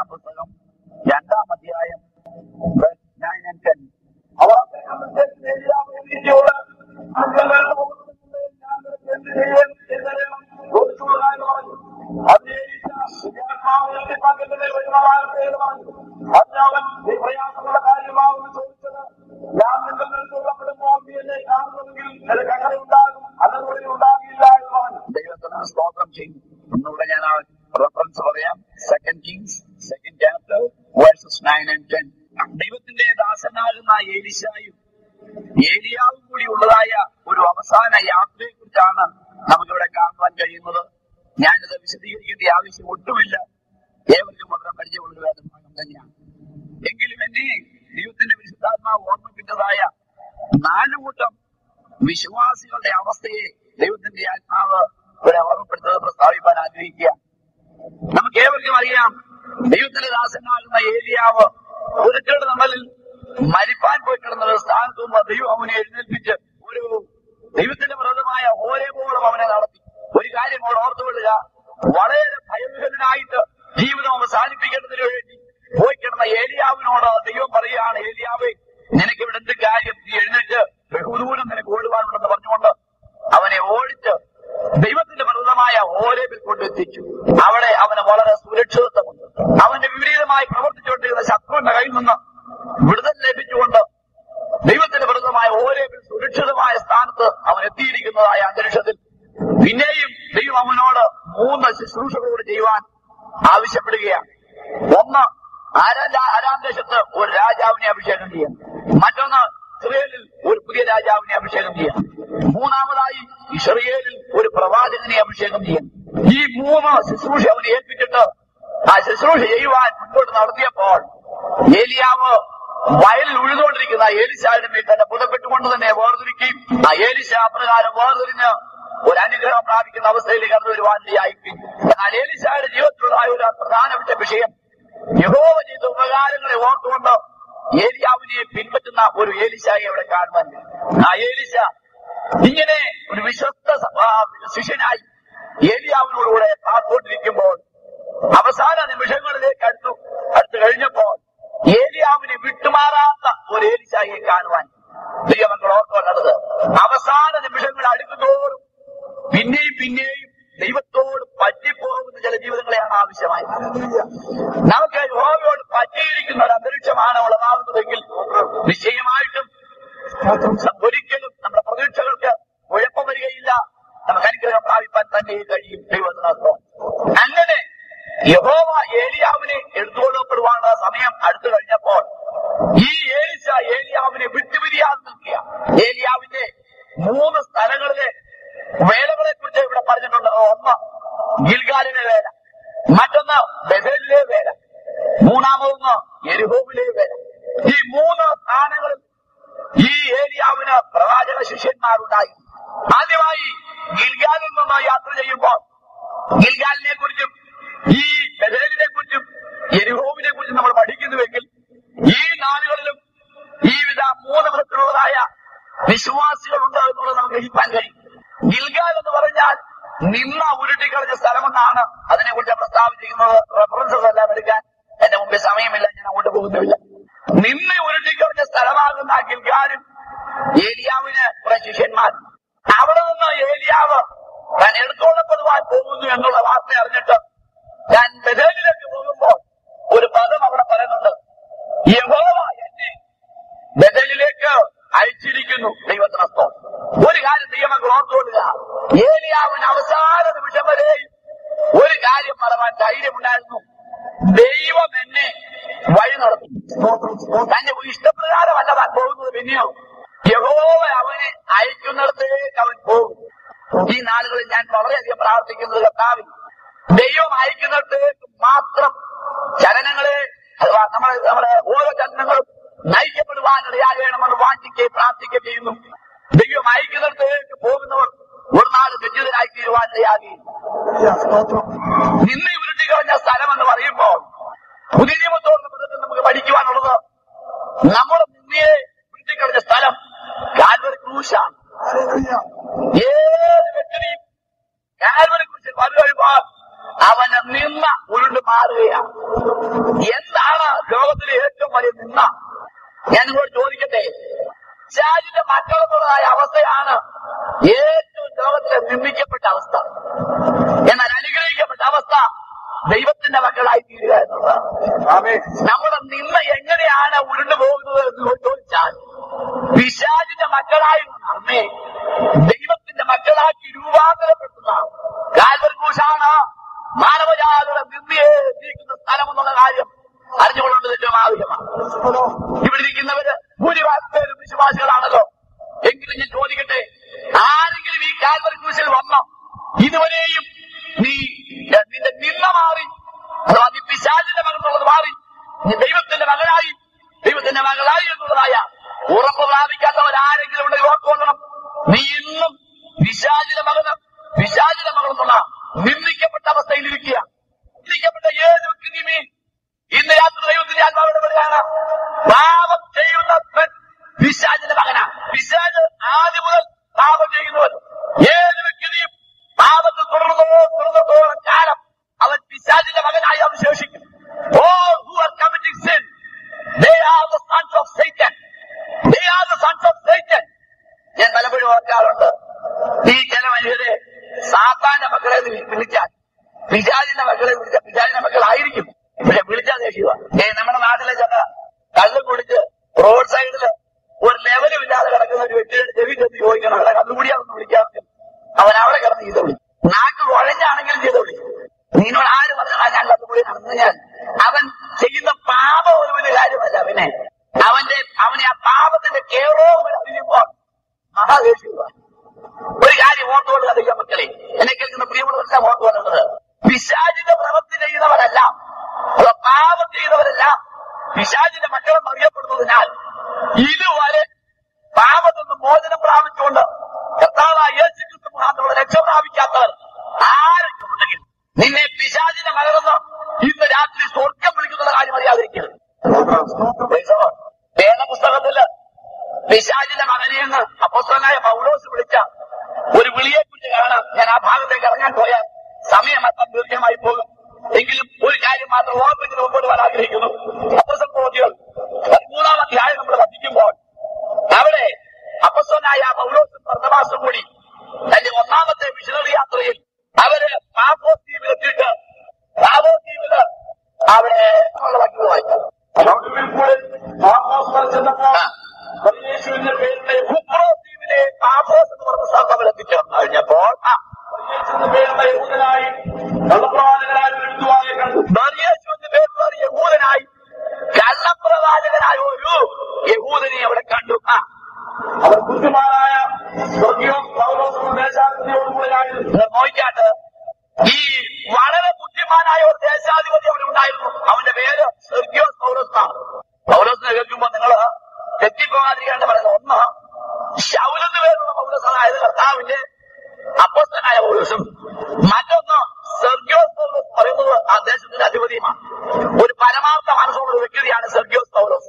രണ്ടാം പുസ്തകം രണ്ടാം അധ്യായം നയൻ ആൻഡ് ടെൻ അവർ അന്നത്തേക്ക് ഏലിയാവ് എഴുതിയോട് അഞ്ചലയുടെ മുഖത്തുനിന്ന് ഞാൻ നിനക്ക് എന്ത് ചെയ്യാൻ ചെയ്തേരം ചോദിച്ചുകൊള്ളാൻ പറഞ്ഞു അത് ഏലിശ വിദ്യാത്മാവ് എത്തിപ്പാക്കത്തിന്റെ വരുമാനത്തെ പറഞ്ഞു അന്ന് അവൻ നീ പ്രയാസമുള്ള കാര്യമാവെന്ന് ചോദിച്ചത് ഞാൻ നിന്റെ നിൽക്കൊള്ളപ്പെടുമ്പോൾ നീ എന്നെ കാണുന്നുവെങ്കിൽ നിനക്ക് അങ്ങനെ ഉണ്ടാകും അതുപോലെ ഉണ്ടാകില്ല എന്ന് പറഞ്ഞു ദൈവത്തിന് സ്തോത്രം ചെയ്യും ഒന്നുകൂടെ ഞാൻ ആ റെഫറൻസ് പറയാം second kings second chapter verses nine and ten ദൈവത്തിന്റെ ദാസനാകുന്ന ഏലിശായും ഏലിയാവും കൂടി ഉള്ളതായ ഒരു അവസാന യാത്രയെ കുറിച്ചാണ് നമുക്കിവിടെ കാണുവാൻ കഴിയുന്നത് ഞാനിത് വിശദീകരിക്കേണ്ട ആവശ്യം ഒട്ടുമില്ല ഏവർക്കും വളരെ പരിചയമുള്ള ഭാഗം തന്നെയാണ് എങ്കിലും എന്നെ ദൈവത്തിന്റെ വിശുദ്ധാത്മാവ് ഓർമ്മിപ്പിച്ചതായ നാലു കൂട്ടം വിശ്വാസികളുടെ അവസ്ഥയെ ദൈവത്തിന്റെ ആത്മാവ് ഇവിടെ ഓർമ്മപ്പെടുത്തുന്നത് പ്രസ്താവിക്കാൻ ആഗ്രഹിക്കുക നമുക്ക് ഏവർക്കും അറിയാം ദൈവത്തിന്റെ ദാസനാകുന്ന ഏലിയാവ് ഒരിക്കലും നമ്മളിൽ മരിപ്പാൻ പോയി കിടന്ന ഒരു സ്ഥാനത്ത് നിന്ന് ദൈവം അവനെ എഴുന്നേൽപ്പിച്ച് ഒരു ദൈവത്തിന്റെ വ്രതമായ ഓരേപോളം അവനെ നടത്തി ഒരു കാര്യം അവിടെ ഓർത്തുകൊള്ളുക വളരെ ഭയവിഹനായിട്ട് ജീവിതം അവസാനിപ്പിക്കേണ്ടതിന് വേണ്ടി പോയി കിടന്ന ഏലിയാവിനോട് ദൈവം പറയുകയാണ് ഏലിയാവേ നിനക്ക് ഇവിടെ എന്ത് കാര്യം നീ എഴുന്നേറ്റ് ബഹുദൂരം നിനക്ക് ഓടുവാനുണ്ടെന്ന് പറഞ്ഞുകൊണ്ട് അവനെ ഓടിച്ച് ദൈവത്തിന്റെ വ്രതമായ ഓരേബിൽ കൊണ്ടെത്തിച്ചു അവിടെ അവന് വളരെ സുരക്ഷിതത്വമുണ്ട് അവന്റെ വിപരീതമായി പ്രവർത്തിച്ചുകൊണ്ടിരുന്ന ശത്രുവിന്റെ കയ്യിൽ നിന്ന് വിടുതൽ ലഭിച്ചുകൊണ്ട് ദൈവത്തിന്റെ വ്രതമായ ഓരേബിൽ സുരക്ഷിതമായ സ്ഥാനത്ത് അവൻ എത്തിയിരിക്കുന്നതായ അന്തരീക്ഷത്തിൽ പിന്നെയും ദൈവം അവനോട് മൂന്ന് ശുശ്രൂഷകളോട് ചെയ്യുവാൻ ആവശ്യപ്പെടുകയാണ് ഒന്ന് ആരാം രാ- ആരാം ദേശത്ത് ഒരു രാജാവിനെ അഭിഷേകം ചെയ്യാം മറ്റൊന്ന് ഇസ്രയേലിൽ ഒരു പുതിയ രാജാവിനെ അഭിഷേകം ചെയ്യാം മൂന്നാമതായി ഇസ്രയേലിൽ ഒരു പ്രവാചകനെ അഭിഷേകം ചെയ്യാം ഈ മൂന്ന് ശുശ്രൂഷ അവനെ ഏൽപ്പിച്ചിട്ട് ആ ശുശ്രൂഷ ചെയ്യുവാൻ മുൻപോട്ട് നടത്തിയപ്പോൾ ഏലിയാവ് വയലിൽ ഉഴുതുകൊണ്ടിരിക്കുന്ന ഏലിശായുടെ മേൽ തന്നെ പുതപ്പെട്ടുകൊണ്ട് തന്നെ വേർതിരിക്കുകയും ആ ഏലിശ അപ്രകാരം വേർതിരിഞ്ഞ് ഒരു അനുഗ്രഹം പ്രാപിക്കുന്ന അവസ്ഥയിലേക്ക് കടന്നു വരുവാനിടയായി എന്നാൽ ഏലിശായുടെ ജീവിതത്തിലുള്ളതായ ഒരു പ്രധാനപ്പെട്ട വിഷയം യഹോവ ചെയ്ത ഉപകാരങ്ങളെ ഓർത്തുകൊണ്ട് ഏലിയാവിനെ പിൻപറ്റുന്ന ഒരു ഏലിശായെ അവിടെ കാണുവാൻ കഴിയും. ആ ഏലിശ ഇങ്ങനെ ഒരു വിശ്വസ്ത സ- ആ, ശിഷ്യനായി ഏലിയാവിനോടുകൂടെ പാർത്തുകൊണ്ടിരിക്കുമ്പോൾ അവസാന നിമിഷങ്ങളിലേക്ക് അടുത്തു അടുത്തു കഴിഞ്ഞപ്പോൾ ഏലിയാവിനെ വിട്ടുമാറാത്ത ഒരു ഏലിശായെ കാണുവാൻ ദൈവമക്കൾ ഓർക്കൊള്ളത് അവസാന നിമിഷങ്ങൾ അടുക്കുന്തോറും പിന്നെയും പിന്നെയും ദൈവത്തോട് പറ്റിപ്പോകുന്ന ചില ജീവിതങ്ങളെയാണ് ആവശ്യമായത് നമുക്ക് യഹോവയോട് പറ്റിയിരിക്കുന്ന ഒരു അന്തരീക്ഷമാണ് ഉള്ളതാകുന്നതെങ്കിൽ നിശ്ചയമായിട്ടും ഒരിക്കലും നമ്മുടെ പ്രതീക്ഷകൾക്ക് കുഴപ്പം വരികയില്ല നമുക്ക് അനുഗ്രഹം പ്രാപിപ്പാൻ തന്നെ കഴിയും ദൈവത്തിനർത്ഥം അങ്ങനെ യഹോവ ഏലിയാവിനെ എടുത്തുകൊള്ളപ്പെടുവാനുള്ള സമയം അടുത്തു കഴിഞ്ഞപ്പോൾ ഈ ഏലിശ ഏലിയാവിനെ വിട്ടുപിരിയാതെ നിൽക്കുക ഏലിയാവിന്റെ മൂന്ന് സ്ഥലങ്ങളിലെ വേലകളെ കുറിച്ച് ഇവിടെ പറഞ്ഞിട്ടുണ്ട് ഒന്ന് ഗിൽഗാലിലെ വേല മറ്റൊന്ന് ബഥേലിലെ വേല മൂന്നാമതൊന്ന് എരുഹോവിലെ വേല ഈ മൂന്ന് സ്ഥാനങ്ങളിൽ ഈ ഏലിയാവിന് പ്രവാചക ശിഷ്യന്മാരുണ്ടായി ആദ്യമായി ഗിൽഗാലിൽ നിന്ന് യാത്ര ചെയ്യുമ്പോൾ ഗിൽഗാലിനെ കുറിച്ചും ഈ ബഥേലിനെ കുറിച്ചും എരുഹോവിനെ കുറിച്ചും നമ്മൾ പഠിക്കുന്നുവെങ്കിൽ ഈ നാളുകളിലും ഈ വിധ മൂന്ന് വിധത്തിലുള്ളതായ വിശ്വാസികളുണ്ട് എന്നുള്ളത് നമുക്ക് ഗ്രഹിക്കാൻ കഴിയും ഗിൽഗാൽ എന്ന് പറഞ്ഞാൽ നിന്ന ഉരുട്ടിക്കളഞ്ഞ സ്ഥലമെന്നാണ് അതിനെക്കുറിച്ച് പ്രസ്താവിച്ചിരിക്കുന്നത് റെഫറൻസസ് എല്ലാം എടുക്കാൻ എന്റെ മുമ്പിൽ സമയമില്ല ഞാൻ അങ്ങോട്ട് പോകുന്നുമില്ല നിന്ന ഉരുട്ടിക്കളഞ്ഞ സ്ഥലമാകുന്ന ആ ഗിൽഗാലും ഏലിയാവിന് കുറെ ശിഷ്യന്മാർ അവിടെ നിന്ന് ഏലിയാവ് താൻ എടുത്തോളപ്പെടുവാൻ പോകുന്നു എന്നുള്ള വാർത്ത അറിഞ്ഞിട്ട് ഞാൻ ബദലിലേക്ക് പോകുമ്പോൾ ഒരു പദം അവിടെ പറയുന്നുണ്ട് യഹോവ എന്നെ ബദലിലേക്ക് അയച്ചിരിക്കുന്നു ദൈവത്തിനസ്തം ഒരു കാര്യം ദൈവമക്കൾ ഓർത്തുകൊള്ളുക ഏലിയാവിന് അവസാന നിമിഷം വരെ ഒരു കാര്യം പറയാൻ ധൈര്യമുണ്ടായിരുന്നു ദൈവം എന്നെ വഴി നടത്തും തന്റെ ഇഷ്ടപ്രകാരമല്ല താൻ പോകുന്നത് പിന്നെയോ യഹോവ അവനെ അയക്കുന്നിടത്തേക്ക് അവൻ പോകും ഈ നാളുകളിൽ ഞാൻ വളരെയധികം പ്രാർത്ഥിക്കുന്നത് കർത്താവിൽ ദൈവം അയക്കുന്നിടത്തേക്ക് മാത്രം ചലനങ്ങളെ അഥവാ നമ്മുടെ നമ്മുടെ ഓരോ ചലനങ്ങളും നയിക്കപ്പെടുവാനിടയാകണമെന്ന് വാഞ്ചിക്കുകയും പ്രാർത്ഥിക്കുകയും ചെയ്യുന്നു ദൈവം അയക്കുന്നിടത്തേക്ക് പോകുന്നവർ ഒരു നാൾ രഞ്ജിതരായി തീരുവാനിടയാകുകയും നിന്നെ ഉരുട്ടി കളഞ്ഞ സ്ഥലം എന്ന് പറയുമ്പോൾ പുതിയ നിയമത്തോട് ബന്ധത്തിൽ നമുക്ക് പഠിക്കുവാനുള്ളത് നമ്മുടെ നിന്നയെ ഉരുട്ടിക്കളഞ്ഞ സ്ഥലം കാൽവരി ക്രൂശാണ് ഏത് വ്യക്തിയും കാൽവരി ക്രൂശിൽ വന്നു കഴിയുമ്പോൾ അവന് നിന്ന ഉരുണ്ട് മാറുകയാണ് എന്താണ് ലോകത്തിലെ ഏറ്റവും വലിയ നിന്ന ഞാൻ നിങ്ങളോട് ചോദിക്കട്ടെ പിശാചിന്റെ മക്കളെന്നുള്ളതായ അവസ്ഥയാണ് ഏറ്റവും ലോകത്തിലെ നിന്ദിക്കപ്പെട്ട അവസ്ഥ എന്നാൽ അനുഗ്രഹിക്കപ്പെട്ട അവസ്ഥ ദൈവത്തിന്റെ മക്കളായി തീരുക എന്നുള്ളതാണ് നമ്മുടെ നിന്ന എങ്ങനെയാണ് ഉരുണ്ടു പോകുന്നത് എന്ന് ചോദിച്ചാൽ പിശാചിന്റെ മക്കളായി നമ്മെ ദൈവത്തിന്റെ മക്കളാക്കി രൂപാന്തരപ്പെടുത്തുന്ന കാൽവർക്കൂശാണ് മാനവജാതിയുടെ നിന്നയെ നീക്കുന്ന സ്ഥലം എന്നുള്ള കാര്യം അറിഞ്ഞുകൊള്ളേണ്ടത് ഏറ്റവും ആവശ്യമാണ് ഇവിടെ ഇരിക്കുന്നവര് ഭൂരിഭാഗം പേരും വിശ്വാസികളാണല്ലോ എങ്കിലും ഞാൻ ചോദിക്കട്ടെ ആരെങ്കിലും ഈ കാൽവറി ക്രൂശിൽ വന്നോ ഇതുവരെയും നീ ഏ, നിന്റെ നിന്ന മാറി അഥവാ നീ പിശാചിന്റെ മകനുള്ളത് മാറി നീ ദൈവത്തിന്റെ മകനായി ദൈവത്തിന്റെ മകളായി എന്നുള്ളതായ ഉറപ്പ് പ്രാപിക്കാത്തവരാരെങ്കിലും ഉണ്ടെങ്കിൽ ഓർക്കൊള്ളണം നീ ഇന്നും പിശാചിന്റെ മകന് പിശാചിന്റെ മകളെന്നുള്ള നിന്ദിക്കപ്പെട്ട അവസ്ഥയിലിരിക്കുക നിന്ദിക്കപ്പെട്ട ഏത് വ്യക്തിയുമേ ഇന്ന് രാത്രി ദൈവത്തിന്റെ ആത്മാവിടെ വരികയാണ് പാപം ചെയ്യുന്ന പിശാചിന്റെ മകനാ പിശാജ് ആദ്യം മുതൽ പാപം ചെയ്യുന്നവൻ ഏത് വ്യക്തിയും പാപത്തിൽ തുടർന്നോ തുടർന്നോളം കാലം അവൻ പിശാചിന്റെ മകനായി അവൻ ശേഷിക്കും All who are committing sin, they are the sons of Satan. They are the sons of Satan. ഞാൻ പലപ്പോഴും ഓർക്കാറുണ്ട് ഈ ചില മനുഷ്യരെ സാത്താന്റെ മക്കളെ എന്ന് വിളിച്ചാൽ പിശാചിന്റെ മക്കളെ വിളിച്ച പിശാചിന്റെ മക്കളായിരിക്കും പക്ഷെ വിളിച്ചാൽ ദേഷ്യവ ഏ നമ്മുടെ നാട്ടിലെ ചില കള്ള് കുടിച്ച് റോഡ് സൈഡില് ഒരു ലെവലും ഇല്ലാതെ കിടക്കുന്ന ഒരു വ്യക്തിയുടെ ചെവി ചെന്ന് ചോദിക്കണം അവിടെ കന്നുകൂടിയാണെന്ന് വിളിക്കാൻ അവൻ അവിടെ കിടന്ന് ചെയ്ത വിളി നാക്ക് കുഴഞ്ഞാണെങ്കിലും ചെയ്ത വിളി നിന്നോട് ആര് പറഞ്ഞാ ഞാൻ കന്നുകൂടി നടന്നു ഞാൻ അവൻ ചെയ്യുന്ന പാപം ഒരു വലിയ കാര്യമല്ല അവനെ അവന്റെ അവനെ ആ പാപത്തിന്റെ കേറോ അറിയുമ്പോൾ മഹാദേശിക്കുക ഒരു കാര്യം ഓർത്തുകൊള്ളുക ദൈവ മക്കളെ എന്നെ കേൾക്കുന്ന പ്രിയമുള്ളവരെല്ലാം ഓർത്തുകൊള്ളുന്നത് പിശാചിന്റെ പ്രവൃത്തി ചെയ്യുന്നവരല്ല അഥവാ പാപം ചെയ്തവരെല്ലാം പിശാചിന്റെ മക്കളെന്ന് അറിയപ്പെടുന്നതിനാൽ ഇതുവരെ പാപത്തിൽ നിന്ന് മോചനം പ്രാപിച്ചുകൊണ്ട് കർത്താവായ യേശു ക്രിസ്തു മുഖാന്തരമുള്ള രക്ഷ പ്രാപിക്കാത്തവർ ആരൊക്കെ ഉണ്ടെങ്കിൽ നിന്നെ പിശാചിന്റെ മകളെന്ന് ഇന്ന് രാത്രി സ്വർഗം വിളിക്കുന്ന കാര്യം അറിയാതിരിക്കരുത് Praise the Lord. വേദപുസ്തകത്തില് പിശാചിന്റെ മകനെ എന്ന് അപ്പോസ്തലനായ പൗലോസ് വിളിച്ച ഒരു വിളിയെ കുറിച്ച് കാണാം ഞാൻ ആ ഭാഗത്തേക്ക് ഇറങ്ങാൻ പോയാൽ സമയം അല്പം ദീർഘമായി പോകും എങ്കിലും ഒരു കാര്യം മാത്രം ഓർമ്മിച്ച് മുമ്പോട്ട് വരാൻ ആഗ്രഹിക്കുന്നു അപ്പോസ്തല പ്രവൃത്തികൾ പതിമൂന്നാം അധ്യായം നമ്മൾ പഠിക്കുമ്പോൾ അവിടെ അപ്പസ്വനായ പൗലോസും ഭർത്തമാസും കൂടി തന്റെ ഒന്നാമത്തെ മിഷണറി യാത്രയിൽ അവര് പാഫോസ് ദ്വീപിൽ എത്തിയിട്ട് പാഫോസ് ദ്വീപില് അവിടെ ഉള്ള വാക്യങ്ങൾ വായിക്കാം ഒടുവിൽ കൂടെ ആത്മാസ്മ ചെന്നപ്പോൾ ആ. യേശുവിന്റെ പേരിലെ കുപ്രോസ് ദ്വീപിലെ പാഫോസ് എന്ന് പറഞ്ഞ സ്ഥലത്ത് അവർ എത്തിച്ചേർന്നു കഴിഞ്ഞപ്പോൾ ആ യേശുവിന്റെ പേരിലെ യഹൂദനായി കള്ളപ്രവാചകനായ ഒരു വിദ്വാനെ കണ്ടു ബർയേശു എന്ന് പേരുള്ള ഒരു യഹൂദനായി കള്ളപ്രവാചകനായ ഒരു യഹൂദനെ അവിടെ കണ്ടു ആ അവർ ബുദ്ധിമാനായ സ്വർഗീയവും പൗലോസും ദേശാധിപതിയോടുകൂടെയായിരുന്നു നിങ്ങൾ നോക്കിക്കാട്ട് ഈ വളരെ ബുദ്ധിമാനായ ഒരു ദേശാധിപതി അവിടെ ഉണ്ടായിരുന്നു അവന്റെ പേര് സെർഗിയോസ് പൗലോസ് എന്നാണ് പൗലോസിനെ കേൾക്കുമ്പോൾ നിങ്ങൾ തെറ്റിപ്പോകാതിരിക്കേണ്ട പറയുന്നത് ഒന്ന് ശൗലെന്ന് പേരുള്ള പൗലോസ് അതായത് കർത്താവിന്റെ അപ്പോസ്തനായ പൗലോസും മറ്റൊന്ന് സെർഗിയോസ് പൗലോസ് പറയുന്നത് ആ ദേശത്തിന്റെ അധിപതിയുമാണ് ഒരു പരമാർത്ഥ മനസ്സുള്ള ഒരു വ്യക്തിയാണ് സെർഗിയോസ് പൗലോസ്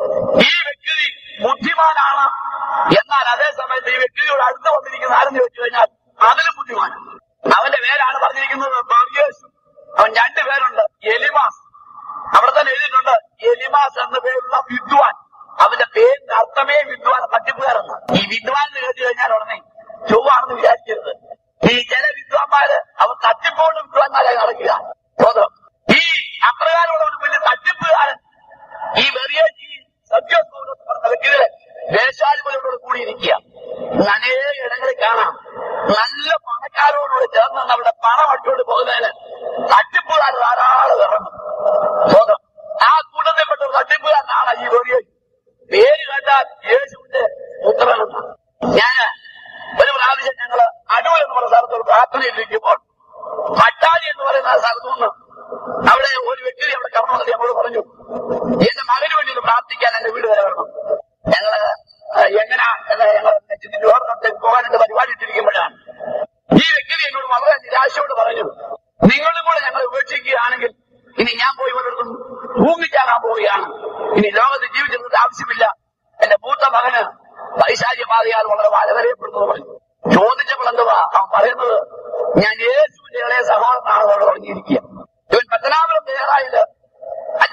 ഈ വ്യക്തി ബുദ്ധിമാനാണ് എന്നാൽ അതേ സമയത്ത് ഈ വ്യക്തിയോട് അടുത്ത് വന്നിരിക്കുന്ന ആരെന്ന് ചോദിച്ചു കഴിഞ്ഞാൽ അതിലും ബുദ്ധിമാനാണ് അവന്റെ പേരാണ് പറഞ്ഞിരിക്കുന്നത് ബർഗേസ് അവൻ രണ്ടു പേരുണ്ട് എലിമാസ് അവിടെ തന്നെ എഴുതിയിട്ടുണ്ട് എലിമാസ് എന്ന പേരുള്ള വിദ്വാൻ അവന്റെ പേരിന്റെ അർത്ഥമേ വിദ്വാൻ തട്ടിപ്പുകാരെന്ന് ഈ വിദ്വാൻ എന്ന് കേട്ടു കഴിഞ്ഞാൽ ഉടനെ ചൊവ്വാണെന്ന് വിചാരിക്കരുത് ഈ ചില വിദ്വാന്മാര് അവർ തട്ടിപ്പോണ്ട് വിദ്വാന്മാരായി നടക്കുക സ്വതം ഈ അപ്രകാരമുള്ള ഒരു വലിയ തട്ടിപ്പുകാരൻ ഈ വെറിയേജി സബ്ജോസ് പൗലോസ് പറഞ്ഞ വ്യക്തികളെ ദേശാധിപതിയോട് കൂടിയിരിക്കുക അനേക ഇടങ്ങളിൽ കാണാം നല്ല പണക്കാരോട് ചേർന്ന് അവിടെ പണം അടിച്ചുകൊണ്ട് പോകുന്നതിന് തട്ടിപ്പുകാർ ധാരാളം ഇറങ്ങും സ്വന്തം ആ കൂട്ടത്തിൽപ്പെട്ട ഒരു തട്ടിപ്പുകാരനാണ് ഈ വെറിയേജി പേര് കേട്ടാൽ യേശുവിന്റെ പുത്രനെന്ന് ഞാന് ഒരു പ്രാവശ്യം ഞങ്ങള് അടൂർ എന്ന് പറയുന്ന സ്ഥലത്ത് ഒരു പ്രാർത്ഥനയിലിരിക്കുമ്പോൾ മട്ടാലി എന്ന് പറയുന്ന ആ സ്ഥലത്തു നിന്ന് അവിടെ ഒരു വ്യക്തി അവിടെ കടന്നു വന്നിട്ട് ഞങ്ങളോട് പറഞ്ഞു എന്റെ മകന് വേണ്ടി ഒന്ന് പ്രാർത്ഥിക്കാൻ എന്റെ വീട് വരെ വരണം ഞങ്ങള് ആ, എങ്ങനാ എന്ന് ഞങ്ങൾ തിരുവോണത്തേക്ക് പോകാനായിട്ട് പരിപാടി ഇട്ടിരിക്കുമ്പോഴാണ് ഈ വ്യക്തി എന്നോട് വളരെ നിരാശയോട് പറഞ്ഞു നിങ്ങളും കൂടെ ഞങ്ങൾ ഉപേക്ഷിക്കുകയാണെങ്കിൽ ഇനി ഞാൻ പോയി ഇവരടുത്തും ഭൂമിച്ചാകാൻ പോവുകയാണ് ഇനി ലോകത്ത് ജീവിച്ചിരുന്നത് ആവശ്യമില്ല എന്റെ മൂത്ത മകന് വൈശാല്യബാധയാൽ വളരെ വലവരയപ്പെടുന്നു പറഞ്ഞു ചോദിച്ചപ്പോൾ എന്തുവാ അവൻ പറയുന്നത് ഞാൻ യേശുവിന്റെ ഇളയ സഹോദരനാണ് അവിടെ പറഞ്ഞിരിക്കുക ഇവൻ പത്തനാപുരം തയ്യാറായില്ല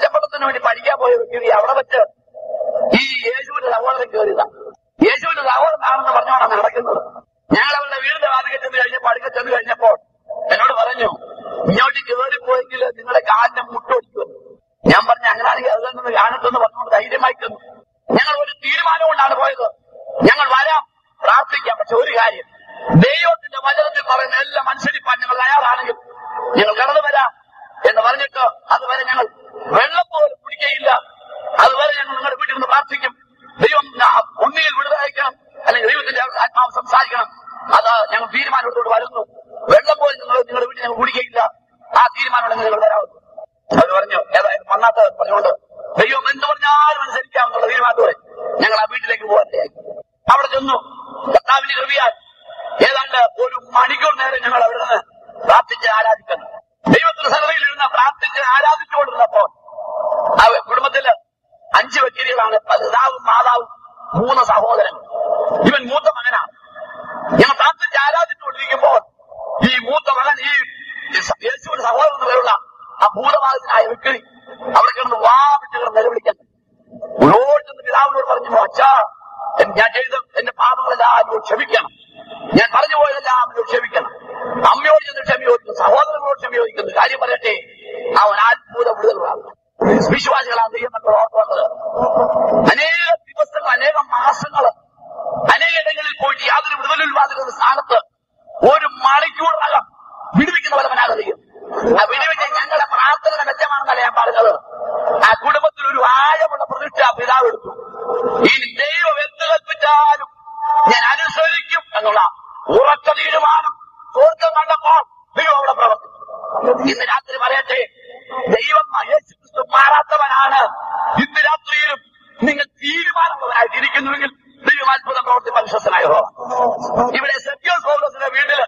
സഹോദരന് വേണ്ടി പഠിക്കാൻ പോയ വ്യക്തി അവിടെ വെച്ച് ഈ യേശുവിന്റെ സഹോദരൻ കയറിയതാ യേശുവിന്റെ സഹോദരനാണെന്ന് പറഞ്ഞോണ്ടാണ് നടക്കുന്നത് ഞങ്ങൾ അവരുടെ വീടിന്റെ വാതിൽ ചെന്ന് കഴിഞ്ഞപ്പോൾ അടുക്ക ചെന്ന് കഴിഞ്ഞപ്പോൾ എന്നോട് പറഞ്ഞു ഇങ്ങോട്ട് കയറിപ്പോയെങ്കിൽ നിങ്ങളുടെ കാലിന്റെ മുട്ടൊടിക്കുമെന്ന് ഞാൻ പറഞ്ഞു അങ്ങനെയാണെങ്കിൽ അത് തന്നെ കാണട്ടെന്ന് പറഞ്ഞുകൊണ്ട് ധൈര്യമായി തന്നു ഞങ്ങൾ ഒരു തീരുമാനം കൊണ്ടാണ് പോയത് ഞങ്ങൾ വരാം പ്രാർത്ഥിക്കാം പക്ഷെ ഒരു കാര്യം ദൈവത്തിന്റെ വചനത്തിൽ പറയുന്ന എല്ലാം അനുസരിപ്പാൻ ഞങ്ങൾ തയ്യാറാണെങ്കിൽ ഞങ്ങൾ കടന്നു വരാം എന്ന് പറഞ്ഞിട്ട് അതുവരെ ഞങ്ങൾ വെള്ളം പോലും കുടിക്കുകയില്ല അതുവരെ ഞങ്ങൾ നിങ്ങളുടെ വീട്ടിൽ നിന്ന് പ്രാർത്ഥിക്കും ദൈവം ന- ഉണ്ണിയിൽ വിടുതലയക്കണം അല്ലെങ്കിൽ ദൈവത്തിന്റെ ആത്മാവ് സംസാരിക്കണം അത് ഞങ്ങൾ തീരുമാനത്തോട് വരുന്നു വെള്ളം പോലും നിങ്ങൾ നിങ്ങളുടെ വീട്ടിൽ ഞങ്ങൾ കുടിക്കുകയില്ല ആ തീരുമാനമുണ്ടെങ്കിൽ നിങ്ങൾ വരാവുന്നു അവർ പറഞ്ഞു ഏതായാലും വന്നാത്ത പറഞ്ഞുകൊണ്ട് ദൈവം എന്ത് പറഞ്ഞാലും അനുസരിക്കാമെന്നുള്ള തീരുമാനത്തോടെ ഞങ്ങൾ ആ വീട്ടിലേക്ക് പോകാനിടയായി അവിടെ ചെന്നു കർത്താവിന്റെ കൃപയാൽ ഏതാണ്ട് ഒരു മണിക്കൂർ നേരം ഞങ്ങൾ അവിടെ നിന്ന് പ്രാർത്ഥിച്ച് ആരാധിക്കുന്നു ദൈവത്തിന്റെ സഭയിൽ ഇരുന്ന് പ്രാർത്ഥിച്ച് ആരാധിച്ചുകൊണ്ടിരുന്നപ്പോൾ ആ കുടുംബത്തില് അഞ്ച് വ്യക്തികളാണ് പിതാവും മാതാവും മൂന്ന് സഹോദരങ്ങൾ ഇവൻ മൂത്ത മകനാണ് ഞങ്ങൾ പ്രാർത്ഥിച്ച് ആരാധിച്ചുകൊണ്ടിരിക്കുമ്പോൾ ഈ മൂത്ത മകൻ ഈ യേശുവിന്റെ സഹോദരൻ എന്ന് പേരുള്ള ആ ഭൂതബാധിതനായ വ്യക്തി അവിടെ കിടന്ന് വാ വിട്ട് കിടന്ന് നിലവിളിക്കുന്നു ഓടി ചെന്ന് പിതാവിനോട് പറഞ്ഞു അച്ഛാ എൻ- ഞാൻ ചെയ്ത എന്റെ പാപങ്ങളെല്ലാം എന്നോട് ക്ഷമിക്കണം ഞാൻ പറഞ്ഞു പോയതെല്ലാം എന്നോട് ക്ഷമിക്കണം അമ്മയോട് ചെന്ന് ക്ഷമ ചോദിക്കുന്നു സഹോദരങ്ങളോട് ക്ഷമ ചോദിക്കുന്നു കാര്യം പറയട്ടെ അവൻ അത്ഭുത വിടുതലാണ് വിശ്വാസികളാണ് ദൈവം നമ്മൾ ഓർക്കുന്നത് അനേക ദിവസങ്ങൾ അനേകം മാസങ്ങൾ അനേക ഇടങ്ങളിൽ പോയിട്ട് യാതൊരു വിടുതലില്ലാതിരുന്ന സ്ഥാനത്ത് ഒരു മണിക്കൂറിനകം വിടുവിക്കുന്നവരവനാണ് ദൈവം ആ വിടുവിച്ച് ഞങ്ങളുടെ പ്രാർത്ഥന മെച്ചമാണെന്നല്ല ഞാൻ പറഞ്ഞത് ആ കുടുംബത്തിൽ ഒരു ആഴമുള്ള പ്രതിഷ്ഠ ആ പിതാവ് എടുത്തു ഇനി ദൈവം എന്ത് കൽപ്പിച്ചാലും ഞാൻ അനുസരിക്കും എന്നുള്ള ഉറച്ച തീരുമാനം സ്വർഗം കണ്ടപ്പോൾ ദൈവം അവിടെ പ്രവർത്തിച്ചു ഇന്ന് രാത്രി പറയട്ടെ ദൈവം യേശു ക്രിസ്തു മാറാത്തവനാണ് ഇന്ന് രാത്രിയിലും നിങ്ങൾ തീരുമാനമുള്ളവരായിട്ട് ഇരിക്കുന്നുവെങ്കിൽ ദൈവം അത്ഭുതം പ്രവർത്തി മനുഷ്യനായോ ഇവിടെ സെക്യൂർ പൗലോസിന്റെ വീട്ടില്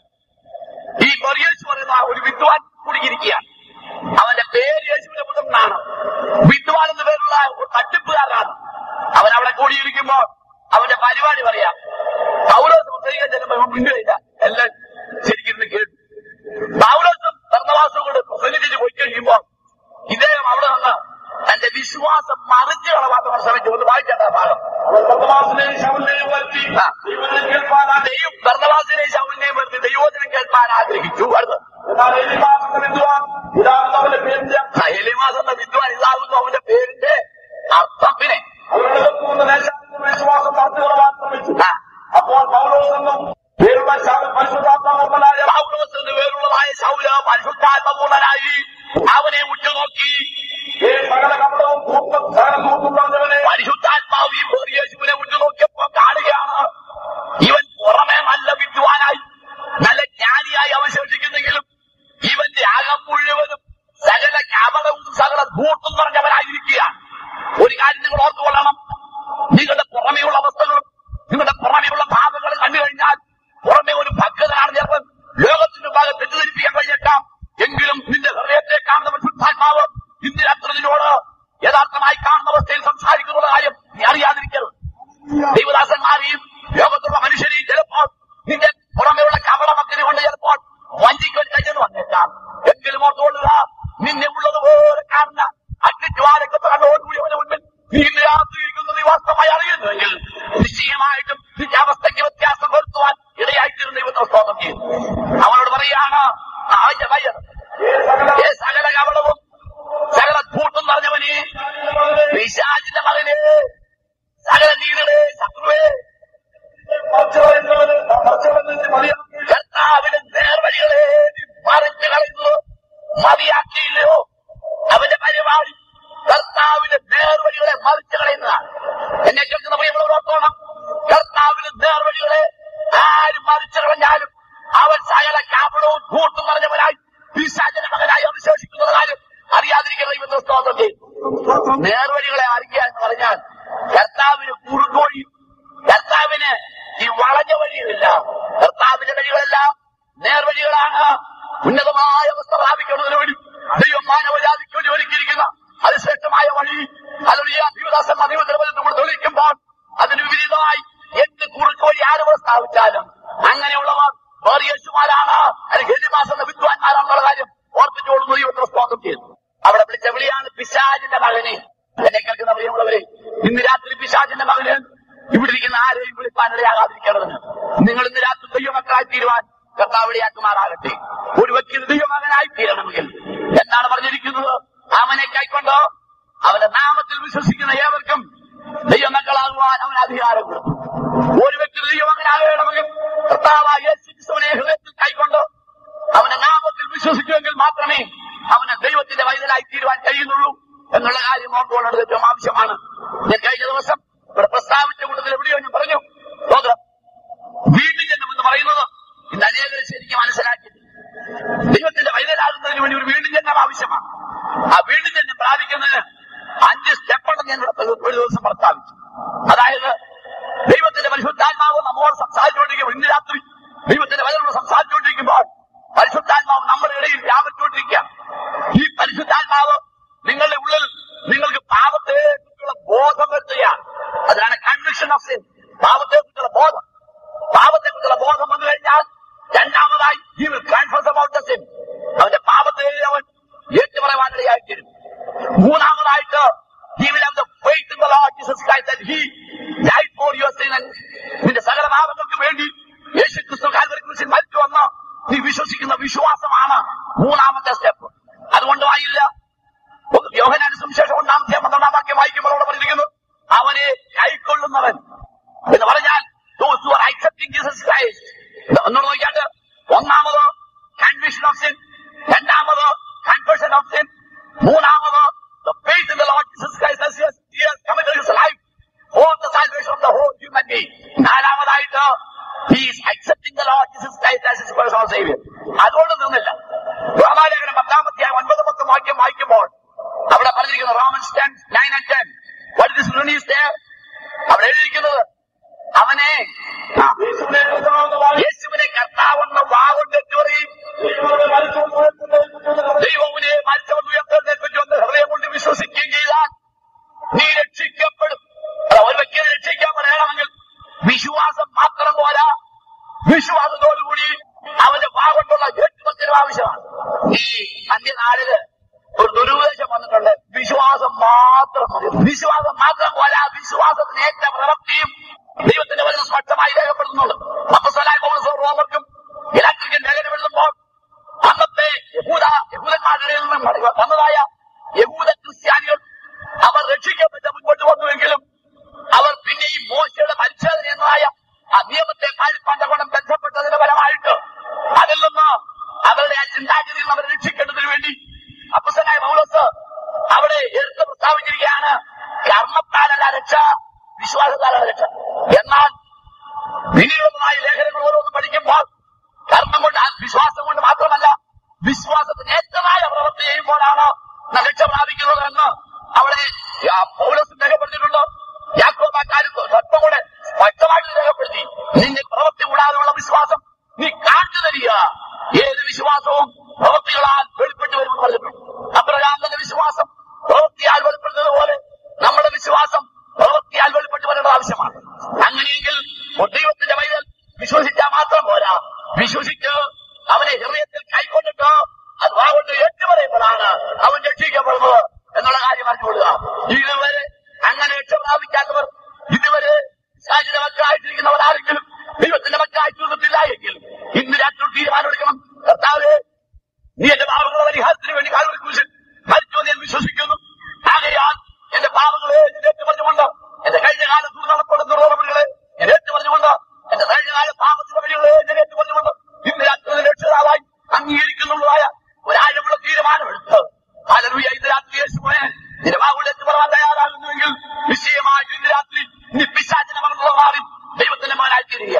ഈ ബറിയേസ് പറയുന്ന ഒരു വിദ്വാൻ കുടുങ്ങിയിരിക്കുകയാണ് അവന്റെ പേര് യേശുവിന്റെ പുത്രനാണ് വിദ്വാൻ എന്ന പേരുള്ള ഒരു തട്ടിപ്പുകാരനാണ് അവൻ അവിടെ കൂടിയിരിക്കുമ്പോൾ അവന്റെ പരിപാടി പറയാം പൗലോസ് പ്രത്യേകം ചെല്ലുമ്പോൾ ഇവൻ മിണ്ടുകയില്ല എല്ലാം ശരിക്കും കേട്ടു പൗലോസും ഭരണവാസവും കൂടെ പ്രസംഗിച്ചിട്ട് പോയി കഴിയുമ്പോൾ ഇദ്ദേഹം അവിടെ നിന്ന് തന്റെ വിശ്വാസം മറിച്ച് കളവാക്കാൻ ശ്രമിച്ചു ഒന്ന് വായിക്കേണ്ട ഭാഗം അവർ ഭർത്തമാസിനെയും ശൗലിനെയും വരുത്തി ആ. ദൈവത്തിനെ കേൾപ്പാനാ ദൈവം ഭരണവാസിനെ ശൗലിനെയും വരുത്തി ദൈവോചനം കേൾപ്പാൻ ആഗ്രഹിച്ചു അടുത്ത് എന്നാൽ എലിമാസെന്ന വിദ്വാൻ ഇതാണെന്ന് അവന്റെ പേരിന്റെ ആ എലിമാസ് എന്ന വിദ്വാൻ ഇതാകുന്നു അവന്റെ പേരിന്റെ അർത്ഥം പിന്നെ അവരുടെ നിന്ന് ദേശാത്തിന്റെ വിശ്വാസം നടത്തുവാൻ ശ്രമിച്ചു ആ, അപ്പോൾ പൗലോസ് എന്നും പേരുള്ള ശൗൽ പരിശുദ്ധാത്മാവനായ പൗലോസ് എന്ന് പേരുള്ളതായ ശൗല പരിശുദ്ധാത്മപൂർണനായി അവനെ ഉറ്റുനോക്കി ഈ സകല കപടവും കൂട്ടും സകല കൂട്ടും പറഞ്ഞവനെ പരിശുദ്ധാത്മാവ് ഈ വേറെ യേശുവിനെ ഉറ്റുനോക്കിയപ്പോ കാണുകയാണ് ഇവൻ പുറമേ നല്ല വിദ്വാനായി നല്ല ജ്ഞാനിയായി അവശേഷിക്കുന്നെങ്കിലും ഇവന്റെ അകം മുഴുവനും സകല കപടവും സകല ധൂർത്തും നിറഞ്ഞവനായിരിക്കുകയാണ് ഒരു കാര്യം നിങ്ങൾ ഓർത്തുകൊള്ളണം നിങ്ങളുടെ പുറമെയുള്ള അവസ്ഥകളും നിങ്ങളുടെ പുറമെയുള്ള ഭാഗങ്ങളും കണ്ടു കഴിഞ്ഞാൽ പുറമെ ഒരു ഭക്തനാണ് ചിലപ്പോൾ ലോകത്തിന്റെ ഭാഗം തെറ്റിദ്ധരിപ്പിക്കാൻ കഴിഞ്ഞേക്കാം എങ്കിലും നിന്റെ ഹൃദയത്തെ കാണുന്ന പരിശുദ്ധാത്മാവ് ഇന്ന് രാത്രി നിന്നോട് യഥാർത്ഥമായി കാണുന്ന അവസ്ഥയിൽ സംസാരിക്കുന്ന കാര്യം നീ അറിയാതിരിക്കരുത് ദൈവദാസന്മാരെയും ലോകത്തുള്ള മനുഷ്യരെയും ചിലപ്പോൾ നിന്റെ പുറമെയുള്ള കപടമക്കിനെ കൊണ്ട് ചിലപ്പോൾ വഞ്ചിക്കാൻ കഴിഞ്ഞെന്ന് വന്നേക്കാം എങ്കിലും ഓർത്തുകൊള്ളുക നിന്നെ ഉള്ളതുപോലെ കാണുന്ന അഗ്നിജ്വാലക്കത്ത് കണ്ടോടുകൂടി അവന്റെ മുൻപിൽ നീ ഇന്ന് രാത്രി ഇരിക്കുന്നത് നീ വാസ്തവമായി അറിയുന്നുവെങ്കിൽ നിശ്ചയമായിട്ടും നിന്റെ അവസ്ഥയ്ക്ക് വ്യത്യാസം വരുത്തുവാൻ ഇടയായിത്തീരുന്ന ദൈവത്തെ സ്തോത്രം ചെയ്യും അവനോട് പറയാണ് ആ, വയ്യ, വയ്യ. ഏ സകല കപടവും സകല കൂട്ടും നിറഞ്ഞവനെ പിശാചിന്റെ മകനെ സകല നീകളെ ശത്രുവേ മറിച്ചവരെ മറിച്ചവരെ മതിയാക്കി കർത്താവിന്റെ നേർവഴികളെ നീ മറിച്ചു കളയുന്നു മതിയാക്കിയില്ലയോ അവന്റെ പരിപാടി കർത്താവിന്റെ നേർവഴികളെ മറിച്ചു കളയുന്നതാണ് എന്നെ കേൾക്കുന്ന പ്രിയമുള്ളവർ ഓർത്തോണം കർത്താവിന്റെ നേർവഴികളെ ആരും മറിച്ചു കളഞ്ഞാലും അവൻ സകല കാപടവും കൂട്ടും നിറഞ്ഞവനായി പിശാചന മകനായി അവശേഷിക്കുന്ന കാര്യം അറിയാതിരിക്കുന്ന ദൈവത്തെ സ്തോത്രം ചെയ്യും നേർവഴികളെ അറിയുക എന്ന് പറഞ്ഞാൽ കർത്താവിന് കുറുകോഴിയും കർത്താവിന് ഈ വളഞ്ഞ വഴിയുമില്ല കർത്താവിന്റെ വഴികളെല്ലാം നേർവഴികളാണ് ഉന്നതമായ അവസ്ഥ പ്രാപിക്കുന്നതിന് വേണ്ടി ദൈവം മാനവജാതിക്ക് വേണ്ടി ഒരുക്കിയിരിക്കുന്ന അതിശ്രേഷ്ഠമായ വഴി അതൊരു ദൈവദാസൻ ദൈവത്തിനെ കൂടെ തെളിയിക്കുമ്പോൾ അതിന് വിപരീതമായി എന്ത് കുറുക്ക് വഴി ആര് പ്രസ്താവിച്ചാലും അങ്ങനെയുള്ളവർ വേറെ യേശുമാരാണ് അല്ലെങ്കിൽ ഹെലിമാസ് എന്ന വിദ്വാൻമാരാണെന്നുള്ള കാര്യം ഓർപ്പിച്ചുകൊള്ളുന്നു ദൈവത്തിന് സ്തോത്രം ചെയ്യുന്നു അവിടെ വിളിച്ച വിളിയാണ് പിശാചിന്റെ മകനെ എന്നെ കേൾക്കുന്ന പ്രിയമുള്ളവരെ ഇന്ന് രാത്രി പിശാചിന്റെ മകന് ഇവിടെ ഇരിക്കുന്ന ആരെയും വിളിപ്പാനിടയാകാതിരിക്കേണ്ടതിന് നിങ്ങൾ ഇന്ന് രാത്രി ദൈവമക്കളായി തീരുവാൻ കർത്താവ് ഇടയാക്കുമാറാകട്ടെ ഒരു വ്യക്തി ദൈവമകനായി തീരണമെങ്കിൽ എന്താണ് പറഞ്ഞിരിക്കുന്നത് അവനെ കൈക്കൊണ്ടോ അവന്റെ നാമത്തിൽ വിശ്വസിക്കുന്ന ഏവർക്കും ദൈവമക്കളാകുവാൻ അവൻ അധികാരം കൊടുത്തു ഒരു വ്യക്തി ദൈവമകനാകണമെങ്കിൽ കർത്താവായ യേശു ക്രിസ്തുവിനെ ഹൃദയത്തിൽ കൈക്കൊണ്ടോ അവന്റെ നാമത്തിൽ വിശ്വസിക്കുമെങ്കിൽ മാത്രമേ അവന് ദൈവത്തിന്റെ വൈതലായി തീരുവാൻ കഴിയുന്നുള്ളൂ എന്നുള്ള കാര്യം ഓർത്തുകൊള്ളത് ഏറ്റവും ആവശ്യമാണ് ഞാൻ കഴിഞ്ഞ ദിവസം ഇവിടെ പ്രസ്താവിച്ച കൂട്ടത്തിൽ എവിടെയോ ഞാൻ പറഞ്ഞു സ്തോത്രം വീണ്ടും ജന്മം എന്ന് പറയുന്നത് ഇന്ന് അനേകർ ശരിക്കും മനസ്സിലാക്കി ദൈവത്തിന്റെ വൈതലാകുന്നതിന് വേണ്ടി ഒരു വീണ്ടും ജന്മം ആവശ്യമാണ് ആ വീണ്ടും ജന്മം പ്രാപിക്കുന്നതിന് അഞ്ച് സ്റ്റെപ്പാണ് ഞാൻ ഇവിടെ ഒരു ദിവസം പ്രസ്താവിച്ചു അതായത് ദൈവത്തിന്റെ പരിശുദ്ധാത്മാവ് നമ്മോട് സംസാരിച്ചുകൊണ്ടിരിക്കുമ്പോൾ ഇന്ന് രാത്രി ദൈവത്തിന്റെ വചനോട് സംസാരിച്ചുകൊണ്ടിരിക്കുമ്പോൾ പരിശുദ്ധാത്മാവ് നമ്മുടെ ഇടയിൽ വ്യാപിച്ചുകൊണ്ടിരിക്കുക ഈ പരിശുദ്ധാത്മാവ് നിങ്ങളുടെ ഉള്ളിൽ നിങ്ങൾക്ക് പാപത്തെ കുറിച്ചുള്ള ബോധം വരുത്തുകയാണ് അതാണ് കൺവിക്ഷൻ ഓഫ് സിൻ പാപത്തെ കുറിച്ചുള്ള ബോധം പാപത്തെ കുറിച്ചുള്ള ബോധം വന്നു കഴിഞ്ഞാൽ രണ്ടാമതായി he will confess about the sin അവന്റെ പാപത്തെ അവൻ ഏറ്റുപറയാനിടയായിത്തീരും മൂന്നാമതായിട്ട് he will have the faith in the Lord Jesus Christ that he died for your sin and നിന്റെ സകല പാപങ്ങൾക്ക് വേണ്ടി യേശു ക്രിസ്തു കാൽവരി കുരിശിൽ മരിച്ചു വന്ന് നീ വിശ്വസിക്കുന്ന വിശ്വാസമാണ് മൂന്നാമത്തെ സ്റ്റെപ്പ് അതുകൊണ്ട് ആയില്ല യോഹനാന് സുവിശേഷം ഒന്നാമത്തെ പന്ത്രണ്ടാം വാക്യം വായിക്കുമ്പോൾ അവിടെ പറഞ്ഞിരിക്കുന്നു അവനെ കൈക്കൊള്ളുന്നവൻ എന്ന് പറഞ്ഞാൽ those who are accepting Jesus Christ ഒന്നുകൂടെ നോക്കിയാട്ട് ഒന്നാമത് കൺവിഷൻ ഓഫ് സിൻ രണ്ടാമത് കൺഫെഷൻ ഓഫ് സിൻ മൂന്നാമത് the faith in the Lord Jesus Christ as he has, he has committed his life for the salvation of the whole human being. നാലാമതായിട്ട് he is accepting the Lord Jesus Christ as his personal savior. അതുകൊണ്ട് നിന്നില്ല റോമാലേഖനം പത്താമത്തെ ഒൻപത് പത്ത് വാക്യം വായിക്കുമ്പോൾ അവിടെ പറഞ്ഞിരിക്കുന്നു Romans ten nine and ten what this release അവിടെ എഴുതിയിരിക്കുന്നത് അവനെ ആ, യേശുവിനെ കർത്താവെന്ന് വായി യേശുവിനെ കർത്താവെന്ന വാവുണ്ട് പറയും ദൈവമേ മരിച്ചവൻ ഉയർത്തെഴുന്നേൽപ്പിച്ചവനെ ദൈവവിനെ മരിച്ചവൻ ഉയർത്തെഴുന്നേൽപ്പിച്ചുവെന്ന് ഹൃദയം കൊണ്ട് വിശ്വസിക്കുകയും ചെയ്താൽ നീ രക്ഷിക്കപ്പെടും അല്ല, ഒരു വ്യക്തിയെ രക്ഷിക്കപ്പെടണമെങ്കിൽ വിശ്വാസം മാത്രം പോരാ വിശ്വാസത്തോടുകൂടി അവന്റെ വാകൊണ്ടുള്ള ഏറ്റുപത്തിനും ആവശ്യമാണ് ഈ അന്യനാളില് ഒരു ദുരുപദേശം വന്നിട്ടുണ്ട് വിശ്വാസം മാത്രം മതി വിശ്വാസം മാത്രം പോരാ വിശ്വാസത്തിന് ഏറ്റ പ്രവൃത്തിയും ദൈവത്തിന്റെ വചനം സ്പഷ്ടമായി രേഖപ്പെടുത്തുന്നുണ്ട് അപ്പസ്വലായ പൗരസ്വ റോമർക്കും ഇലക്ട്രിക്കൽ ലേഖനം എഴുതുമ്പോൾ അന്നത്തെ യഹൂദ യഹൂദന്മാരുടെ ഇടയിൽ നിന്നും മടങ്ങി വന്നതായ യഹൂദ ക്രിസ്ത്യാനികൾ അവർ രക്ഷിക്കപ്പെട്ട് മുൻപോട്ട് വന്നുവെങ്കിലും അവർ പിന്നെയും മോശയുടെ പരിച്ഛേദന എന്നതായ ആ നിയമത്തെ പാലിപ്പാന്റെ ഗുണം ബന്ധപ്പെട്ടതിന്റെ ഫലമായിട്ട് അതിൽ നിന്ന് അവരുടെ ആ ചിന്താഗതിയിൽ നിന്ന് അവരെ രക്ഷിക്കേണ്ടതിന് വേണ്ടി അപ്പസനായ പൗലോസ് അവിടെ എടുത്ത് പ്രസ്താവിച്ചിരിക്കുകയാണ് കർമ്മത്താലല്ല രക്ഷ വിശ്വാസത്താലല്ല രക്ഷ എന്നാൽ പിന്നീടുള്ളതായ ലേഖനങ്ങൾ ഓരോന്ന് പഠിക്കുമ്പോൾ കർമ്മം കൊണ്ട് ആ വിശ്വാസം കൊണ്ട് മാത്രമല്ല വിശ്വാസത്തിന് ഏറ്റമായ പ്രവൃത്തി ചെയ്യുമ്പോഴാണ് നാം രക്ഷ പ്രാപിക്കുന്നത് എന്ന് അവിടെ ആ പൗലോസ് രേഖപ്പെടുത്തിയിട്ടുണ്ട് യാക്കോബാക്കാരും സ്വല്പം കൂടെ വ്യക്തമായിട്ട് രേഖപ്പെടുത്തി നിന്റെ പ്രവൃത്തി കൂടാതെയുള്ള വിശ്വാസം നീ കാണിച്ചു തരിക ഏത് വിശ്വാസവും പ്രവൃത്തികളാൽ വെളിപ്പെട്ടു വരുമെന്ന് പറഞ്ഞിട്ടുണ്ട് അബ്രഹാമിന്റെ വിശ്വാസം പ്രവൃത്തിയാൽ വെളിപ്പെടുന്നത് പോലെ നമ്മുടെ വിശ്വാസം പ്രവൃത്തിയാൽ വെളിപ്പെട്ടു വരേണ്ടത് ആവശ്യമാണ് അങ്ങനെയെങ്കിൽ ഒരു ദൈവത്തിന്റെ വൈതൽ വിശ്വസിച്ചാൽ മാത്രം പോരാ വിശ്വസിച്ച് അവനെ ഹൃദയത്തിൽ കൈക്കൊണ്ടിട്ട് അത് വാകൊണ്ട് ഏറ്റുപറയുമ്പോഴാണ് അവൻ രക്ഷിക്കപ്പെടുന്നത് എന്നുള്ള കാര്യം അറിഞ്ഞുകൊള്ളുക ഇതുവരെ അങ്ങനെ രക്ഷ പ്രാപിക്കാത്തവർ ഇതുവരെ സാഹചര്യ മക്കളായിട്ടിരിക്കുന്നവർ ആരെങ്കിലും ദൈവത്തിന്റെ മക്കളായി തീർന്നിട്ടില്ല എങ്കിൽ ഇന്ന് രാത്രി തീരുമാനമെടുക്കണം കർത്താവേ നീ എന്റെ പാപങ്ങളുടെ പരിഹാരത്തിന് വേണ്ടി കാൽവരി കുരിശിൽ മരിച്ചു എന്ന് ഞാൻ വിശ്വസിക്കുന്നു ആകയാൽ എന്റെ പാപങ്ങളെ ഞാൻ ഏറ്റു പറഞ്ഞുകൊണ്ട് എന്റെ കഴിഞ്ഞ കാലം ദുർനടപ്പെടുന്ന ദുർനടപടികളെ ഞാൻ ഏറ്റു പറഞ്ഞുകൊണ്ട് എന്റെ കഴിഞ്ഞ കാല പാപത്തിന്റെ വഴികളെ ഞാൻ ഏറ്റു പറഞ്ഞുകൊണ്ട് ഇന്ന് രാത്രി രക്ഷിതാവായി അംഗീകരിക്കുന്നുള്ളതായ ഒരാഴമുള്ള തീരുമാനമെടുത്ത് ഹല്ലേലൂയ ഇന്ന് രാത്രി യേശുവേ നിന്റെ വാക്കുകൾ ഏറ്റു പറയാൻ തയ്യാറാകുന്നുവെങ്കിൽ നിശ്ചയമായി ഇന്ന് രാത്രി നീ പിശാചിനെ മറന്നുള്ള മാറി ദൈവത്തിന്റെ മകനായി തീരുക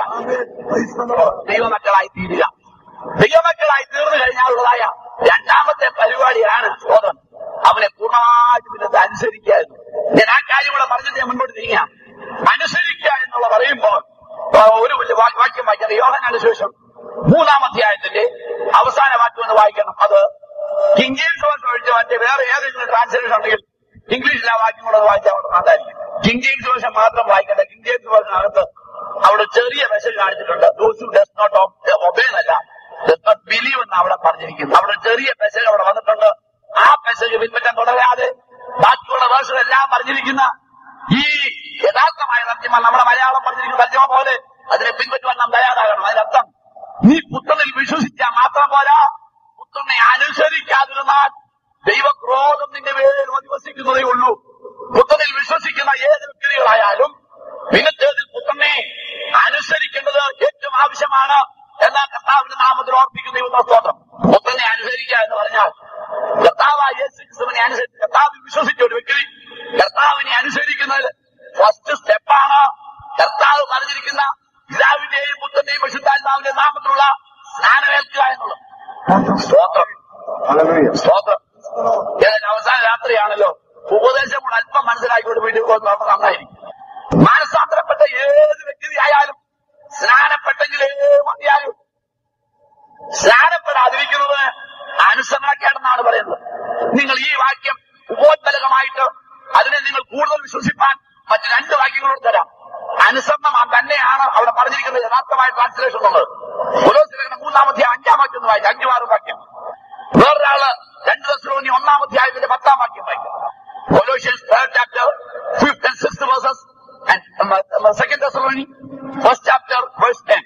ദൈവമക്കളായി തീരുക ദൈവമക്കളായി തീർന്നു കഴിഞ്ഞാലുള്ളതായ രണ്ടാമത്തെ പരിപാടിയാണ് സ്തോത്രം അവനെ പൂർണ്ണമായിട്ടും ഇതിനകത്ത് അനുസരിക്കായിരുന്നു ഞാൻ ആ കാര്യം കൂടെ പറഞ്ഞിട്ട് ഞാൻ മുൻപോട്ട് നീങ്ങാം അനുസരിക്കുക എന്നുള്ള പറയുമ്പോൾ ആ, ഒരു വലിയ വാ- വാക്യം വായിക്കാം യോഹനാന്റെ ശേഷം മൂന്നാം അധ്യായത്തിന്റെ അവസാന വാക്യം ഒന്ന് വായിക്കണം അത് കിങ് ജെയിംസ് വേഴ്സ് ഒഴിച്ച് മറ്റേ വേറെ ഏതെങ്കിലും ട്രാൻസ്ലേഷൻ ഉണ്ടെങ്കിൽ ഇംഗ്ലീഷിൽ ആ വാക്യം കൂടെ വായിച്ചാൽ അവിടെ നന്നായിരിക്കും കിങ് ജെയിംസ് വേർഷൻ മാത്രം വായിക്കണ്ട കിങ് ജെയിംസ് വേർഷനകത്ത് അവിടെ ചെറിയ മെസ്സേജ് കാണിച്ചിട്ടുണ്ട് those who does not obey എന്നല്ല ഡസ് നോട്ട് ബിലീവ് എന്ന് അവിടെ പറഞ്ഞിരിക്കുന്നു അവിടെ ചെറിയ മെസ്സേജ് അവിടെ വന്നിട്ടുണ്ട് ആ മെസ്സേജ് പാസേജ് പിൻപറ്റാൻ തുടരാതെ ബാക്കിയുള്ള വേഴ്സുകളെല്ലാം പറഞ്ഞിരിക്കുന്ന ഈ യഥാർത്ഥമായ തർജ്ജമ നമ്മുടെ മലയാളം പറഞ്ഞിരിക്കുന്ന തർജ്ജമ പോലെ അതിനെ പിൻപറ്റുവാൻ നാം തയ്യാറാകണം അതിനർത്ഥം നീ പുത്രനിൽ വിശ്വസിച്ചാൽ മാത്രം പോരാ പുത്രനെ അനുസരിക്കാതിരുന്നാൽ ദൈവക്രോധം നിന്റെ മേൽ അധിവസിക്കുന്നതേ ഉള്ളൂ പുത്രനിൽ വിശ്വസിക്കുന്ന ഏത് വ്യക്തികളായാലും പിന്നത്തേതിൽ പുത്രനെ അനുസരിക്കേണ്ടത് ഏറ്റവും ആവശ്യമാണ് എന്ന കർത്താവിന്റെ നാമത്തിൽ ഓർപ്പിക്കുന്ന ദൈവത്തെ സ്തോത്രം പുത്രനെ അനുസരിക്കുക എന്ന് പറഞ്ഞാൽ കർത്താവായ യേശു ക്രിസ്തുവിനെ അനുസരിച്ച് കർത്താവിൽ വിശ്വസിച്ച ഒരു വ്യക്തി കർത്താവിനെ അനുസരിക്കുന്നത് ഫസ്റ്റ് സ്റ്റെപ്പാണ് കർത്താവ് പറഞ്ഞിരിക്കുന്ന പിതാവിന്റെയും പുത്രന്റെയും വിശുദ്ധാത്മാവിന്റെ നാമത്തിലുള്ള സ്നാനമേൽക്കുക എന്നുള്ളത് സ്തോത്രം സ്തോത്രം ഏതായാലും അവസാന രാത്രിയാണല്ലോ ഉപദേശം കൂടെ അല്പം മനസ്സിലാക്കിക്കൊണ്ട് വീട്ടിൽ പോകുന്ന നമുക്ക് നന്നായിരിക്കും മാനസാന്തരപ്പെട്ട ഏത് വ്യക്തിയായാലും സ്നാനപ്പെട്ടെങ്കിലേ മതിയാകും സ്നാനപ്പെടാതിരിക്കുന്നത് അനുസരണക്കേടെന്നാണ് പറയുന്നത് നിങ്ങൾ ഈ വാക്യം ഉപോത്ബലകമായിട്ട് അതിനെ നിങ്ങൾ കൂടുതൽ വിശ്വസിപ്പാൻ മറ്റ് രണ്ട് വാക്യങ്ങളോട് തരാം അനുസരണം തന്നെയാണ് അവിടെ പറഞ്ഞിരിക്കുന്നത് യഥാർത്ഥമായ ട്രാൻസ്ലേഷൻ ഉള്ളത് പുരോസിലേഖനം മൂന്നാമത്തെ അഞ്ചാം വാക്യം ഒന്ന് വായിക്കും അഞ്ചു ആറ് വാക്യം വേറൊരാള് രണ്ട് ദിവസം ഒന്നാമത്തെ ആയതിന്റെ പത്താം വാക്യം വായിക്കും Colossians third chapter fifth and six verses and second Thessalonians first chapter verse ten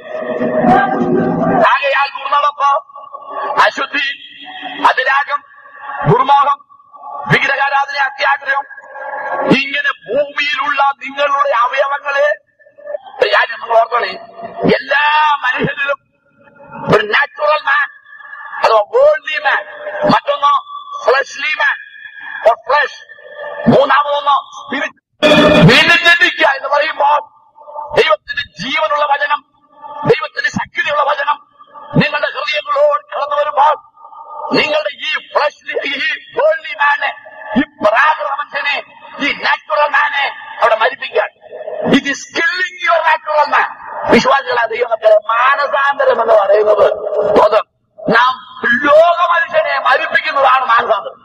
ആകയാൽ ദുർനടപ്പ് അശുദ്ധി അതിരാഗം ദുർമോഹം വിഗ്രഹാരാധന അത്യാഗ്രഹം ഇങ്ങനെ ഭൂമിയിലുള്ള നിങ്ങളുടെ അവയവങ്ങളെ ഒരു കാര്യം നിങ്ങൾ ഓർക്കണേ എല്ലാ മനുഷ്യരിലും ഒരു നാച്ചുറൽ മാൻ അതോ വേൾഡ്ലി മാൻ മറ്റൊന്ന് ഫ്ലഷ്ലി മാൻ ഫ്ലഷ് മൂന്നാമതൊന്ന് സ്പിരിറ്റ് വീണ്ടും ജനിക്കുക എന്ന് പറയുമ്പോൾ ദൈവത്തിന്റെ ജീവനുള്ള വചനം ദൈവത്തിന്റെ ശക്തിയുള്ള വചനം നിങ്ങളുടെ ഹൃദയങ്ങളോട് കടന്നു വരുമ്പോൾ നിങ്ങളുടെ ഈ ഫ്ലഷ് ഈ വേൾഡ്ലി മാനെ ഈ പ്രാകൃത മനുഷ്യനെ ഈ നാച്ചുറൽ മാനെ അവിടെ മരിപ്പിക്കാൻ ഇത് സ്കില്ലിംഗ് യുവർ നാച്ചുറൽ മാൻ വിശ്വാസികളെ ദൈവമക്കളെ മാനസാന്തരം എന്ന് പറയുന്നത് ബോധം നാം ലോക മനുഷ്യനെ മരിപ്പിക്കുന്നതാണ് മാനസാന്തരം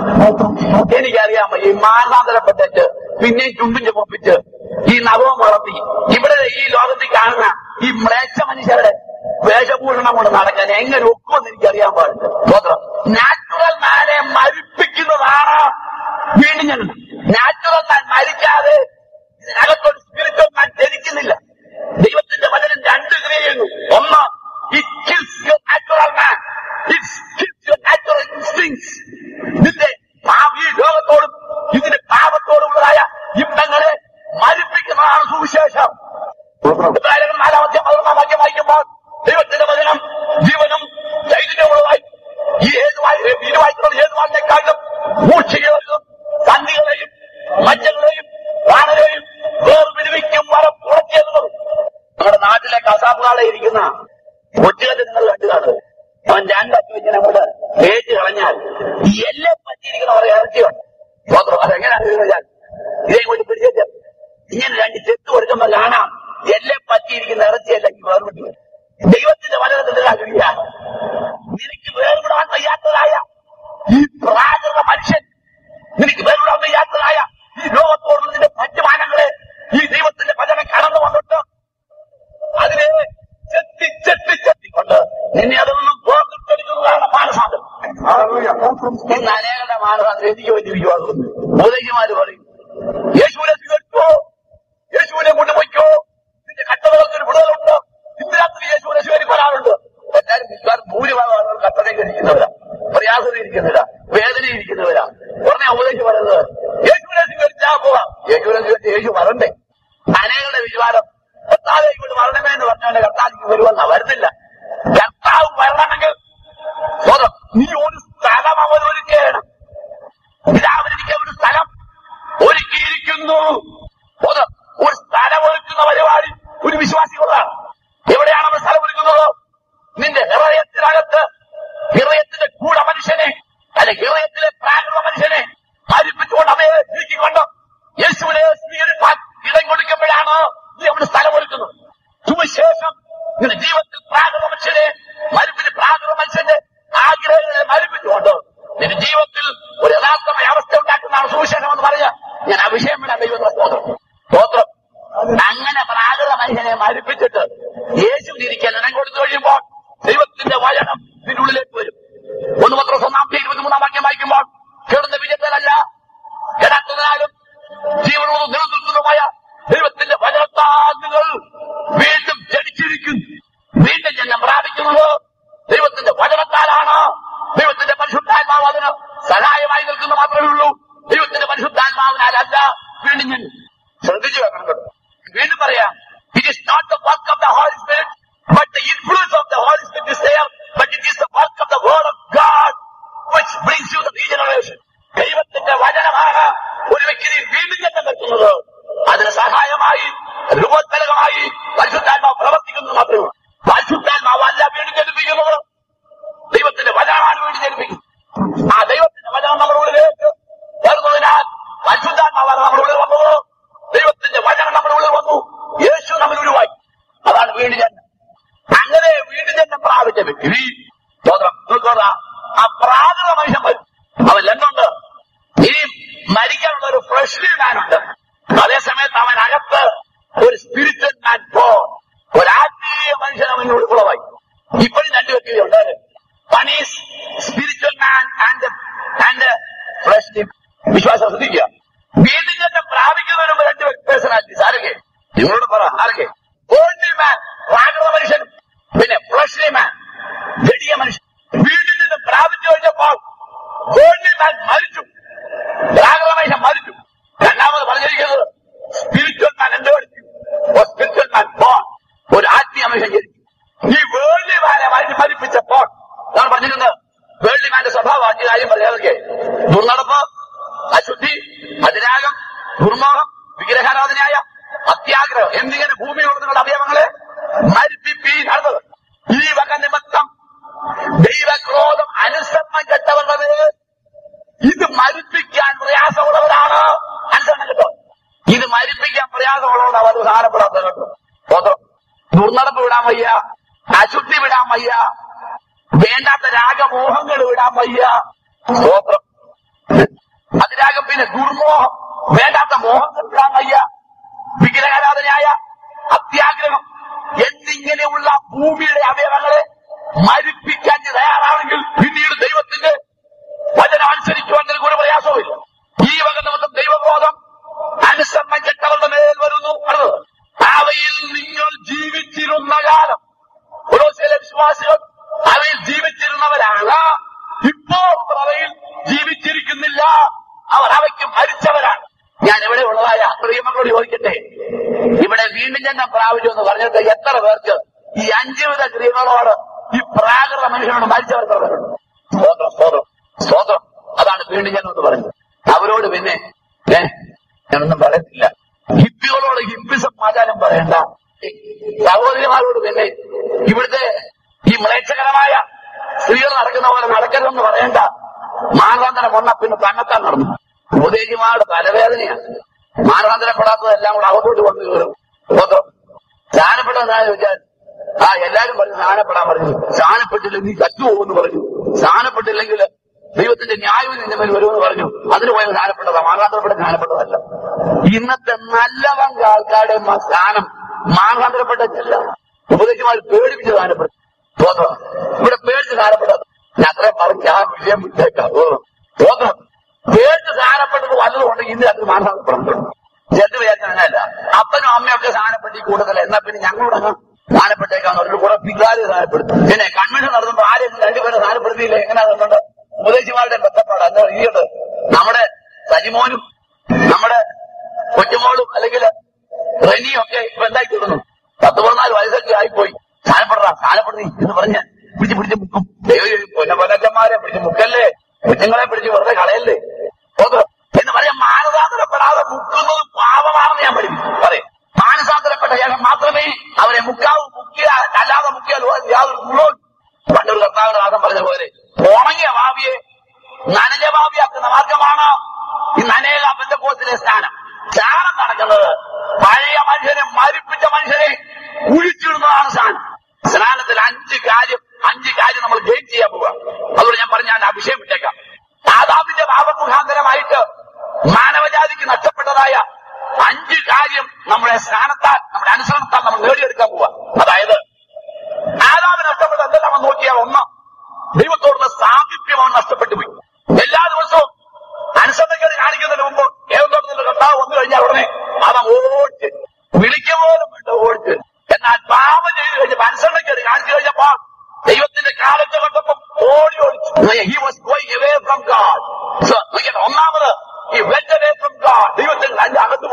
എനിക്കറിയാം ഈ മാനസാന്തരപ്പെട്ടിട്ട് പിന്നെയും ചുണ്ടും ചുമപ്പിച്ച് ഈ നവം വളർത്തി ഇവിടെ ഈ ലോകത്തിൽ കാണുന്ന ഈ മ്ലേച്ഛ മനുഷ്യരുടെ വേഷഭൂഷണം കൊണ്ട് നടക്കാൻ എങ്ങനെ ഒക്കുമെന്ന് എനിക്കറിയാൻ പാടില്ല സ്വത്രം നാച്ചുറൽ മാനെ മരിപ്പിക്കുന്നതാണ് വീണ്ടും ഞാൻ നാച്ചുറൽ മാൻ മരിക്കാതെ ഇതിനകത്തൊരു സ്പിരിച്വൽ മാൻ ജനിക്കുന്നില്ല ദൈവത്തിന്റെ വചനം രണ്ട് ക്രിയ ചെയ്യുന്നു ഒന്ന് it kills your natural man it kills your natural instincts ഇതിന്റെ പാപ- ഈ ലോകത്തോടും ഇതിന്റെ പാപത്തോടുമുള്ളതായ ഇമ്പങ്ങളെ മരിപ്പിക്കുന്നതാണ് സുവിശേഷം ഇബ്രാഹിം നാലാമത്തെ പതിനൊന്നാം വാക്യം വായിക്കുമ്പോൾ ദൈവത്തിന്റെ വചനം ജീവനും ചൈതന്യമുള്ളതായി ഈ ഏത് വായി- ഇത് വായിക്കുന്നത് ഏത് വാക്കിനെക്കാളും മൂർച്ചകളെയും സന്ധികളെയും മജ്ജകളെയും പ്രാണരെയും വേർപിടിവിക്കും വരം ഉറച്ചിരുന്നത് നമ്മുടെ നാട്ടിലെ കസാബുകാളെ ഇരിക്കുന്ന ഒറ്റുകെട്ട് നിങ്ങൾ കണ്ടു കാണുക അവൻ രണ്ടറ്റം ഇങ്ങനെ അങ്ങോട്ട് തേച്ച് കളഞ്ഞാൽ ഈ എല്ലാം പറ്റിയിരിക്കുന്ന കുറെ ഇറച്ചിയുണ്ട് സ്വന്തം അതെങ്ങനെയാണ് കഴിഞ്ഞാൽ ഇതേ കൊണ്ട് പിടിച്ചേച്ച് ഇങ്ങനെ രണ്ട് ചെത്ത് കൊടുക്കുമ്പോ കാണാം എല്ലാം പറ്റിയിരിക്കുന്ന ഇറച്ചിയല്ല ഈ വേർപെട്ടു വരും. ദൈവത്തിന്റെ വചനത്തിന്റെ കഴിയ നിനക്ക് വേർപെടാൻ വയ്യാത്തതായ ഈ പ്രാകൃത മനുഷ്യൻ നിനക്ക് വേർപെടാൻ വയ്യാത്തതായ ഈ ലോകത്തോടുള്ള നിന്റെ പറ്റുമാനങ്ങളെ ഈ ദൈവത്തിന്റെ വചനം കടന്നു വന്നിട്ട് അതിനെ ചെത്തി ചെത്തി ചെത്തിക്കൊണ്ട് നിന്നെ അതിൽ നിന്നും വേർതിരിച്ചെടുക്കുന്നതാണ് മാനസാന്തരം ഇന്ന് അനേകരുടെ മാനസാന്തരം എനിക്ക് വലിയ വിശ്വാസമുണ്ട് ഉപദേശിമാര് പറയും യേശുവിനെ സ്വീകരിച്ചോ യേശുവിനെ കൊണ്ടുപോയിക്കോ നിന്റെ കട്ടതകൾക്ക് ഒരു വിടുതലുണ്ട് ഇന്ന് രാത്രി യേശുവിനെ സ്വീകരിക്കാറുണ്ട് എല്ലാവരും വിശ്വാസം ഭൂരിഭാഗം ആളുകൾ കട്ടതയിൽ ഇരിക്കുന്നവരാ പ്രയാസത്തിൽ ഇരിക്കുന്നവരാ വേദന ഇരിക്കുന്നവരാ ഉടനെ ഉപദേശം പറയുന്നത് യേശുവിനെ സ്വീകരിച്ചാ പോവാം യേശുവിനെ സ്വീകരിച്ച് യേശു വരണ്ടേ അനേകളുടെ വിശ്വാസം കർത്താവ് ഇങ്ങോട്ട് വരണമേ എന്ന് പറഞ്ഞാൽ കർത്താവ് വരുമെന്നാ വരുന്നില്ല കർത്താവ് വരണമെങ്കിൽ സ്വതം നീ ഒരു സ്ഥലം അവൻ ഒരുക്കുകയാണ് പിതാവിനെനിക്ക് ഒരു സ്ഥലം ഒരുക്കിയിരിക്കുന്നു സ്വതം ഒരു സ്ഥലം ഒരുക്കുന്ന പരിപാടി ഒരു വിശ്വാസികളാണ് എവിടെയാണ് അവൻ സ്ഥലം ഒരുക്കുന്നത് നിന്റെ ഹൃദയത്തിനകത്ത് ഹൃദയത്തിന്റെ കൂട മനുഷ്യനെ അല്ലെ ഹൃദയത്തിലെ പ്രാകൃത മനുഷ്യനെ മരിപ്പിച്ചുകൊണ്ട് അവയെ നീക്കിക്കൊണ്ട് യേശുവിനെ സ്വീകരിപ്പാൻ ഇടം കൊടുക്കുമ്പോഴാണ് നീ അവിടെ സ്ഥലം ഒരുക്കുന്നത് സുവിശേഷം നിന്റെ ജീവിതത്തിൽ പ്രാകൃത മനുഷ്യനെ മരിപ്പിച്ച് പ്രാകൃത മനുഷ്യന്റെ ആഗ്രഹങ്ങളെ മരിപ്പിച്ചുകൊണ്ട് നിന്റെ ജീവിതത്തിൽ ഒരു യഥാർത്ഥമായ അവസ്ഥ ഉണ്ടാക്കുന്നതാണ് സുവിശേഷം എന്ന് പറഞ്ഞ് ഞാൻ ആ വിഷയം വിടാൻ ദൈവത്തിന് സ്തോത്രം സ്തോത്രം അങ്ങനെ പ്രാകൃത മനുഷ്യനെ മരിപ്പിച്ചിട്ട് യേശു ഇരിക്കാൻ ഇടം കൊടുത്തു കഴിയുമ്പോൾ ദൈവത്തിന്റെ വചനം നിന്റെ ഉള്ളിലേക്ക് വരും ഒന്ന് പത്ര ഒന്നാം ഇരുപത്തിമൂന്നാം വാക്യം വായിക്കുമ്പോൾ വീണ്ടും ഞാൻ ശ്രദ്ധിച്ചു വെക്കണം കേട്ടോ വീണ്ടും പറയാം it is not the work of the holy spirit but the influence of the holy spirit is there but it is the work of the word of God which brings you the regeneration. ദൈവത്തിന്റെ വചനമാണ് ഒരു വ്യക്തി വീണ്ടും ജന്മം വെക്കുന്നത് അതിന് സഹായമായി രൂപോത്കലകമായി പരിശുദ്ധാത്മാവ് പ്രവർത്തിക്കുന്നത് മാത്രമേ പരിശുദ്ധാത്മാവല്ല വീണ്ടും ജനിപ്പിക്കുന്നത് ദൈവത്തിന്റെ വചനമാണ് വീണ്ടും ജനിപ്പിക്കുന്നത് ആ ദൈവത്തിന്റെ വചനം നമ്മുടെ ഉള്ളിലേക്ക് വരുന്നതിനാൽ പരിശുദ്ധാത്മാവാണ് നമ്മുടെ ഉള്ളിൽ വന്നത് ദൈവത്തിന്റെ വചനം നമ്മുടെ ഉള്ളിൽ വന്നു യേശു നമ്മൾ ഉരുവായി അതാണ് വീണ്ടും ജന്മം അങ്ങനെ വീണ്ടും ജന്മം പ്രാപിച്ച വ്യക്തി സ്തോത്രം നോക്കുക ആ പ്രാകൃത മനുഷ്യൻ വരും അവൻ എന്തുണ്ട് ഇനി മരിക്കാനുള്ള ഒരു ഫ്രഷ്ലി മാൻ ഉണ്ട് അതേസമയത്ത് അവൻ അകത്ത് ഒരു സ്പിരിച്വൽ മാൻ പോ ഒരു ആത്മീയ മനുഷ്യൻ അവന് ഉൾക്കുളവായി ഇപ്പോഴും രണ്ടു വ്യക്തികളുണ്ട് one is spiritual man and and fleshly വിശ്വാസം ശ്രദ്ധിക്കുക വീണ്ടും തന്നെ പ്രാപിക്കുന്നതിന് മുമ്പ് രണ്ട് പേഴ്സണാലിറ്റീസ് ആരൊക്കെ നിങ്ങളോട് പറ ആരൊക്കെ വേൾഡ്ലി മാൻ പ്രാകൃത മനുഷ്യൻ പിന്നെ ഫ്ലഷ്ലി മാൻ ഗടിയ മനുഷ്യൻ വീണ്ടും നിന്ന് പ്രാപിച്ചു കഴിഞ്ഞപ്പോൾ വേൾഡ്ലി മാൻ മരിച്ചു പ്രാകൃത മനുഷ്യൻ മരിച്ചു രണ്ടാമത് പറഞ്ഞിരിക്കുന്നത് സ്പിരിച്വൽ മാൻ എന്ത് പഠിച്ചു സ്പിരിച്വൽ മാൻ ബോൺ ഒരു ആത്മീയ മനുഷ്യൻ ജനിച്ചു ഈ വേൾഡ്ലി മാനെ മരിച്ച് മരിപ്പിച്ചപ്പോൾ ഞാൻ പറഞ്ഞിരുന്നത് വേൾഡ്ലി മാന്റെ സ്വഭാവം അഞ്ച് കാര്യം പറയാതൊക്കെ ദുർനടപ്പ് അശുദ്ധി അതിരാഗം ദുർമോഹം വിഗ്രഹാരാധനയായ അത്യാഗ്രഹം എന്നിങ്ങനെ ഭൂമിയിലുള്ള നിങ്ങളുടെ അവയവങ്ങളെ മരിപ്പിപ്പീൻ അടുത്തത് ഈ വക നിമിത്തം ദൈവക്രോധം അനുസരണം കെട്ടവരുടെ മേൽ ഇത് മരിപ്പിക്കാൻ പ്രയാസമുള്ളവരാണ് അനുസരണം കേട്ടോ ഇത് മരിപ്പിക്കാൻ പ്രയാസമുള്ളവരാണ് അവർ സാരപ്പെടാത്തത് കേട്ടോ സ്വതം ദുർനടപ്പ് വിടാൻ വയ്യ അശുദ്ധി വിടാൻ വയ്യ വേണ്ടാത്ത രാഗമോഹങ്ങൾ വിടാൻ വയ്യ സ്തോത്രം അതിരാഗം പിന്നെ ദുർമോഹം വേണ്ടാത്ത മോഹങ്ങൾ വിടാൻ വയ്യ വിഗ്രഹാരാധനയായ അത്യാഗ്രഹം എന്നിങ്ങനെയുള്ള ഭൂമിയുടെ അവയവങ്ങളെ മരിപ്പിക്കാൻ നീ തയ്യാറാണെങ്കിൽ പിന്നീട് ദൈവത്തിന്റെ വചനം അനുസരിക്കുവാൻ നിനക്ക് ഒരു പ്രയാസവുമില്ല ഈ വക നിമിത്തം ദൈവബോധം അനുസരണം കെട്ടവരുടെ മേൽ വരുന്നു അടുത്തത് അവയിൽ നിങ്ങൾ ജീവിച്ചിരുന്ന കാലം ഓരോ ചില വിശ്വാസികൾ അവയിൽ ജീവിച്ചിരുന്നവരാണ് ഇപ്പോൾ അവർ അവയിൽ ജീവിച്ചിരിക്കുന്നില്ല അവർ അവയ്ക്ക് മരിച്ചവരാണ് ഞാൻ ഇവിടെ ഉള്ളതായ പ്രിയമക്കളോട് ചോദിക്കട്ടെ ഇവിടെ വീണ്ടും ജന്മം പ്രാപിച്ചു എന്ന് പറഞ്ഞിട്ട് എത്ര പേർക്ക് ഈ അഞ്ചുവിധ ക്രിയകളോട് ഈ പ്രാകൃത മനുഷ്യനോട് മരിച്ചവർ എത്ര പേരുണ്ട് സ്തോത്രം സ്തോത്രം സ്തോത്രം അതാണ് വീണ്ടും ജന്മം എന്ന് പറയുന്നത് അവരോട് പിന്നെ ഏ ഞാനൊന്നും പറയത്തില്ല ഹിപ്പികളോട് ഹിപ്പി സമാചാരം പറയണ്ട സഹോദരിമാരോട് പിന്നെ ഇവിടുത്തെ ഈ മ്ലേച്ഛകരമായ സ്ത്രീകൾ നടക്കുന്ന പോലെ നടക്കരുതെന്ന് പറയണ്ട മാനസാന്തരം വന്ന പിന്നെ തന്നെത്താൻ നടന്നു ഉപദേശിമാരുടെ തലവേദനയാണ് മാനസാന്തരപ്പെടാത്തതെല്ലാം കൂടെ അകത്തോട്ട് വന്നു കയറും സ്വന്തം സ്ഥാനപ്പെട്ടതെന്നാണ് ചോദിച്ചാൽ ആ എല്ലാരും പറഞ്ഞു സ്ഥാനപ്പെടാൻ പറഞ്ഞു സ്ഥാനപ്പെട്ടില്ലെങ്കിൽ നീ കറ്റുപോകുമെന്ന് പറഞ്ഞു സ്ഥാനപ്പെട്ടില്ലെങ്കിൽ ദൈവത്തിന്റെ ന്യായവും നിന്റെ മേൽ വരുമെന്ന് പറഞ്ഞു അതിന് പോയ സ്ഥാനപ്പെട്ടതാ മാനസാന്തരപ്പെട്ട സ്ഥാനപ്പെട്ടതല്ല ഇന്നത്തെ നല്ല പങ്ക് ആൾക്കാരുടെ മ- സ്ഥാനം മാനസാന്തരപ്പെട്ടല്ല ഉപദേശിമാർ പേടിപ്പിച്ച് സ്ഥാനപ്പെട്ടു തോന്നണം ഇവിടെ പേടിച്ച് സ്ഥാനപ്പെട്ടത് ഞാൻ അത്ര പറഞ്ഞ് ആ വിഷയം വിട്ടേക്കാം ഓ തോന്നണം പേടിച്ച് സ്ഥാനപ്പെട്ടത് വല്ലതും ഉണ്ടെങ്കിൽ ഇന്ന് രാത്രി മാനസാന്തരപ്പെടണം ചെന്ന് വിചാരിച്ച അങ്ങനെയല്ല അപ്പനും അമ്മയും ഒക്കെ സ്ഥാനപ്പെട്ട് ഈ കൂട്ടത്തില്ല എന്നാ പിന്നെ ഞങ്ങളോട് അങ്ങ് സ്ഥാനപ്പെട്ടേക്കാന്ന് പറഞ്ഞിട്ട് കുറെ പിക്കാരെ സ്ഥാനപ്പെടുത്തും പിന്നെ കൺവെൻഷൻ നടത്തുമ്പോൾ ആരെയും രണ്ടുപേരെ സ്ഥാനപ്പെടുത്തിയില്ല എങ്ങനെയാ നടന്നത് ഉപദേശിമാരുടെ ബന്ധപ്പാട് എന്താ ഇരിക്കട്ടെ നമ്മുടെ സജിമോനും നമ്മുടെ കൊച്ചുമോളും അല്ലെങ്കിൽ റെനിയും ഒക്കെ ഇപ്പൊ എന്തായി തീർന്നു പത്ത് പതിനാല് വയസ്സൊക്കെ ആയിപ്പോയി സ്ഥാനപ്പെടാ സ്ഥാനപ്പെടുത്തി എന്ന് പറഞ്ഞ് പിടിച്ച് പിടിച്ച് മുക്കും പൊന്ന പൊന്നച്ചന്മാരെ പിടിച്ച് മുക്കല്ലേ കുഞ്ഞുങ്ങളെ പിടിച്ച് വെറുതെ കളയല്ലേ ഓക്കെ എന്ന് പറയാൻ മാനസാന്തരപ്പെടാതെ മുക്കുന്നത് പാപമാണെന്ന് ഞാൻ പഠിപ്പിച്ചു പറയും മാനസാന്തരപ്പെട്ട ശേഷം മാത്രമേ അവരെ മുക്കാവൂ മുക്കിയ അല്ലാതെ മുക്കിയാൽ യാതൊരു ഗുണവും പണ്ടൊരു കർത്താവിന്റെ ദാസം പറഞ്ഞ പോലെ ഉണങ്ങിയ ഭാവിയെ നനഞ്ഞ ഭാവിയാക്കുന്ന മാർഗമാണ് ഈ നനേക ബന്ധക്കോസിലെ സ്ഥാനം സ്ഥാനം നടക്കുന്നത് പഴയ മനുഷ്യനെ മരിപ്പിച്ച മനുഷ്യനെ കുഴിച്ചിടുന്നതാണ് സ്ഥാനം സ്നാനത്തിൽ അഞ്ച് കാര്യം അഞ്ച് കാര്യം നമ്മൾ ഗെയിൻ ചെയ്യാൻ പോവുക അതുകൊണ്ട് ഞാൻ പറഞ്ഞ ഞാൻ ആ വിഷയം വിട്ടേക്കാം ആദാമിന്റെ പാപമുഖാന്തരമായിട്ട് മാനവജാതിക്ക് നഷ്ടപ്പെട്ടതായ അഞ്ച് കാര്യം നമ്മുടെ സ്നാനത്താൽ നമ്മുടെ അനുസരണത്താൽ നമ്മൾ നേടിയെടുക്കാൻ പോവുക അതായത് ആദാമിന് നഷ്ടപ്പെട്ട എന്തെല്ലാം അവൻ നോക്കിയാൽ ഒന്ന് ദൈവത്തോടുള്ള സാമീപ്യം അവൻ നഷ്ടപ്പെട്ടു പോയി എല്ലാ ദിവസവും അനുസരണക്കേട് കാണിക്കുന്നതിന് മുമ്പ് ഏവന്തോട്ടത്തിന്റെ കർത്താവ് വന്നു കഴിഞ്ഞാൽ ഉടനെ അവൻ ഓടിച്ച് വിളിക്കുക പോലും വേണ്ട ഓടിച്ച് എന്നാൽ പാപം ചെയ്ത് കഴിഞ്ഞപ്പോ അനുസരണക്കേട് കാണിച്ചു കഴിഞ്ഞപ്പോൾ ദൈവത്തിന്റെ കാലത്ത് കണ്ടപ്പം ഓടി ഓടിച്ചു he was going away from God ഒന്നാമത് ഈ വെന്റ് അവേ ഫ്രം ഗാഡ് ദൈവത്തിൽ അതിന്റെ അകത്ത്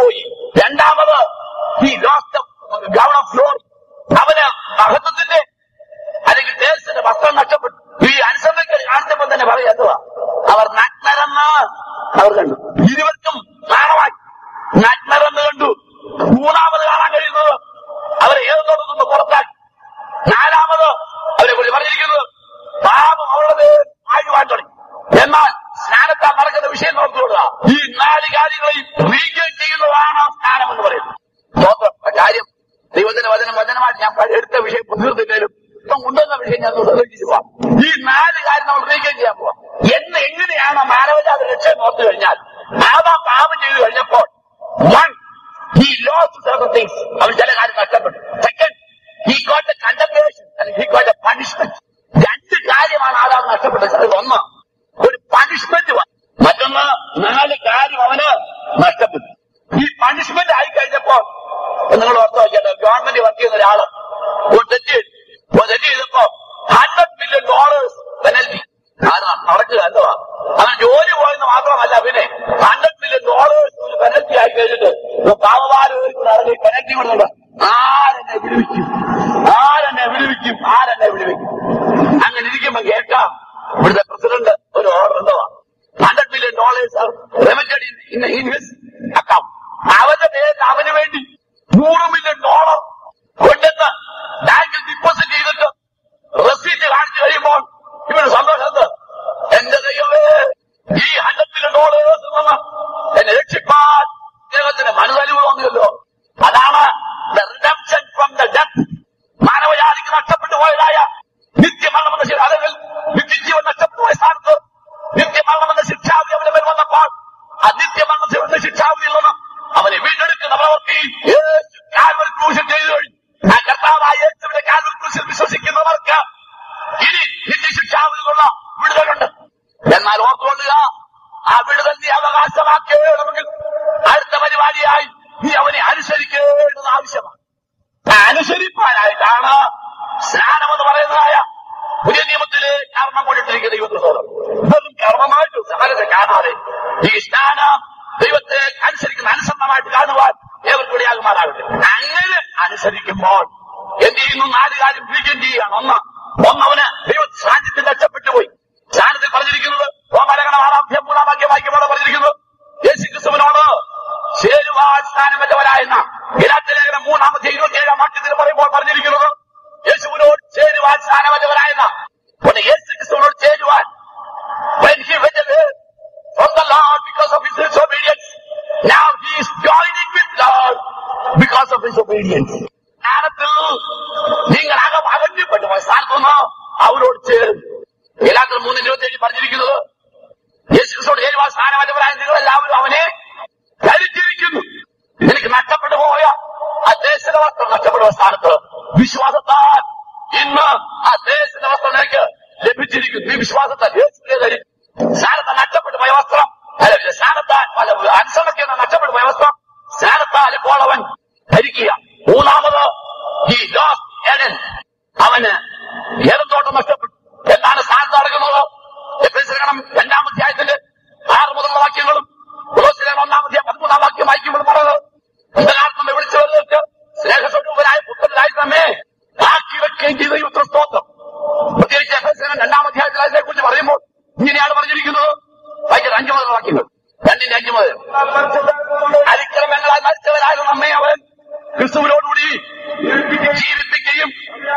വസ്ത്രം നഷ്ടപ്പെട്ടു ഈ അനുസരണയ്ക്ക് കാണിച്ചപ്പോൾ തന്നെ പറയാ എന്തുവാ അവർ നഗ്നരെന്ന് അവർ കണ്ടു ഇരുവർക്കും നാണമായി നഗ്നരെന്ന് കണ്ടു മൂന്നാമത് കാണാൻ കഴിയുന്നത് അവരെ ഏത് നിന്ന് പുറത്താക്കി നാലാമത് അവരെ കുറിച്ച് പറഞ്ഞിരിക്കുന്നത് പാപം അവരുടെ ആഴുവാൻ തുടങ്ങി എന്നാൽ സ്നാനത്താൽ നടക്കുന്ന വിഷയം നോക്കിക്കൊള്ളുക ഈ നാല് കാര്യങ്ങളെയും റീഗെയിൻ ചെയ്യുന്നതാണ് സ്നാനം എന്ന് പറയുന്നത് സ്തോത്രം. ആ കാര്യം ദൈവത്തിന്റെ വചനം വചനമായിട്ട് ഞാൻ പ- എടുത്ത വിഷയം തീർത്തില്ലേലും ഇപ്പം കൊണ്ടുവന്ന വിഷയം ഞാൻ ശ്രദ്ധിച്ചു പോവാം ഈ നാല് കാര്യം നമ്മൾ റീഗെയിൻ ചെയ്യാൻ പോവാം എന്ന് എങ്ങനെയാണ് മാനവജാത രക്ഷ നോർത്തു കഴിഞ്ഞാൽ ആവാ പാപം ചെയ്തു കഴിഞ്ഞപ്പോൾ one he lose certain things അവൻ ചില കാര്യം നഷ്ടപ്പെട്ടു second he got a condemnation അല്ലെങ്കിൽ ഹി ഗോട്ട് എ പണിഷ്മെന്റ് രണ്ട് കാര്യമാണ് ആദാം നഷ്ടപ്പെട്ടത് അതിൽ ഒന്ന് ഒരു പണിഷ്മെന്റ് മറ്റൊന്ന് നാല് കാര്യം അവന് നഷ്ടപ്പെട്ടു ഈ പണിഷ്മെന്റ് ആയി കഴിഞ്ഞപ്പോൾ നിങ്ങൾ ഓർത്ത് നോക്കിയാലോ ഗവൺമെന്റ് വർക്ക് ചെയ്യുന്ന ഒരാള് ഒരു തെറ്റ് ചെയ്തു. ഒരു തെറ്റ് ചെയ്തപ്പോ ഹൺഡ്രഡ് മില്യൺ ഡോളേഴ്സ് പെനൽറ്റി നടക്കുക എന്തുവാ അവൻ ജോലി പോയെന്ന് മാത്രമല്ല പിന്നെ ഹൺഡ്രഡ് മില്യൺ ഡോളേഴ്സ് ഒരു പെനൽറ്റി ആയി കഴിഞ്ഞിട്ട് പാവപാലം നടന്ന് പെനൽറ്റി കൊടുത്തുണ്ട് ആരെന്നെ വിടുവിക്കും ആരെന്നെ വിടുവിക്കും ആരെന്നെ വിടുവിക്കും അങ്ങനെ ഇരിക്കുമ്പോ കേൾക്കാം ഇവിടുത്തെ പ്രസിഡന്റ് ഒരു ഓർഡർ എന്തുവാ hundred million dollars remitted in in his account അവന്റെ പേരിൽ അവന് വേണ്ടി നൂറ് മില്യൺ ഡോളർ കൊണ്ടെന്ന് ബാങ്കിൽ ഡിപ്പോസിറ്റ് ചെയ്തിട്ട് റെസീറ്റ് കാണിച്ചു കഴിയുമ്പോൾ ഇവന് സന്തോഷം എന്ത്? എന്റെ ദൈവമേ ഈ ഹൺഡ്രഡ് മില്യൺ ഡോളേഴ്സ് നിന്ന് എന്നെ രക്ഷിപ്പാൻ ദൈവത്തിന് മനസ്സലിവ് തോന്നിയല്ലോ അതാണ് റിഡംഷൻ ഫ്രം ദ ഡെത്ത് മാനവജാതിക്ക് നഷ്ടപ്പെട്ടു പോയതായ നിത്യമരണമെന്ന ശരി അല്ലെങ്കിൽ നിത്യജീവൻ നഷ്ടപ്പെട്ടു പോയ സ്ഥാനത്ത് നിത്യമരണമെന്ന ശിക്ഷാവിധി അവന്റെ മേൽ വന്നപ്പോൾ ആ നിത്യമരണ ശിക്ഷാവിധിയിൽ നിന്ന് അവനെ വീണ്ടെടുക്കുന്ന പ്രവൃത്തി യേശു കാൽവരി ക്രൂശിൽ ചെയ്തു കഴിഞ്ഞു ആ കർത്താവായ യേശുവിന്റെ കാൽവരി ക്രൂശിൽ വിശ്വസിക്കുന്നവർക്ക് ഇനി നിത്യശിക്ഷാവിധിയിലുള്ള വിടുതലുണ്ട് എന്നാൽ ഓർത്തുകൊള്ളുക ആ വിടുതൽ നീ അവകാശമാക്കേണമെങ്കിൽ അടുത്ത പരിപാടിയായി നീ അവനെ അനുസരിക്കേണ്ടത് ആവശ്യമാണ് ആ അനുസരിപ്പാനായിട്ടാണ് സ്നാനം എന്ന് പറയുന്നതായ പുതിയ നിയമത്തില് കർമ്മം കൊണ്ടിട്ടിരിക്കുന്ന ദൈവത്തോളം ഇതൊന്നും കർമ്മമായിട്ട് സകലത്തെ കാണാതെ ഈ സ്നാനം ദൈവത്തെ അനുസരിക്കുന്ന അനുസരണമായിട്ട് കാണുവാൻ ഏവർക്കും ഇടയാകുമാറാകട്ടെ അങ്ങനെ അനുസരിക്കുമ്പോൾ എന്ത് ചെയ്യുന്നു നാല് കാര്യം വീക്കം ചെയ്യുകയാണ് ഒന്ന് ഒന്നവന് ദൈവ സാന്നിധ്യം നഷ്ടപ്പെട്ടു പോയി സ്ഥാനത്തിൽ പറഞ്ഞിരിക്കുന്നത് റോമലേഖനം ആറാം മൂന്നാം വാക്യം വായിക്കുമ്പോൾ പറഞ്ഞിരിക്കുന്നത് യേശു ക്രിസ്തുവിനോട് ചേരുവാൻ സ്ഥാനമറ്റവരായെന്ന ഗലാത്യ ലേഖനം മൂന്നാമത്തെ ഇരുപത്തിയേഴാം വാക്യത്തിൽ പറയുമ്പോൾ പറഞ്ഞിരിക്കുന്നത് യേശുവിനോട് ചേരുവാൻ സ്ഥാനമറ്റവരായെന്ന പിന്നെ യേശു ക്രിസ്തുവിനോട് ചേരുവാൻ when he went away from the Lord because of his disobedience, now he is joining with God because of his obedience. ജ്ഞാനത്തിൽ നിങ്ങൾ അകം അകറ്റപ്പെട്ടു പോയ സ്ഥാനത്തുനിന്ന് അവരോട് ചേരും എല്ലാത്തിനും മൂന്ന് ഇരുപത്തിയേഴ് പറഞ്ഞിരിക്കുന്നത് യേശുക്രിസ്തുവോട് ചേരുവാൻ സ്ഥാനമറ്റവരായ നിങ്ങൾ എല്ലാവരും അവനെ ധരിച്ചിരിക്കുന്നു നിനക്ക് നഷ്ടപ്പെട്ടു പോയ ആ ദേശത്തിന്റെ വസ്ത്രം നഷ്ടപ്പെടുന്ന സ്ഥാനത്ത് വിശ്വാസത്താൽ ഇന്ന് ആ ദേശത്തിന്റെ വസ്ത്രം നിനക്ക് ലഭിച്ചിരിക്കുന്നു നീ വിശ്വാസത്താൽ യേശുവിനെ ധരിച്ചു സ്ഥാനത്ത് നഷ്ടപ്പെട്ടു പോയ വസ്ത്രം അല്ല സ്ഥാനത്താൽ പല അനുസരണത്തിൽ നിന്ന് നഷ്ടപ്പെട്ടു പോയ വസ്ത്രം സ്ഥാനത്താൽ ഇപ്പോൾ അവൻ ധരിക്കുക മൂന്നാമത് ഈ ലോസ് എഡൻ അവന് ഏതത്തോട്ടം നഷ്ടപ്പെട്ടു എന്താണ് സ്ഥാനത്ത് നടക്കുന്നത് എഫേസ്യലേഖനം രണ്ടാം അധ്യായത്തിന്റെ ആറ് മുതലുള്ള വാക്യങ്ങളും കൊലോസ്യലേഖനം ഒന്നാം അധ്യായം പതിമൂന്നാം വാക്യം വായിക്കുമ്പോൾ പറഞ്ഞത് അന്ധകാരത്തിന്റെ വിളിച്ചവർക്ക് സ്നേഹസ്വരൂപരായ പുത്രരായി തന്നെ ആക്കി വെക്കുകയും ചെയ്ത ദൈവത്തിന് സ്തോത്രം പ്രത്യേകിച്ച് എഫേസ്യലേഖനം രണ്ടാം അധ്യായത്തിൽ അതിനെ കുറിച്ച് പറയുമ്പോൾ ഇങ്ങനെയാണ് പറഞ്ഞിരിക്കുന്നത് വായിക്കട്ടെ അഞ്ചു മുതലുള്ള വാക്യങ്ങൾ രണ്ടിന്റെ അഞ്ചു മുതൽ അതിക്രമങ്ങളാൽ മരിച്ചവരായ നമ്മെ അവൻ ക്രിസ്തുവിനോടുകൂടി ജീവിപ്പിക്കുകയും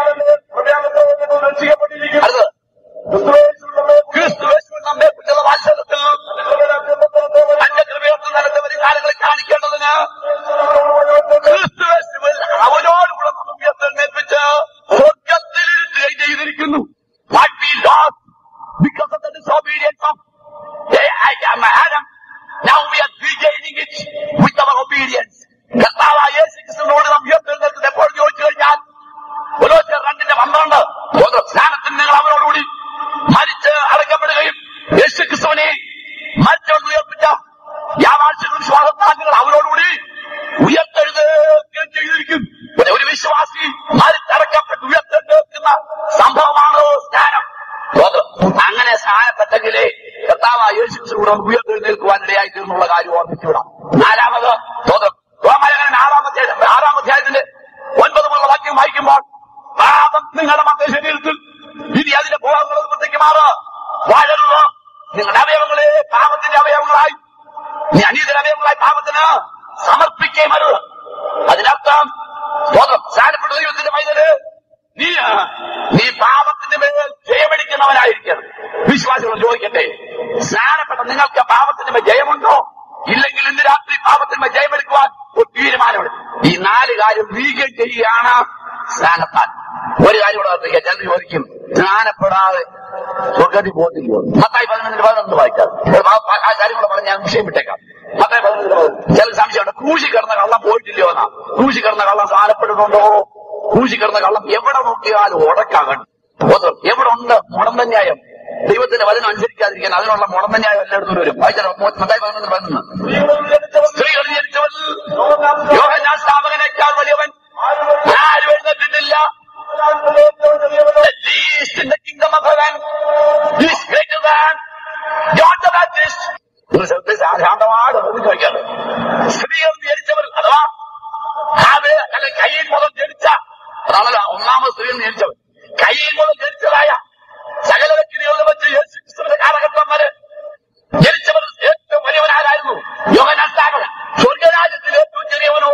അടുത്തത് ക്രിസ്തു യേശുവിൽ നമ്മെ കുറിച്ചുള്ള വാത്സല്യത്തിൽ തന്റെ കൃപയൊക്കെ നടത്തവരും കാലങ്ങളിൽ കാണിക്കേണ്ടതിന് ക്രിസ്തു യേശുവിൽ അവനോടുകൂടെ നമുക്ക് ഉയർത്തെഴുന്നേൽപ്പിച്ച് സ്വർഗത്തിലിരുത്തുകയും ചെയ്തിരിക്കുന്നു what we lose because of the disobedience of Adam. Now we are regaining it with our obedience. കർത്താവായ യേശു ക്രിസ്തുവിനോട് നാം ഉയർത്തെഴുന്നേൽക്കുന്നത് എപ്പോൾ ചോദിച്ചു കഴിഞ്ഞാൽ കൊലോസ്യർ രണ്ടിന്റെ പന്ത്രണ്ട് സ്നാനത്തിന് നിങ്ങൾ അവരോടുകൂടി മരിച്ച് അടക്കപ്പെടുകയും യേശു ക്രിസ്തുവിനെ മരിച്ചോട് ഉയർപ്പിച്ച യാവാഴ്ച വിശ്വാസത്താൽ നിങ്ങൾ അവരോടുകൂടി ഉയർത്തെഴുതുകയും ചെയ്തിരിക്കും പിന്നെ ഒരു വിശ്വാസി മരിച്ചടക്കപ്പെട്ട് ഉയർത്തെഴുന്നേൽക്കുന്ന സംഭവമാണ് സ്നാനം സ്തോത്രം. അങ്ങനെ സഹായപ്പെട്ടെങ്കിലേ കർത്താവ് യേശു ക്രിസ്തുവിനോട് നമുക്ക് ഉയർത്തെഴുന്നേൽക്കുവാൻ ഇടയായി തീർന്നുള്ള കാര്യം ഓർമ്മിച്ചുവിടാം നാലാമത് സ്തോത്രം റോമാലേഖനം ആറാമത്തെ ആറാം അധ്യായത്തിന്റെ ഒൻപത് മുതലുള്ള വാക്യം വായിക്കുമ്പോൾ പാപം നിങ്ങളുടെ മക്കളുടെ ശരീരത്തിൽ ഇനി അതിന്റെ നിങ്ങളുടെ അവയവങ്ങളെ പാപത്തിന്റെ അവയവങ്ങളായി നീ അനീതിന്റെ അവയവങ്ങളായി പാപത്തിന് സമർപ്പിക്കുകയും അരുത് അതിനർത്ഥം സ്തോത്രം സ്നാനപ്പെട്ട ദൈവത്തിന്റെ മൈതല് നീ നീ പാപത്തിന്റെ മേൽ ജയമടിക്കുന്നവനായിരിക്കണം വിശ്വാസികൾ ചോദിക്കട്ടെ സ്നാനപ്പെട്ട നിങ്ങൾക്ക് പാപത്തിന്റെ മേൽ ജയമുണ്ടോ ഇല്ലെങ്കിൽ ഇന്ന് രാത്രി പാപത്തിന്റെ മേൽ ജയമെടുക്കുവാൻ ഒരു തീരുമാനമുണ്ട് ഈ നാല് കാര്യം നീക്കം ചെയ്യുകയാണ് സ്നാനത്താൽ ഒരു കാര്യം കൂടെ ഓർത്തിരിക്കുക ചിലർ ചോദിക്കും സ്നാനപ്പെടാതെ സ്വർഗത്തിൽ പോകത്തില്ലയോ മത്തായി പതിനൊന്നിന് പതിനൊന്ന് വായിക്കാം ഒരു ആ- ആ- ആ കാര്യം കൂടെ പറഞ്ഞ് ഞാൻ വിഷയം വിട്ടേക്കാം മത്തായി പതിനൊന്നിന് പതിനൊന്ന് ചില സംശയമുണ്ട് ക്രൂശി കിടന്ന കള്ളം പോയിട്ടില്ലയോ എന്നാ ക്രൂശി കിടന്ന കള്ളം സ്നാനപ്പെടുന്നുണ്ടോ ക്രൂശി കിടന്ന കള്ളം എവിടെ നോക്കിയാലും ഉടക്കാകണം ബോധം എവിടെ ഉണ്ട് മുടന്തന്യായം ദൈവത്തിന്റെ വചനം അനുസരിക്കാതിരിക്കാൻ അതിനുള്ള മുടന്തന്യായം എല്ലായിടത്തും വരും വായിച്ചാൽ മത്തായി പതിനൊന്നിന് പതിനൊന്ന് സ്ത്രീകൾ ജനിച്ചവൻ യോഹന്നാൻ സ്ഥാപകനേക്കാൾ വലിയവൻ ആരും എഴുന്നേറ്റിട്ടില്ല The least in the kingdom of heaven is greater than John the Baptist. നിങ്ങൾ ശ്രദ്ധിച്ച് ശാന്തമായിട്ട് നോക്കി നോക്കിയാണ് സ്ത്രീകൾ ജനിച്ചവർ അഥവാ ഹാവേ അല്ലെ കയ്യിൽ മുതൽ ജനിച്ച അതാണല്ലോ ഒന്നാമത് സ്ത്രീകൾ ജനിച്ചവൻ കയ്യിൽ മുതൽ ജനിച്ചതായ സകല വ്യക്തികളിൽ വെച്ച് യേശു ക്രിസ്തുവിന്റെ കാലഘട്ടന്മാര് ജനിച്ചവർ ഏറ്റവും വലിയവനാരായിരുന്നു യോഗനാൻ സ്ഥാപകൻ സ്വർഗരാജ്യത്തിൽ ഏറ്റവും ചെറിയവനോ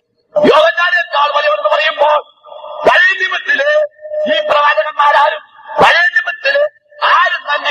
യോഗനാനേക്കാൾ വലിയവനെന്ന് പറയുമ്പോൾ പഴയ നിയമത്തില് ഈ പ്രവാചകന്മാരാരും പഴയ നിയമത്തില് ആരും തന്നെ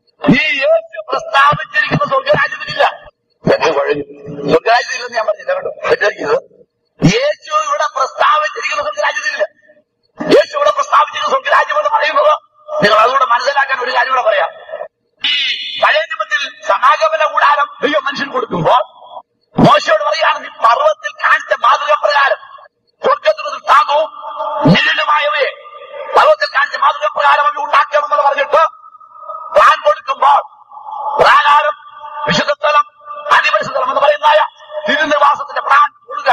ഈ യേശു പ്രസ്താവിച്ചിരിക്കുന്ന സ്വർഗരാജ്യത്തിലില്ല എന്ന് കുഴഞ്ഞു സ്വർഗരാജ്യത്തില്ലെന്ന് ഞാൻ പറഞ്ഞില്ല കേട്ടോ തെറ്റിദ്ധരിക്കരുത് യേശു ഇവിടെ പ്രസ്താവിച്ചിരിക്കുന്ന സ്വർഗരാജ്യത്തിലില്ല യേശു ഇവിടെ പ്രസ്താവിച്ചിരിക്കുന്ന സ്വർഗരാജ്യം എന്ന് പറയുന്നത് നിങ്ങൾ അതുകൂടെ മനസ്സിലാക്കാൻ ഒരു കാര്യം കൂടെ പറയാം ഈ പഴയ നിയമത്തിൽ സമാഗമന കൂടാരം ദൈവം മനുഷ്യൻ കൊടുക്കുമ്പോൾ മോശയോട് പറയുകയാണ് നീ പർവ്വത്തിൽ കാണിച്ച മാതൃക പ്രകാരം സ്വർഗത്തിന് ദൃഷ്ടാന്തവും നിഴലുമായവയെ പർവ്വത്തിൽ കാണിച്ച മാതൃക പ്രകാരം അവ ഉണ്ടാക്കണമെന്ന് പറഞ്ഞിട്ട് പ്ലാൻ കൊടുക്കുമ്പോൾ പ്രാകാരം വിശുദ്ധ സ്ഥലം അതിപരിശുദ്ധ സ്ഥലം എന്ന് പറയുന്നതായ തിരുനിവാസത്തിന്റെ പ്ലാൻ കൊടുക്കുക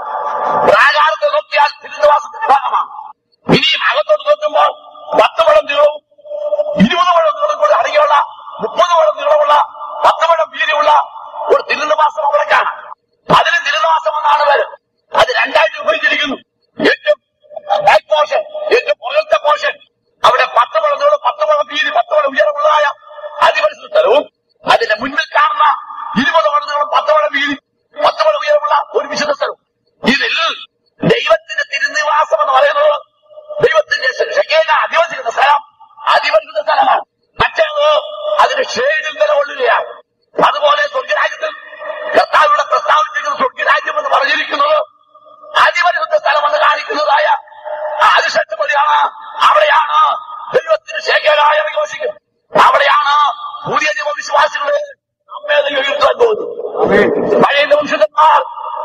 പ്രാകാരത്തെ നോക്കിയാൽ തിരുനിവാസത്തിന്റെ ഭാഗമാണ് ഇനിയും അകത്തോട്ട് നോക്കുമ്പോൾ പത്ത് വളം നീളവും ഇരുപത് വളം നീളം കൂടെ അടങ്ങിയുള്ള മുപ്പത് വളം നീളമുള്ള പത്ത് വളം വീതിയുള്ള ഒരു തിരുനിവാസം അവിടെ കാണാം അതിന് തിരുനിവാസം എന്നാണ് പേര് അത് രണ്ടായിട്ട് വിഭജിച്ചിരിക്കുന്നു ഏറ്റവും ബാക്ക് പോർഷൻ ഏറ്റവും പുറത്തെ പോർഷൻ അവിടെ പത്ത് വളം നീളം പത്ത് വളം വീതി പത്ത് വളം ഉയരമുള്ളതായ അതിപരിശുദ്ധ സ്ഥലവും അതിന്റെ മുന്നിൽ കാണുന്ന ഇരുപത് വളം നീളം പത്ത് വളം വീതി പത്ത് വളം ഉയരമുള്ള ഒരു വിശുദ്ധ സ്ഥലവും ഇതിൽ ദൈവത്തിന്റെ തിരുനിവാസം എന്ന് പറയുന്നത് ദൈവത്തിന്റെ ശകേന അധിവസിക്കുന്ന സ്ഥലം അതിപരിശുദ്ധ സ്ഥലമാണ് മറ്റേത് അതിന് ഷെയ്ഡിൽ നിലകൊള്ളുകയാണ് അതുപോലെ സ്വർഗരാജ്യത്തിൽ കർത്താവിടെ പ്രസ്താവിച്ചിരിക്കുന്ന സ്വർഗരാജ്യം എന്ന് പറഞ്ഞിരിക്കുന്നത് അതിപരിശുദ്ധ സ്ഥലമെന്ന് കാണിക്കുന്നതായ ആ അതിശക്തിപതിയാണ് അവിടെയാണ് ദൈവത്തിന് ശേഖരായ ഇറങ്ങി വസിക്കുന്നത് അവിടെയാണ് പുതിയ നിയമവിശ്വാസികളെ നമ്മെ ദൈവം ഉയർത്താൻ പോകുന്നത് പഴയ വംശജന്മാർ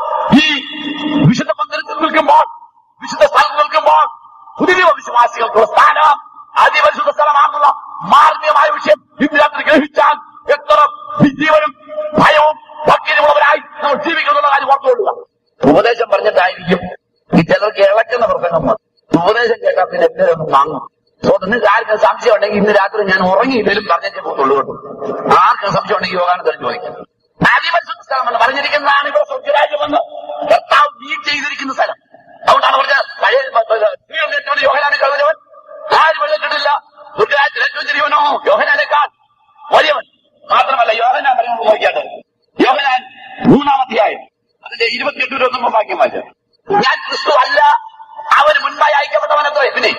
ഈ വിശുദ്ധ മന്ദിരത്തിൽ നിൽക്കുമ്പോൾ വിശുദ്ധ സ്ഥലത്ത് നിൽക്കുമ്പോൾ പുതിയ വിശ്വാസികൾക്കുള്ള സ്ഥാനം അതിപരിശുദ്ധ സ്ഥലമാണെന്നുള്ള മാർഗീയമായ വിഷയം ഇന്ന് രാത്രി ഗ്രഹിച്ചാൽ എത്ര ജീവനും ഭയവും ഭക്തിയുമുള്ളവരായി നമ്മൾ ജീവിക്കുന്നുള്ള കാര്യം ഓർത്തുകൊള്ളുക ഉപദേശം പറഞ്ഞിട്ടായിരിക്കും ഈ ചിലർക്ക് ഇളക്കുന്ന പ്രസംഗം മതി. ഉപദേശം കേട്ടാൽ പിന്നെ എല്ലാവരും വാങ്ങും സോ നിങ്ങൾക്ക് ആർക്കും സംശയം ഉണ്ടെങ്കിൽ ഇന്ന് രാത്രി ഞാൻ ഉറങ്ങിയില്ലേലും പറഞ്ഞിട്ടേ പോകത്തുള്ളൂ കേട്ടോ ആർക്കും സംശയം ഉണ്ടെങ്കിൽ യോഗാനന്ദൻ ചോദിക്കാം അതിപരിശുദ്ധ സ്ഥലമെന്ന് പറഞ്ഞിരിക്കുന്നതാണ് ഇവിടെ സ്വർഗരാജ്യമെന്ന് കർത്താവ് വീട് ചെയ്തിരിക്കുന്ന സ്ഥലം അതുകൊണ്ടാണ് പറഞ്ഞത് പഴയ സ്ത്രീകൾ ഏറ്റവും യോഹനാനെ കളഞ്ഞവൻ ആരും എഴുതിട്ടില്ല സ്വർഗരാജ്യത്തിൽ ഏറ്റവും ചെറിയവനോ യോഹനാനേക്കാൾ വലിയവൻ മാത്രമല്ല യോഹനാൻ പറയുന്നത് നോക്കിയാട്ട് യോഹനാൻ മൂന്നാം അധ്യായം അതിന്റെ ഇരുപത്തിയെട്ട് ഇരുപത്തൊമ്പത് വാക്യം വായിച്ചു ഞാൻ ക്രിസ്തു അല്ല അവന് മുൻപായി അയക്കപ്പെട്ടവനത്രേ പിന്നെ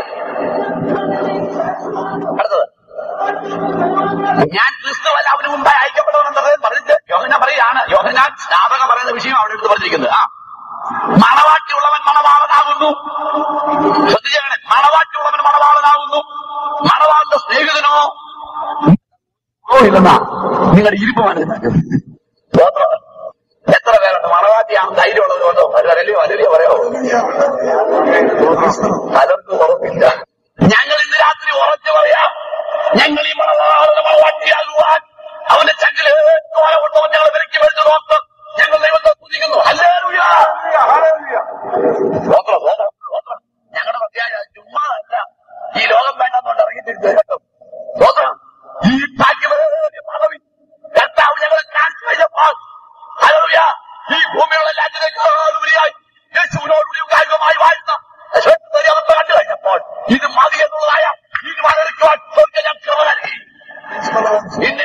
അടുത്തത് ഞാൻ ക്രിസ്തു അല്ല അവന് മുമ്പായി അയക്കപ്പെട്ടവനെന്നത് പറഞ്ഞിട്ട് യോഹന പറയാണ് യോഹനാൻ സ്ഥാപക പറയുന്ന വിഷയം അവിടെ എടുത്ത് പറഞ്ഞിരിക്കുന്നത് ആ മണവാട്ടിയുള്ളവൻ മണവാളനാകുന്നു ശ്രദ്ധിച്ചാണ് മണവാട്ടിയുള്ളവൻ മണവാളനാകുന്നു മണവാളിന്റെ സ്നേഹിതനോ ഓ ഇല്ലെന്നാ നിങ്ങളുടെ ഇരിപ്പ് മനസ്സിലാക്കുന്നത് സ്തോത്രം. എത്ര പേരുണ്ട് മണവാട്ടിയാണ് ധൈര്യമുള്ളത് കൊണ്ടോ അല്ലയോ അല്ലയോ പറയോ പലർക്കും ഉറപ്പില്ല ഞങ്ങൾ ഇന്ന് രാത്രി ഉറച്ചു പറയാം ഞങ്ങൾ ഈ മണവാളനെ മണവാട്ടിയാകുവാൻ അവന്റെ ചങ്കില് തോല കൊണ്ടവൻ ഞങ്ങൾ വിലക്കി മേടിച്ചു നോക്ക് ഞങ്ങൾ ദൈവത്തെ സ്തുതിക്കുന്നു ഹല്ലേലൂയ. സ്തോത്രം, സ്തോത്രം, സ്തോത്രം. ഞങ്ങളുടെ പ്രത്യേക ചുമ്മാ അല്ല ഈ ലോകം വേണ്ടെന്നുകൊണ്ട് ഇറങ്ങിത്തിരിച്ചു കേട്ടോ സ്തോത്രം ഈ ഭാഗ്യമേറിയ പദവി കർത്താവ് ഞങ്ങളെ കാണിച്ചു കഴിഞ്ഞപ്പോൾ ഹല്ലേലൂയ ഈ ഭൂമിയുള്ള രാജ്യത്തെക്കാളുപരിയായി യേശുവിനോടുകൂടി കായികമായി വാഴ്ത്ത യശോധരി അവസ്ഥ കണ്ടു കഴിഞ്ഞപ്പോൾ ഇത് മതി എന്നുള്ളതായ തീരുമാനമെടുക്കുവാൻ സ്വർഗ്ഗം ഞാൻ കൃപ നൽകി ഇന്ന്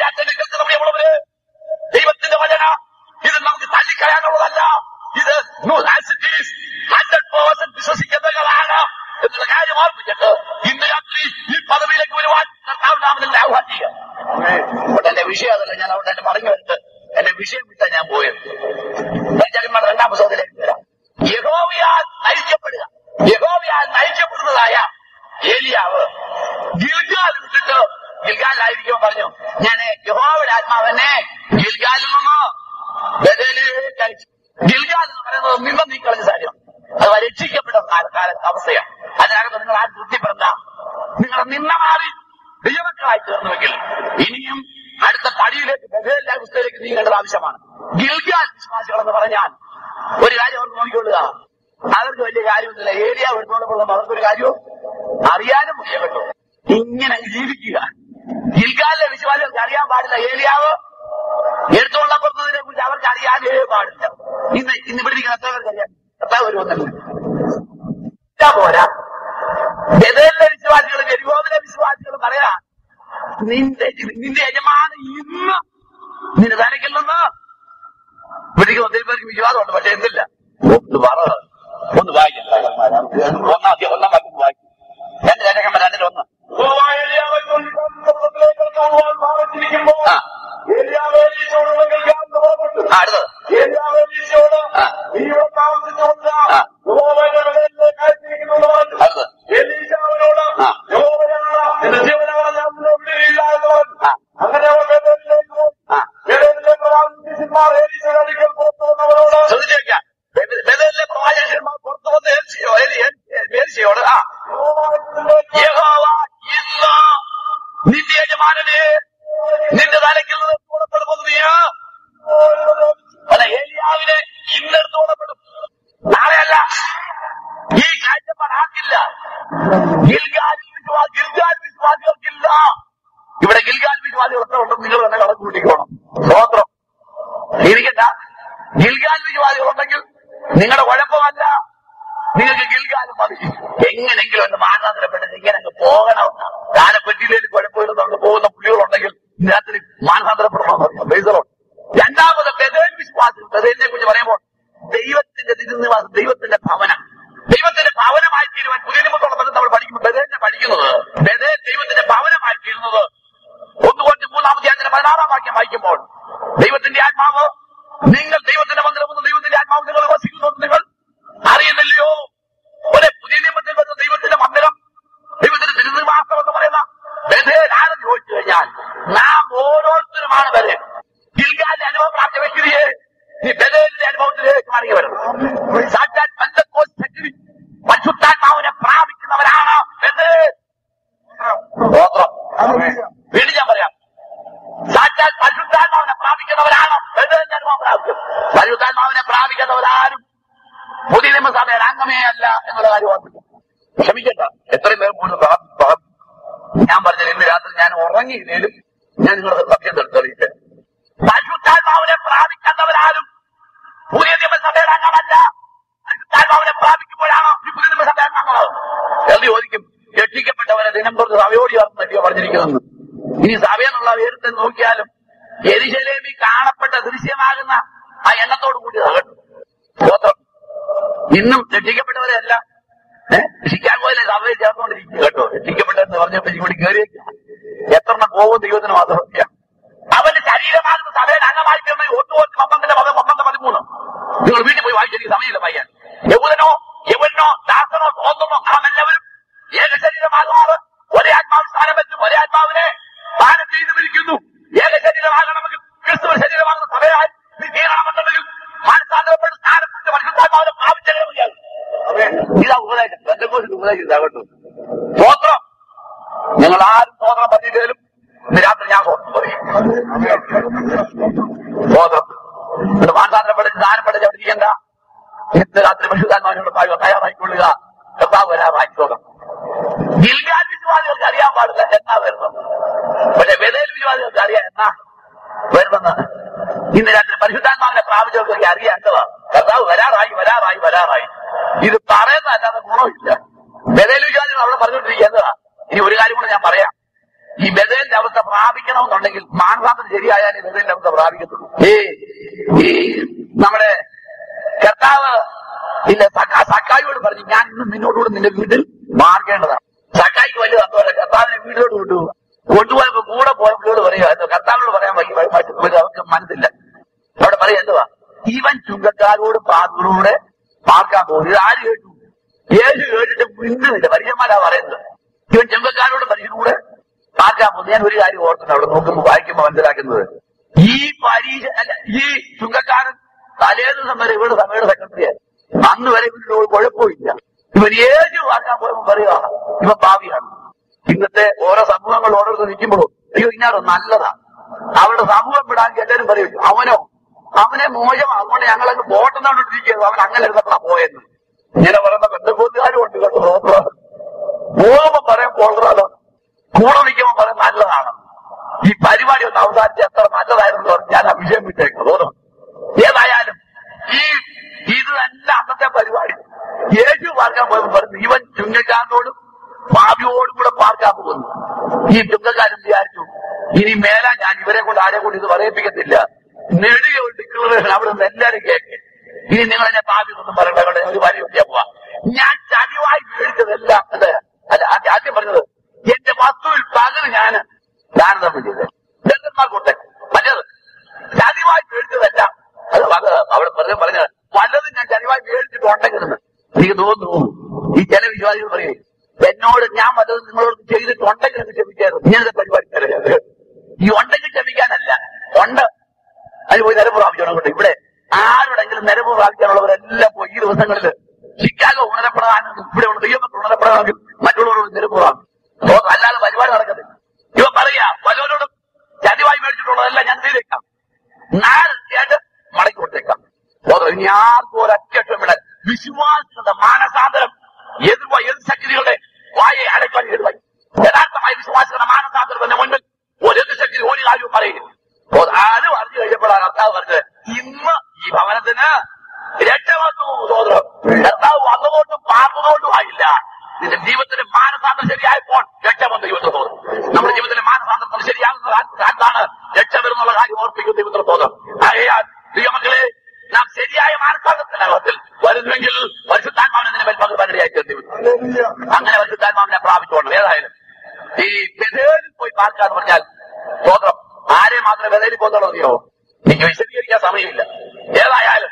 അവിടെ എന്റെ വിഷയം അതല്ല ഞാൻ അവിടെ എന്റെ മടങ്ങി വന്നിട്ട് എന്റെ വിഷയം വിട്ടാ ഞാൻ പോയത് രാജാക്കന്മാർ രണ്ടാം പുസ്തകത്തിലേക്ക് വരാം യഹോവയാൽ നയിക്കപ്പെടുക യഹോവയാൽ നയിക്കപ്പെടുന്നതായ ഏലിയാവ് ഗിൽഗാൽ വിട്ടിട്ട് ഗിൽഗാലായിരിക്കുമ്പോ പറഞ്ഞു ഞാൻ യഹോവയുടെ ആത്മാവെന്നെ ഗിൽഗാലിൽ നിന്ന് ബദലിലേക്ക് അയച്ചു ഗിൽഗാൽ എന്ന് പറയുന്നത് നിന്ന നീക്കളഞ്ഞ സാഹചര്യം അത് രക്ഷിക്കപ്പെട്ട കാല- കാല അവസ്ഥയാണ് അതിനകത്ത് നിങ്ങൾ ആരും തൃപ്തിപ്പെടണ്ട നിങ്ങൾ നിന്ന മാറി ദൈവമക്കളായി തീർന്നുവെങ്കിൽ ഇനിയും അടുത്ത പടിയിലേക്ക് ബദലിലെ അവസ്ഥയിലേക്ക് നീങ്ങേണ്ടത് ആവശ്യമാണ് ഗിൽഗാൽ വിശ്വാസികൾ എന്ന് പറഞ്ഞാൽ ഒരു കാര്യം അവർക്ക് നോക്കിക്കൊള്ളുക അവർക്ക് വലിയ കാര്യമൊന്നുമില്ല ഏരിയ എടുത്തോണ്ട് പോകുന്ന അവർക്കൊരു കാര്യവും അറിയാനും വയ്യ കേട്ടോ ഇങ്ങനെ ജീവിക്കുക ഗിൽഗാലിലെ വിശ്വാസികൾക്ക് അറിയാൻ പാടില്ല ഏലിയാവ് എടുത്തുകൊള്ളപ്പെടുന്നതിനെ കുറിച്ച് അവർക്ക് അറിയാനേ പാടില്ല ഇന്ന് ഇന്ന് ഇവിടെ ഇരിക്കുന്ന എത്ര പേർക്ക് അറിയാം കർത്താവ് വരുമെന്നല്ല പോരാ ബദലിലെ വിശ്വാസികൾ ഗരിഗോവിലെ വിശ്വാസികൾ പറയാ നിന്റെ നിന്റെ യജമാനൻ ഇന്ന് നിന്റെ തലയ്ക്കിൽ നിന്ന് ഇവിടേക്ക് ഒത്തിരി പേർക്ക് വിശ്വാസമുണ്ട് പക്ഷെ എന്തില്ല ഒന്ന് പറ ഒന്ന് വായിക്കില്ല ഒന്നാം അധ്യായം ഒന്നാം വാക്യം വായിക്കും രണ്ട് രണ്ടക്കന്മാർ രണ്ടിലൊന്ന് യഹോവ ഏലിയാവെ കൊണ്ട് സമുദ്രത്തിലേക്ക് പോകുവാൻ ഭാവിച്ചിരിക്കുമ്പോൾ ആ. ഏലിയാവ് ഏലീശയോട് ഗിൽഗാൽ പുറപ്പെട്ടു ആ അടുത്തത് ഏലിയാവ് ഏലീശയോട് ആ. നീ ഇവിടെ താമസിച്ചുകൊണ്ട് ആ. യഹോവയുടെ ബദലിലേക്ക് അയച്ചിരിക്കുന്നു പറഞ്ഞു അടുത്തത് ഏലീശ അവനോട് ആ. യഹോവയാണ് നിന്റെ ജീവനാണ് ഞാൻ നിന്നെ വിടുകയില്ല എന്ന് പറഞ്ഞു ആ. അങ്ങനെ അവൻ ബദലിലേക്ക് പോയി. ആ. ബദലിലെ പ്രവാചകന്മാർ ഏലീശയുടെ അടുക്കൽ പുറത്തു വന്നവരോട് ശ്രദ്ധിച്ചേക്കാം ബദലിലെ പ്രവാചകന്മാർ പുറത്തു വന്ന് ഏൽസിയോ ഏൽസിയോട് ആ യഹോവ ഇതിലേക്ക് യഹോവ ഇന്ന് നിന്റെ യജമാനനെ നിന്റെ തലയ്ക്കിൽ നിന്ന് കൂടപ്പെടുമെന്ന് നീ അല്ല ഏലിയാവിനെ ഇന്നെടുത്ത് കൂടപ്പെടും നാളെയല്ല ഈ കാഴ്ചപ്പാടാക്കില്ല ഗിൽഗാലിൽ വിശ്വാസ ഗിൽഗാൽ വിശ്വാസികൾക്കില്ല ഇവിടെ ഗിൽഗാൽ വിശ്വാസികൾ എത്ര ഉണ്ടെന്ന് നിങ്ങൾ തന്നെ കണക്ക് കൂട്ടിക്കോണം സ്തോത്രം ഇരിക്കണ്ട ഗിൽഗാൽ വിശ്വാസികൾ ഉണ്ടെങ്കിൽ നിങ്ങളുടെ കുഴപ്പമല്ല നിങ്ങൾക്ക് ഗിൽഗാലും മതി എങ്ങനെങ്കിലും ഒന്ന് മാനസാന്തരപ്പെട്ട് ഇങ്ങനെ അങ്ങ് പോകണം ഗാനപ്പെട്ടിയിലേക്ക് കുഴപ്പമില്ലെന്നുണ്ട് പോകുന്ന പുള്ളികളുണ്ടെങ്കിൽ രാത്രി മാനസാന്തരപ്പെടണമെന്ന് ബേസറോ രണ്ടാമത് ബദൽ വിശ്വാസം ബദലിനെ കുറിച്ച് പറയുമ്പോൾ ദൈവത്തിന്റെ തിരുനിവാസം ദൈവത്തിന്റെ ഭവനം ദൈവത്തിന്റെ ഭവനമായി തീരുവാൻ പുതിയ നിയമത്തോളം ബന്ധം നമ്മൾ പഠിക്കുമ്പോൾ ബദലിനെ പഠിക്കുന്നത് ബദൽ ദൈവത്തിന്റെ ഭവനമായി തീരുന്നത് ഒന്നുകൊണ്ട് മൂന്നാമത്തെ അതിന്റെ പതിനാറാം വാക്യം വായിക്കുമ്പോൾ ദൈവത്തിന്റെ ആത്മാവ് നിങ്ങൾ ദൈവത്തിന്റെ മന്ദിരമെന്ന് ദൈവത്തിന്റെ ആത്മാവ് നിങ്ങൾ വസിക്കുന്നു നിങ്ങൾ അറിയുന്നില്ലയോ ഒരു പുതിയ നിയമത്തിൽ വന്ന ദൈവത്തിന്റെ മന്ദിരം ദൈവത്തിന്റെ തിരുനിവാസം എന്ന് പറയുന്ന ബഥേൽ ആരെന്ന് ചോദിച്ചു കഴിഞ്ഞാൽ നാം ഓരോരുത്തരുമാണ് ബഥേൽ ഗിൽഗാലിന്റെ അനുഭവം പ്രാപ്ത വ്യക്തിയെ ഈ ബഥേലിന്റെ അനുഭവത്തിലേക്ക് മടങ്ങി വരണം സാക്ഷാൽ പെന്തക്കോസ് ശക്തി പരിശുദ്ധാത്മാവിനെ പ്രാപിക്കുന്നവരാണ് ബഥേൽ സ്തോത്രം. വീണ്ടും ഞാൻ പറയാം സാക്ഷാൽ പരിശുദ്ധാത്മാവിനെ പ്രാപിക്കുന്നവരാണ് ബഥേലിന്റെ അനുഭവം പ്രാപിക്കും പരിശുദ്ധാത്മാവിനെ പ്രാപിക്കാത്തവരാരും പുതിയ നിയമസഭയുടെ അംഗമേ അല്ല എന്നുള്ള കാര്യം ഓർമ്മിക്കും ക്ഷമിക്കണ്ട എത്രയും പേർ കൂടുതൽ പ്രാർത്ഥി- പ്രാർത്ഥി- ഞാൻ പറഞ്ഞത് ഇന്ന് രാത്രി ഞാൻ ഉറങ്ങിയില്ലേലും ഞാൻ നിങ്ങളുടെ സത്യം തെളിയിച്ചത് പരിശുദ്ധാത്മാവിനെ പ്രാപിക്കാത്തവരാരും പുതിയ നിയമസഭയുടെ അംഗമല്ല പരിശുദ്ധാത്മാവിനെ പ്രാപിക്കുമ്പോഴാണ് ഈ പുതിയ നിയമസഭയുടെ അംഗമാകും എന്ന് ചോദിക്കും രക്ഷിക്കപ്പെട്ടവരെ ദിനം പ്രതി സഭയോട് ചേർന്ന് പറഞ്ഞിരിക്കുന്നത് ഇനി സഭയെന്നുള്ള ഉയരത്തെ നോക്കിയാലും എരിശലേമി കാണപ്പെട്ട ദൃശ്യമാകുന്ന ആ എണ്ണത്തോട് കൂടി കേട്ടു സ്തോത്രം ഇന്നും രക്ഷിക്കപ്പെട്ടവരെയല്ല ഏഹ് ഷിക്കാഗോയിലെ സഭയിൽ ചേർന്നുകൊണ്ടിരിക്കും കേട്ടോ രക്ഷിക്കപ്പെട്ടെന്ന് പറഞ്ഞപ്പോ ഇവിടെ കയറിയേക്കാം എത്ര എണ്ണം പോകും ദൈവത്തിന് മാത്രം അറിയാം അവന്റെ ശരീരമാകുന്ന സഭയുടെ അംഗമായി തീർന്ന ഒട്ടുപോറ്റ് പമ്പന്റെ പദം പമ്പന്റെ പതിമൂന്ന് നിങ്ങൾ വീട്ടിൽ പോയി വായിച്ചെനിക്ക് സമയമില്ല പയ്യൻ യൗവനോ യവനോ ദാസനോ സ്വന്തമോ നാം എല്ലാവരും ഏക ശരീരമാകാറ് ഒരേ ആത്മാവ് സ്ഥാനം വെച്ചും ഒരേ ആത്മാവിനെ ദാനം ചെയ്തു വിരിക്കുന്നു ഏക ശരീരമാകണമെങ്കിൽ ക്രിസ്തു ശരീരമാകുന്ന സഭയായി നീ തീരണമെന്നുണ്ടെങ്കിൽ മാനസാന്തരപ്പെട്ട് സ്ഥാനപ്പെട്ട് പരിശുദ്ധാത്മാവിനെ പ്രാപിച്ചേ മതിയാകും ഇതാ ഉപദേശം ബന്ധക്കോസിന്റെ ഉപദേശം ഇതാകട്ടു സ്തോത്രം ഞങ്ങൾ ആരും സ്തോത്രം പറഞ്ഞില്ലേലും ഇന്ന് രാത്രി ഞാൻ സ്തോത്രം പറയും സ്തോത്രം ഇത് മാനസാന്തരപ്പെട്ട് സ്ഥാനപ്പെട്ട് ചവിട്ടിരിക്കണ്ട ഇന്ന് രാത്രി പരിശുദ്ധാത്മാവിനോട് പായുക തയ്യാറായിക്കൊള്ളുക കർത്താവ് വരാറായി സ്തോത്രം ഗിൽഗാൽ വിശ്വാസികൾക്ക് അറിയാൻ പാടില്ല എന്നാ വരുന്നത് പക്ഷെ ബദൽ വിശ്വാസികൾക്ക് അറിയാം എന്നാ വരുന്നത് ഇന്ന് രാത്രി പരിശുദ്ധാത്മാവിനെ പ്രാപിച്ചവർക്ക് അറിയാത്തതാ കർത്താവ് വരാറായി വരാറായി വരാറായി ഇത് പറയുന്ന അല്ലാതെ ഗുണമില്ല ബദൽ വിശ്വാസികൾ അവിടെ പറഞ്ഞുകൊണ്ടിരിക്കുന്നതാ ഇനി ഒരു കാര്യം കൂടെ ഞാൻ പറയാം ഈ ബദലിന്റെ അവസ്ഥ പ്രാപിക്കണമെന്നുണ്ടെങ്കിൽ മാനസാന്തരം ശരിയായാലേ ബദലിന്റെ അവസ്ഥ പ്രാപിക്കത്തുള്ളൂ ഈ ഈ നമ്മുടെ കർത്താവ് ഇല്ല സക്ക- സക്കായിയോട് പറഞ്ഞു ഞാൻ ഇന്ന് നിന്നോടുകൂടെ നിന്റെ വീട്ടിൽ മാർക്കേണ്ടതാണ് സക്കായിക്ക് വലിയ സന്തോഷം കർത്താവിനെ വീട്ടിലോട്ട് കൊണ്ടുപോകും കൊണ്ടുപോയപ്പോ കൂടെ പോയ പുള്ളിയോട് പറയുക എന്റെ പാപത്തിലൂടെ പാർക്കാൻ പോകുന്നു ഇത് ആര് കേട്ടു യേശു കേട്ടിട്ട് മിന്നുന്നില്ല പരിചയന്മാരാ പറയുന്നത് ഇവൻ ചെമ്പക്കാരോട് മനുഷ്യനൂടെ പാർക്കാൻ പോകുന്നു ഞാൻ ഒരു കാര്യം ഓർക്കുന്നു അവിടെ നോക്കുമ്പോൾ വായിക്കുമ്പോൾ മനസ്സിലാക്കുന്നത് ഈ പരീക്ഷ അല്ല ഈ ചുങ്കക്കാരൻ തലേ ദിവസം വരെ ഇവിടെ സഭയുടെ സെക്രട്ടറിയാണ് അന്ന് വരെ ഇവനോട് കുഴപ്പമില്ല ഇവൻ യേശു പാർക്കാൻ പോയപ്പോൾ പറയുകയാണ് ഇവൻ ഭാവിയാണ് ഇന്നത്തെ ഓരോ സമൂഹങ്ങൾ ഓരോരുത്തർ നിൽക്കുമ്പോഴും അയ്യോ ഇന്നാരോ നല്ലതാ അവരുടെ സമൂഹം വിടാൻ എല്ലാവരും പറയും അവനോ അവനെ മോശം അതുകൊണ്ട് ഞങ്ങളങ്ങ് പോട്ടെന്നോണ്ടിരിക്കുന്നത് അവൻ അങ്ങനെ ഇരുന്നപ്പോഴാ പോയെന്ന് ഇങ്ങനെ പറയുന്ന ബന്ധുക്കൂട്ടുകാരും ഉണ്ട് കേട്ടോ പോകുമ്പോ പറയാൻ പോകണല്ലോ കൂടെ നിൽക്കുമ്പോ പറയാൻ നല്ലതാണ് ഈ പരിപാടി ഒന്ന് അവസാനിച്ച് എത്ര നല്ലതായിരുന്നു പറഞ്ഞ് ഞാൻ ആ വിഷയം വിട്ടേക്കും തോന്നും ഏതായാലും ഈ ഇത് തന്നെ അന്നത്തെ പരിപാടി യേശു പാർക്കാൻ പോയപ്പോ പറഞ്ഞു ഇവൻ ചുങ്കക്കാരനോടും പാപിയോടും കൂടെ പാർക്കാൻ പോകുന്നു ഈ ചുങ്കക്കാരൻ വിചാരിച്ചു ഇനി മേലാ ഞാൻ ഇവരെ കൊണ്ട് ആരെ കൊണ്ട് ഇത് പറയിപ്പിക്കത്തില്ല നെടുക ഒരു ഡിക്ലറേഷൻ അവിടെ നിന്ന് എല്ലാരും കേക്ക് ഇനി നിങ്ങൾ എന്നെ പാപി ഒന്നും പറയണ്ട കേട്ടോ, ഒരു വരി വെച്ചാ പോവാ ഞാൻ ചതിവായി മേടിച്ചതെല്ലാം അത് അല്ല ആദ്യം- ആദ്യം പറഞ്ഞത് എന്റെ വസ്തുവിൽ പകരം ഞാൻ ദാനധർമ്മം ചെയ്തത് ദന്തന്മാർ കൊടുത്തേ മറ്റേത് ചതിവായി മേടിച്ചതല്ല അത് അത് അവിടെ പറഞ്ഞ പറഞ്ഞ വല്ലതും ഞാൻ ചതിവായി മേടിച്ചിട്ടുണ്ടെങ്കിലെന്ന് എനിക്ക് തോന്നുന്നു ഈ ചില വിശ്വാസികൾ പറയും എന്നോട് ഞാൻ വല്ലതും നിങ്ങളോട് ചെയ്തിട്ടുണ്ടെങ്കിൽ എന്ന് ക്ഷമിക്കായിരുന്നു ഇങ്ങനത്തെ പരിപാടി തരരുത് ഈ ഉണ്ടെങ്കിൽ ക്ഷമിക്കാനല്ല ഉണ്ട് അതിന് പോയി നിരപ്പ് പ്രാപിച്ചോണ്ട് ഇവിടെ ആരുടെങ്കിലും നിരപ്പ് പ്രാപിക്കാനുള്ളവരെല്ലാം പോയി ഈ ദിവസങ്ങളിൽ ചിക്കാഗോ ഉണരപ്പെടാനും ഇവിടെ ഉള്ള ദൈവമൊക്കെ ഉണരപ്പെടാമെങ്കിൽ മറ്റുള്ളവരോട് നിരപ്പ് പ്രാപിക്കും ഓ, അല്ലാതെ പരിപാടി നടക്കത്തില്ല ഇവ പറയാ പലരോടും ചതിവായി മേടിച്ചിട്ടുള്ളതെല്ലാം ഞാൻ ചെയ്തേക്കാം നാളെയായിട്ട് മടക്കി കൊടുത്തേക്കാം സഹോദരൻ, ഇനി ആർക്കും ഒരറ്റം വിടാൻ വിശ്വാസത്തിന്റെ മാനസാന്തരം എതിർവ എതിർ ശക്തികളുടെ വായെ അടയ്ക്കാൻ എതിർവായി യഥാർത്ഥമായ വിശ്വാസികളുടെ മാനസാന്തരത്തിന്റെ മുൻപിൽ ഒരു എതിർശക്തി ഒരു കാര്യവും പറയില്ല അപ്പോൾ അത് പറഞ്ഞു കഴിഞ്ഞപ്പോഴാണ് കർത്താവ് പറഞ്ഞത് ഇന്ന് ഈ ഭവനത്തിന് രക്ഷ വന്നു സോദരം കർത്താവ് വന്നതുകൊണ്ടും പാർന്നതുകൊണ്ടും ആയില്ല നിന്റെ ജീവിതത്തിലെ മാനസാന്തരം ശരിയായപ്പോൾ രക്ഷ വന്നു ദൈവത്തെ തോന്നും നമ്മുടെ ജീവിതത്തിലെ മാനസാന്തരം ശരിയാകുന്ന കാലത്താണ് രക്ഷ വരുന്നുള്ള കാര്യം ഓർപ്പിക്കും ദൈവത്തെ തോന്നും ആകയാൽ ദൈവമക്കളെ നാം ശരിയായ മാനസാന്തരത്തിനകത്തിൽ വരുന്നുവെങ്കിൽ പരിശുദ്ധാത്മാവിനെ നിന്നെ പകർപ്പാനിടയായി ദൈവം അങ്ങനെ പരിശുദ്ധാത്മാവിനെ പ്രാപിച്ചോളൂ ഏതായാലും ഈ ബദേലിൽ പോയി പാർക്കാന്ന് പറഞ്ഞാൽ സ്വതന്ത്രം ആരെ മാത്രമേ ബദേലിൽ പോകുന്നുള്ളൂ അറിയോ എനിക്ക് വിശദീകരിക്കാൻ സമയമില്ല ഏതായാലും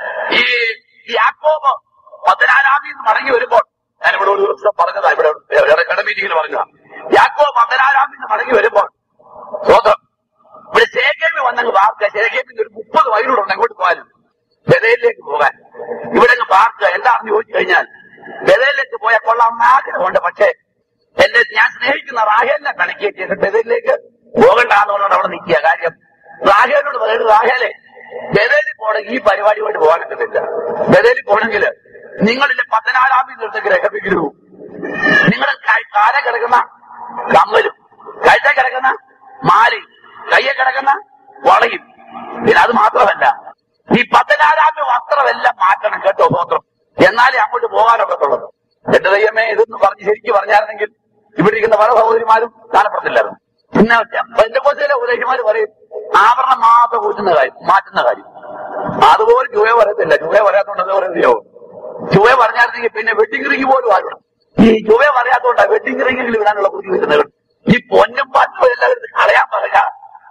ഈ യാക്കോബ് പതിനാലാമിൽ നിന്ന് മടങ്ങി വരുമ്പോൾ ഞാൻ ഇവിടെ ഒരു ദിവസം പറഞ്ഞതാ ഇവിടെ മീറ്റിംഗിൽ പറഞ്ഞതാ യാക്കോബ് പതിനാലാമിൽ നിന്ന് മടങ്ങി വരുമ്പോൾ സ്വതന്ത്രം ഇവിടെ ശേഖേമി വന്നങ്ങ് പാർക്കുക ശേഖേമിന് ഒരു മുപ്പത് വയലൂടെ അങ്ങോട്ട് പോകാനും ബദലിലേക്ക് പോകാൻ ഇവിടെ അങ്ങ് പാർക്കുക എന്താണെന്ന് ചോദിച്ചു കഴിഞ്ഞാൽ ബദലിലേക്ക് പോയാൽ കൊള്ളാമെന്ന് ആഗ്രഹമുണ്ട് പക്ഷേ എന്നെ ഞാൻ സ്നേഹിക്കുന്ന റാഹേലിനെ കണക്കിയ ചെയ്ത് ബദലിലേക്ക് പോകണ്ടെന്നുള്ളത് അവിടെ നിൽക്കുക കാര്യം റാഹേലിനോട് പറയുന്നത് റാഹേലെ ബദലിൽ പോണെങ്കിൽ ഈ പരിപാടിയോട്ട് പോകാൻ പറ്റത്തില്ല ബദലിൽ പോകണമെങ്കിൽ നിങ്ങളിലെ പതിനാലാമി നിർത്ത ഗ്രഹവിഗ്രഹവും നിങ്ങളുടെ ക- കാല കിടക്കുന്ന കമ്മലും കഴുത കിടക്കുന്ന മാലയും കയ്യെ കിടക്കുന്ന വളയും പിന്നെ അത് മാത്രമല്ല ഈ പതിനാലാമി വസ്ത്രമെല്ലാം മാറ്റണം കേട്ടോ സ്വന്തം എന്നാലേ അങ്ങോട്ട് പോകാനൊക്കത്തുള്ളൂ എന്റെ ദൈവമേ ഇതൊന്ന് പറഞ്ഞ് ശരിക്കും പറഞ്ഞായിരുന്നെങ്കിൽ ഇവിടെ ഇരിക്കുന്ന പല സഹോദരിമാരും കാണപ്പെടത്തില്ലായിരുന്നു പിന്നെ എന്റെ കോച്ചിലെ ഉപദേശിമാര് പറയും ആവരണം മാത്രം കൂട്ടുന്ന കാര്യം മാറ്റുന്ന കാര്യം അതുപോലെ ചുവ പറയത്തില്ല ചുവ പറയാത്തോണ്ട് എന്താ പറയുകയോ ചുവ പറഞ്ഞായിരുന്നെങ്കിൽ പിന്നെ വെഡിങ് റിംഗ് പോലും ആകണം ഈ ചുവ പറയാത്തോണ്ടാ വെഡിങ് റിംഗിൽ വിടാനുള്ള ബുദ്ധി വരുന്നത് ഈ പൊന്നും പറ്റും എല്ലാവരും കളയാൻ പറയാ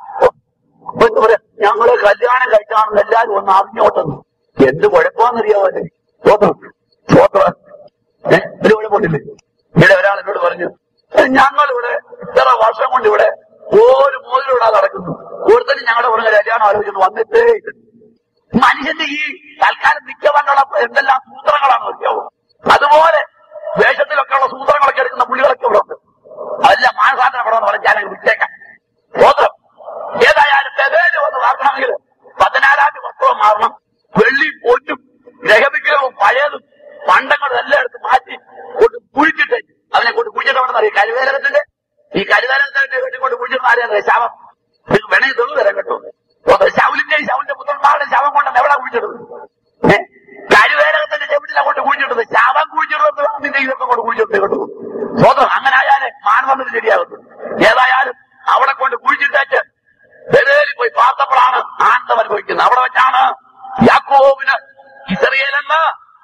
അപ്പൊ എന്താ പറയാ ഞങ്ങള് കല്യാണം കഴിച്ചാണെന്ന് എല്ലാരും ഒന്ന് അറിഞ്ഞോട്ടെന്ന് എന്ത് കുഴപ്പമാണെന്നറിയാവോ അല്ലേ സ്വോത്രം സ്വോത്രം ഏഹ് ഒരു കുഴപ്പമില്ലേ ഇവിടെ ഒരാൾ എന്നോട് പറഞ്ഞു ഞങ്ങൾ ഇവിടെ ഇത്ര വർഷം കൊണ്ട് ഇവിടെ ഒരു മോതിലൂടെ നടക്കുന്നു കൂടുതലും ഞങ്ങളുടെ കൂടെ കല്യാണം ആലോചിക്കുന്നു വന്നിട്ടേ ഇല്ല. മനുഷ്യന്റെ ഈ തൽക്കാലം നിൽക്കുവാനുള്ള എന്തെല്ലാം സൂത്രങ്ങളാണ് നോക്കിയാവോ അതുപോലെ വേഷത്തിലൊക്കെ ഉള്ള സൂത്രങ്ങളൊക്കെ എടുക്കുന്ന പുള്ളികളൊക്കെ ഇവിടെ ഉണ്ട് അതെല്ലാം മാനസാന്തരപ്പെടണമെന്ന് പറഞ്ഞാൽ ഞാനങ്ങ് വിട്ടേക്കാം സ്വോത്രം ഏതായാലും ബദേല് വന്ന് വാർക്കണമെങ്കിൽ പതിനാലാം വസ്ത്രവും മാറണം വെള്ളി പൊന്നും ഗ്രഹവിഗ്രഹവും പഴയതും പണ്ടങ്ങളും എല്ലാം എടുത്ത് മാറ്റി കൊണ്ട് കുഴിച്ചിട്ട് അവനെ കൊണ്ട് കുഴിച്ചിട്ട് അവിടെ അറിയാം കരുവേലകത്തിന്റെ ഈ കരുവേലകത്തിന്റെ വീട്ടിൽ കൊണ്ട് കുഴിച്ചിട്ട് ആരെയാണ് ശവം നിങ്ങൾക്ക് വേണമെങ്കിൽ തെളിവ് തരാം കേട്ടോ അപ്പൊ ശൗലിന്റെയും ശൗലിന്റെ പുത്രന്മാരുടെ ശവം കൊണ്ട് എവിടെ കുഴിച്ചിടുന്നത് ഏഹ് കരുവേലകത്തിന്റെ ചെവിട്ടിലാണ് കൊണ്ട് കുഴിച്ചിട്ടത് ശവം കുഴിച്ചിടുന്നത് നിന്റെ ഇതൊക്കെ കൊണ്ട് കുഴിച്ചിട്ട് കേട്ടോ സ്വതം അങ്ങനെ ആയാലേ മാനവന്നിട്ട് ശരിയാകുന്നു ഏതായാലും അവിടെ കൊണ്ട് കുഴിച്ചിട്ടേച്ച് ബദേലിൽ പോയി പാർത്തപ്പോഴാണ് ആനന്ദം അനുഭവിക്കുന്നത് അവിടെ വെച്ചാണ് യാക്കോബിന് ഇസ്രയേലെന്ന്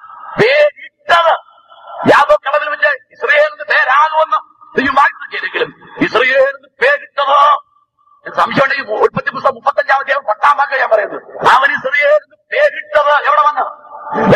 പേരിട്ടത് യാദോ കടവിൽ വെച്ച് ഇസ്രയേലിന് പേരാകുമെന്ന് ദൈവം വാഗ്ദത്തം ചെയ്തെങ്കിലും ഇസ്രയേലിന് പേരിട്ടത് സംശയം ഉണ്ടെങ്കിൽ ഉൽപ്പത്തി പുസ്തകം മുപ്പത്തഞ്ചാം അധ്യായം പത്താം വാക്ക് ഞാൻ പറയുന്നത് അവൻ ഇസ്രയേലിന് പേരിട്ടത് എവിടെ വന്ന്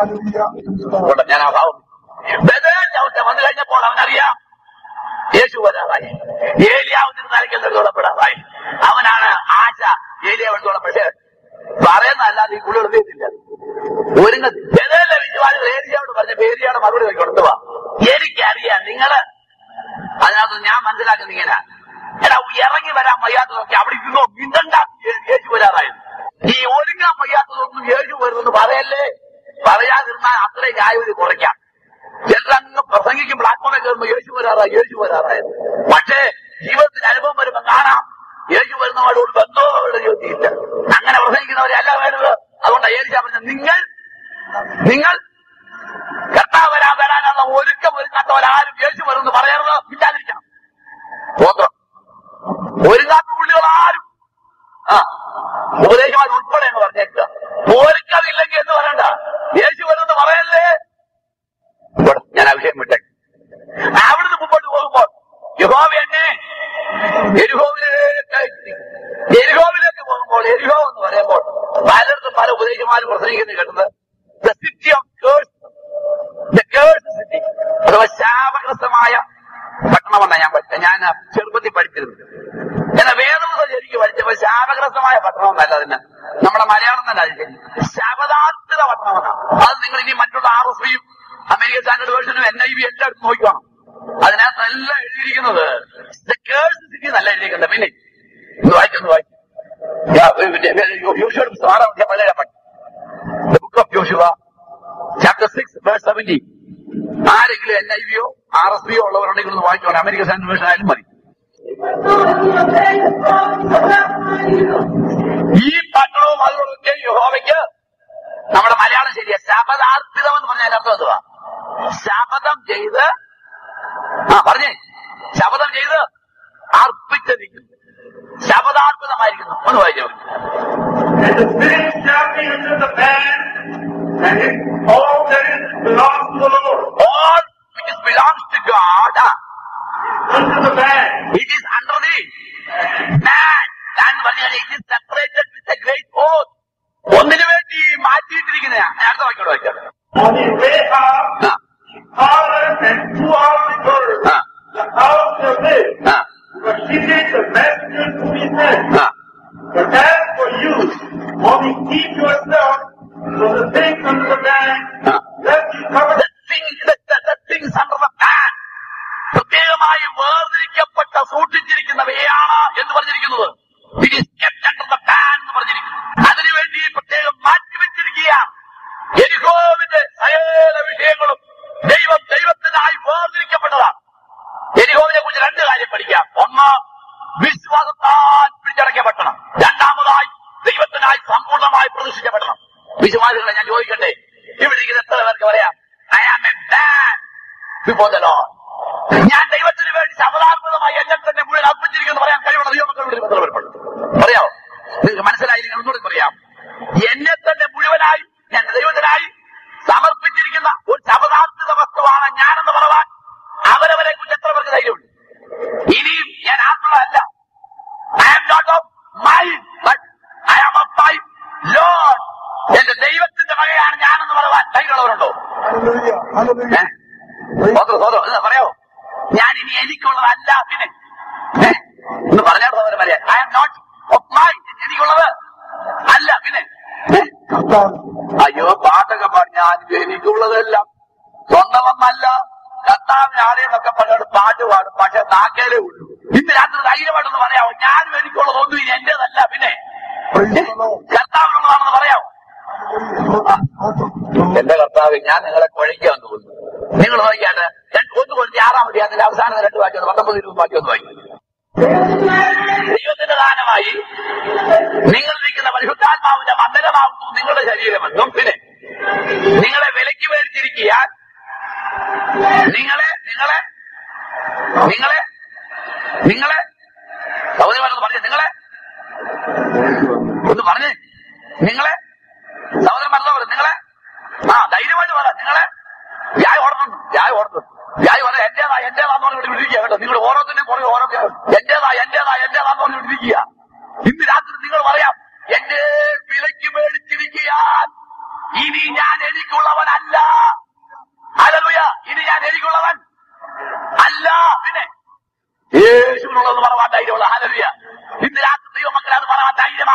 Hallelujah. അതുകൊണ്ട് ഞാൻ ആ ഭാവം ബദൽ ചവിട്ട വന്നു കഴിഞ്ഞപ്പോൾ അവനറിയാം യേശു വരാറായി ഏലിയാവിന് നരയ്ക്കുന്നവരോടപ്പെടാറായി അവനാണ് ആശ ഏലിയാവിനോളം പക്ഷേ പറയുന്നതല്ലാതെ ഈ കുളി എഴുതിയിട്ടില്ല ഒരുങ്ങ ബദലിലെ വിശ്വാസികൾ ഏലിയാവോട് പറഞ്ഞ ഏലിയാടെ മറുപടി കൊടുത്തുവാ എനിക്കറിയാം നിങ്ങള് അതിനകത്ത് ഞാൻ മനസ്സിലാക്കുന്ന ഇങ്ങനെ എടാ ഇറങ്ങി വരാൻ വയ്യാത്തതൊക്കെ അവിടെ ഇരുന്നോ മിണ്ടണ്ട യേശു വരാറായിരുന്നു ഈ ഒരുങ്ങാൻ വയ്യാത്തതൊന്നും യേശു വരുമെന്ന് പറയല്ലേ പറയാതിരുന്നാൽ അത്രയും ആയുധി കുറയ്ക്കാം ചിലരങ്ങ് പ്രസംഗിക്കും പ്ലാറ്റ്ഫോമിൽ കയറുമ്പോ യേശു വരാറാ യേശു വരാറായത് പക്ഷേ ജീവിതത്തിന് അനുഭവം വരുമ്പോ കാണാം യേശു വരുന്നവരോട് ബന്ധമുള്ള ചോദ്യമില്ല അങ്ങനെ പ്രസംഗിക്കുന്നവരെ അല്ല വേണ്ടത് അതുകൊണ്ടാണ് യേശു പറഞ്ഞത് നിങ്ങൾ നിങ്ങൾ കർത്താവ് വരാൻ വരാനുള്ള ഒരുക്കം ഒരുങ്ങാത്തവരാരും യേശു വരുമെന്ന് പറയരുത് ഇല്ലാതിരിക്കണം സ്വന്തം ഒരുങ്ങാത്ത പുള്ളികൾ ആരും ആ ഉപദേശമാർ ഉൾപ്പെടെ എന്ന് പറഞ്ഞേക്കുക ഒരുക്കമില്ലെങ്കിൽ എന്ന് പറയണ്ട യേശു വരുമെന്ന് പറയല്ലേ ഇവിടെ ഞാൻ ആ വിഷയം വിട്ടേ അവിടുന്ന് മുമ്പോട്ട് പോകുമ്പോൾ യഹോവ എന്നെ എരിഹോവിലേക്ക് അയച്ചു. എരിഹോവിലേക്ക് പോകുമ്പോൾ എരിഹോ എന്ന് പറയുമ്പോൾ പലയിടത്തും പല ഉപദേശിമാരും പ്രസംഗിക്കുന്നത് കേട്ടത് the city of curse the curse city അഥവാ ശാപഗ്രസ്തമായ പട്ടണമെന്നാണ് ഞാൻ പഠിച്ചത് ഞാൻ ചെറുപ്പത്തിൽ പഠിച്ചിരുന്നത് എന്നാൽ വേദപുസ്തകം ശരിക്കും പഠിച്ചപ്പോ ശാപഗ്രസ്തമായ പട്ടണം എന്നല്ല അതിന് നമ്മുടെ മലയാളം തന്നെ അത് ശരി ശബദാർത്ഥിത പട്ടണമെന്നാണ് അത് നിങ്ങൾ ഇനി മറ്റുള്ള ആർ എസ് പിയും അമേരിക്കൻ സ്റ്റാൻഡേർഡ് വേർഷനും എൻ ഐ ബി എല്ലാം എടുത്ത് നോക്കണം അതിനകത്തല്ല എഴുതിയിരിക്കുന്നത് ദ കേഴ്സ് സിറ്റി എന്നല്ല എഴുതിയിരിക്കുന്നത് പിന്നെ ഒന്ന് വായിക്കൊന്ന് വായിക്കും യോശുവയുടെ പുസ്തകം ആറാം അധ്യായം പതിനേഴാം പറ്റി ദ ബുക്ക് ഓഫ് യോശുവ ചാപ്റ്റർ സിക്സ് വേഴ്സ് സെവന്റി ആരെങ്കിലും എൻ ഐ വിയോ ആർ എസ് പിയോ ഉള്ളവരുണ്ടെങ്കിൽ ഒന്ന് വായിച്ചോണം അമേരിക്കൻ സ്റ്റാൻഡേർഡ് വേർഷൻ ആയാലും മതി ഈ പട്ടണവും അതിലൊക്കെ യഹോവയ്ക്ക് നമ്മുടെ മലയാളം ശരിയാ ശപഥാർപ്പിതം എന്ന് പറഞ്ഞാൽ അർത്ഥം എന്തുവാ ശപഥം ചെയ്ത് ആ പറഞ്ഞേ ശപഥം ചെയ്ത് അർപ്പിച്ചിരിക്കുന്നു ശപഥാർപ്പിതമായിരിക്കുന്നു ഒന്ന് വായിച്ചോ And the spirit shall be unto the man, and it, all that is belongs to the Lord. all which is belongs to God ah, Unto the man. it is under the man and പറഞ്ഞാൽ it is separated with a great oath ഒന്നിനു വേണ്ടി മാറ്റിയിട്ടിരിക്കുന്നതാ ഞാൻ അടുത്ത വായിക്കോട് വായിക്കാം On his way up, ആ Aaron and two of the birds, Ah. the house shall live. ആ But she did the messenger to be sent. ആ But as for you, only keep yourself from the things under the man, Ah. lest you cover the things the, the, the things under the pan പ്രത്യേകമായി വേർതിരിക്കപ്പെട്ട സൂക്ഷിച്ചിരിക്കുന്നവയാണ് എന്ന് പറഞ്ഞിരിക്കുന്നത് it is kept under the ban എന്ന് പറഞ്ഞിരിക്കുന്നു അതിനുവേണ്ടി പ്രത്യേകം മാറ്റിവെച്ചിരിക്കുകയാണ് എരിഹോവിന്റെ സകല വിഷയങ്ങളും ദൈവം ദൈവത്തിനായി വേർതിരിക്കപ്പെട്ടതാണ് എരിഹോവിനെ കുറിച്ച് രണ്ട് കാര്യം പഠിക്കാം ഒന്ന് വിശ്വാസത്താൽ പിടിച്ചടക്കപ്പെടണം രണ്ടാമതായി ദൈവത്തിനായി സമ്പൂർണ്ണമായി പ്രദർശിക്കപ്പെടണം വിശ്വാസികളെ ഞാൻ ചോദിക്കട്ടെ ഇവിടെ ഇരിക്കുന്ന എത്ര പേർക്ക് പറയാം I am a ban before the Lord ഞാൻ ദൈവത്തിന് വേണ്ടി ശബദാത്മകമായി എന്നെ തന്നെ മുഴുവൻ അർപ്പിച്ചിരിക്കുന്നു പറയാൻ കഴിവുള്ള ദൈവമക്കളുടെ എത്ര പേർക്കുണ്ട് പറയാമോ നിങ്ങൾക്ക് മനസ്സിലായില്ലെങ്കിൽ ഒന്നുകൂടി പറയാം എന്നെ തന്നെ മുഴുവനായി ഞാൻ ദൈവത്തിനായി സമർപ്പിച്ചിരിക്കുന്ന ഒരു ശബദാത്മക വസ്തുവാണ് ഞാനെന്ന് പറയാൻ അവരവരെ കുറിച്ച് എത്ര പേർക്ക് ധൈര്യമുണ്ട് ഇനിയും ഞാൻ ആത്മളല്ല I am not of mind but I am of my Lord എന്റെ ദൈവത്തിന്റെ മകയാണ് ഞാനെന്ന് പറയാൻ ധൈര്യമുള്ളവരുണ്ടോ Hallelujah. Hallelujah. ഏഹ്? സ്വതന്ത്രം, സ്വതന്ത്രം. ഇത് പറയാമോ ഞാൻ ഇനി എനിക്കുള്ളതല്ല പിന്നെ ഏ? ഒന്ന് പറഞ്ഞാൽ സഹോദരൻ പറയാം I am not of my എനിക്കുള്ളത് അല്ല പിന്നെ ഏ? അയ്യോ പാട്ടൊക്കെ പറഞ്ഞാൽ എനിക്കുള്ളതെല്ലാം സ്വന്തമൊന്നല്ല കർത്താവിനെ ആരെയൊക്കെ പറഞ്ഞോട് പാട്ട് പാടും പക്ഷെ നാക്കേലേ ഉള്ളൂ ഇന്ന് രാത്രി ധൈര്യമായിട്ടൊന്ന് പറയാമോ ഞാനും എനിക്കുള്ളതൊന്നും ഇനി എന്റേതല്ല പിന്നെ ഏ? കർത്താവിനുള്ളതാണെന്ന് പറയാമോ എന്റെ കർത്താവ് ഞാൻ നിങ്ങളെ കുഴയ്ക്കാൻ തോന്നുന്നു നിങ്ങൾ നോക്കിയാട്ട് രണ്ട് ഒന്ന് കൊണ്ട് ആറാം അധ്യായത്തിന്റെ അവസാനം രണ്ട് വാക്യം പത്തൊമ്പത് ഇരുപത് വാക്യം ഒന്ന് വായിക്കും ദൈവത്തിന്റെ ദാനമായി നിങ്ങൾ നിൽക്കുന്ന പരിശുദ്ധാത്മാവിന്റെ മന്ദിരമാകുന്നു നിങ്ങളുടെ ശരീരമെന്നും പിന്നെ നിങ്ങളെ വിലയ്ക്ക് മേടിച്ചിരിക്കാൻ നിങ്ങളെ നിങ്ങളെ നിങ്ങളെ നിങ്ങളെ സൗദര്യമാരെന്ന് പറഞ്ഞു നിങ്ങളെ ഒന്ന് പറഞ്ഞേ നിങ്ങളെ സഹോദരന്മാർ പറ നിങ്ങളെ ആ ധൈര്യമായിട്ട് പറ നിങ്ങളെ വ്യായ ഓടണം വ്യായ ഓടണം വ്യായ പറ എന്റേതാ എന്റേതാന്ന് പറഞ്ഞ് ഇവിടെ വിട്ടിരിക്കുക കേട്ടോ നിങ്ങൾ ഓരോന്നിനും പുറകെ ഓരോ എന്റേതാ എന്റേതാ എന്റേതാന്ന് പറഞ്ഞ് വിട്ടിരിക്കുക ഇന്ന് രാത്രി നിങ്ങൾ പറയാം എന്റെ വിലയ്ക്ക് മേടിച്ചിരിക്കാൻ ഇനി ഞാൻ എനിക്കുള്ളവനല്ല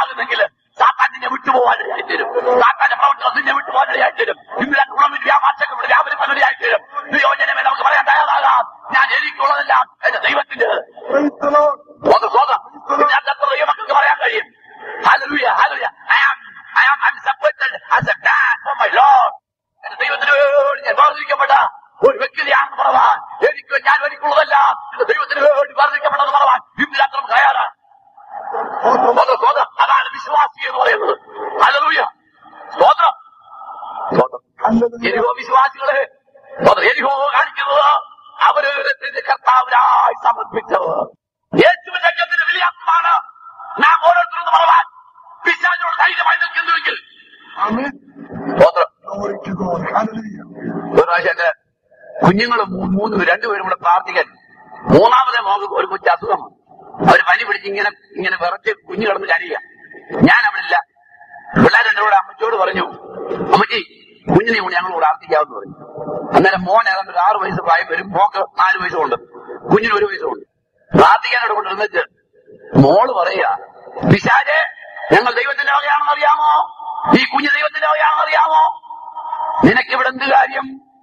ദൈവമാകുന്നെങ്കിൽ സാത്താൻ നിന്നെ വിട്ടുപോകാൻ ഇടയായി തരും സാത്താന്റെ പ്രവർത്തനം നിന്നെ വിട്ടുപോകാൻ ഇടയായി തരും ഇന്ന് രണ്ട് ഗുണമെങ്കിൽ വ്യാപാരങ്ങളുടെ വ്യാപനം ഇടയായി തരും നിയോജനമേ നമുക്ക് പറയാൻ തയ്യാറാകാം ഞാൻ എനിക്കുള്ളതെല്ലാം എന്റെ ദൈവത്തിന്റെ Praise the Lord. സ്വന്തം സ്വന്തം ഇതിനകത്ത് എത്ര ദൈവമക്കൾക്ക് പറയാൻ കഴിയും Hallelujah, hallelujah. I am, I am, I'm separated as a man for my Lord. എന്റെ ദൈവത്തിന് വേണ്ടി ഞാൻ വേർതിരിക്കപ്പെട്ട ഒരു വ്യക്തിയാണെന്ന് പറവാൻ എനിക്ക് ഞാൻ എനിക്കുള്ളതല്ല എന്റെ ദൈവത്തിന് വേണ്ടി വേർതിരിക്കപ്പെട്ടെന്ന് പറവാൻ ഇന്ന് രാത്രി നമുക്ക് തയ്യാറാണ് സ്വതന്ത്രം സ്വതന്ത്രം അതാണ് വിശ്വാസി എന്ന് പറയുന്നത് ഹല്ലേലൂയ സ്വതന്ത്രം സ്വതന്ത്രം Hallelujah. എരിഹോ വിശ്വാസികളെ സ്വതന്ത്രം എരിഹോ കാണിക്കുന്നത് അവര് ഇതിന്റെ കർത്താവിനായി സമർപ്പിച്ചത് യേശുവിന്റെ രംഗത്തിന്റെ വിലയാത്രമാണ് നാം ഓരോരുത്തരും പറവാൻ പിശാചിനോട് ധൈര്യമായി നിൽക്കുന്നുവെങ്കിൽ Amen. സ്വതന്ത്രം Glory to God. Hallelujah. ഒരു പ്രാവശ്യം എന്റെ കുഞ്ഞുങ്ങൾ മൂന്ന് രണ്ടുപേരും കൂടെ പ്രാർത്ഥിക്കാൻ മൂന്നാമത്തെ മോക്ക് ഒരു കൊച്ചു അസുഖം വന്നു. അവര് പനി പിടിച്ച് ഇങ്ങനെ ഇങ്ങനെ വിറച്ച് കുഞ്ഞു കിടന്ന് കരയുക ഞാൻ അവിടെ ഇല്ല പിള്ളേർ എന്റെ കൂടെ അമ്മച്ചോട് പറഞ്ഞു അമ്മച്ചി കുഞ്ഞിനെ കൂടി ഞങ്ങൾ പ്രാർത്ഥിക്കാമെന്ന് പറഞ്ഞു അന്നേരം മോൻ ഏതാണ്ട് ഒരു ആറ് വയസ്സ് പ്രായം വരും മോക്ക് നാല് വയസ്സുണ്ട് കുഞ്ഞിന് ഒരു വയസ്സുണ്ട് പ്രാർത്ഥിക്കാനോട് കൊണ്ടിരുന്നിട്ട് മോള് പറയുക പിശാചെ ഞങ്ങൾ ദൈവത്തിന്റെ വകയാണെന്ന് അറിയാമോ ഈ കുഞ്ഞ് ദൈവത്തിന്റെ വകയാണെന്ന് അറിയാമോ നിനക്ക് ഇവിടെ എന്ത് കാര്യം